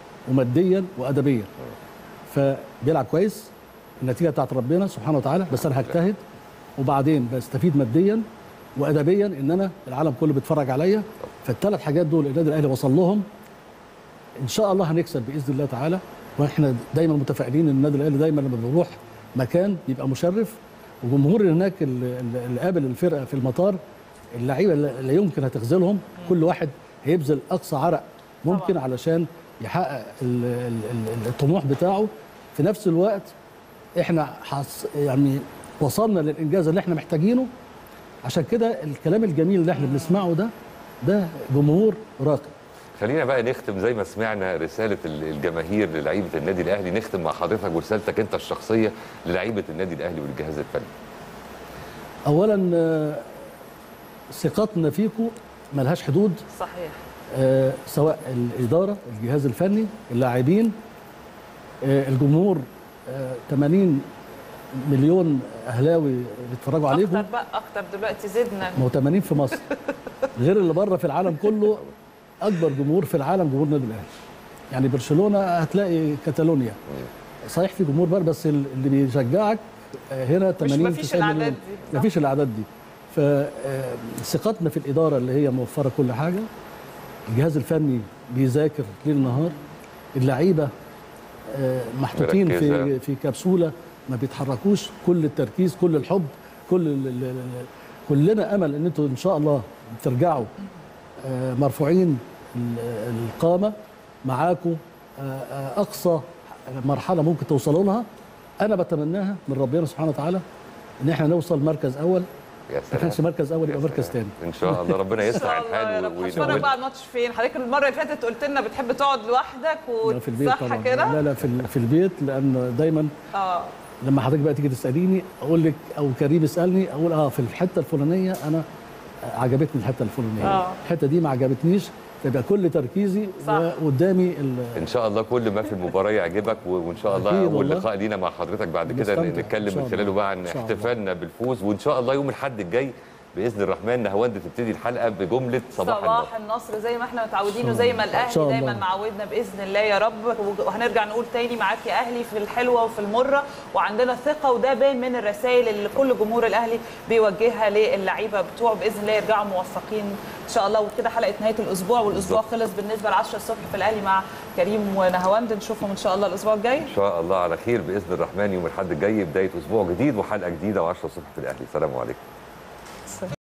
وماديا وادبيا فبيلعب كويس النتيجه بتاعت ربنا سبحانه وتعالى بس انا هجتهد وبعدين بستفيد ماديا وادبيا ان انا العالم كله بيتفرج عليا فالثلاث حاجات دول النادي الاهلي وصل لهم ان شاء الله هنكسب باذن الله تعالى واحنا دايما متفائلين ان النادي الاهلي دايما لما بنروح مكان بيبقى مشرف وجمهور هناك اللي اللي قابل الفرقه في المطار اللعيبه اللي لا يمكن هتخذلهم كل واحد هيبذل اقصى عرق ممكن علشان يحقق ال- ال- ال- الطموح بتاعه في نفس الوقت احنا حص يعني وصلنا للانجاز اللي احنا محتاجينه عشان كده الكلام الجميل اللي احنا بنسمعه ده ده جمهور راقي خلينا بقى نختم زي ما سمعنا رساله ال- الجماهير للعيبه النادي الاهلي نختم مع حضرتك ورسالتك انت الشخصيه للعيبه النادي الاهلي والجهاز الفني اولا آه، ثقتنا فيكم ملهاش حدود صحيح آه، سواء الاداره الجهاز الفني اللاعبين آه، الجمهور آه، 80 مليون اهلاوي بيتفرجوا عليكم اكتر بقى اكتر دلوقتي زدنا ما هو 80 في مصر غير اللي بره في العالم كله اكبر جمهور في العالم جمهور النادي الاهلي يعني برشلونه هتلاقي كاتالونيا صحيح في جمهور بره بس اللي بيشجعك آه، هنا 80 مفيش 90 الأعداد مليون دي، مفيش الاعداد دي فثقتنا في الاداره اللي هي موفره كل حاجه الجهاز الفني بيذاكر ليل نهار اللعيبه آه، محطوطين في مركزة. في كبسوله ما بيتحركوش كل التركيز كل الحب كل ال ال ال كلنا امل ان انتوا ان شاء الله ترجعوا آه، مرفوعين ال- القامه معاكم آه، آه، اقصى مرحله ممكن توصلوا لها انا بتمناها من ربنا سبحانه وتعالى ان احنا نوصل مركز اول يا ما سلام كانش مركز اول يبقى مركز ثاني ان شاء الله ربنا ان يسمع شاء الله يا الحال رب هتفرج وينور بقى الماتش فين حضرتك المره اللي فاتت قلت لنا بتحب تقعد لوحدك لا، في البيت وصح طبعا كده لا لا في ال- في البيت لان دايما اه لما حضرتك بقى تيجي تساليني اقول لك او كريم يسالني اقول اه في الحته الفلانيه انا عجبتني الحته الفلانيه آه. الحته دي ما عجبتنيش فيبقى كل تركيزي قدامي ان شاء الله كل ما في المباراه يعجبك و- وان شاء الله أكيد اول والله. لقاء لينا مع حضرتك بعد كده نستمتع إن نتكلم شاء من خلاله الله. بقى عن إن شاء الله. احتفالنا بالفوز وان شاء الله يوم الاحد الجاي باذن الرحمن نهاوند تبتدي الحلقه بجمله صباح, النصر صباح النصر زي ما احنا متعودين إن وزي ما شاء الاهلي الله. دايما معودنا باذن الله يا رب وهنرجع نقول تاني معاك يا اهلي في الحلوه وفي المره وعندنا ثقه وده باين من الرسائل اللي كل جمهور الاهلي بيوجهها للعيبه بتوعه باذن الله يرجعوا موفقين ان شاء الله وكده حلقه نهايه الاسبوع والاسبوع خلص بالنسبه ل 10 الصبح في الاهلي مع كريم ونهاوند نشوفهم ان شاء الله الاسبوع الجاي ان شاء الله على خير باذن الرحمن يوم الاحد الجاي بدايه اسبوع جديد وحلقه جديده و10 الصبح في الاهلي سلام عليكم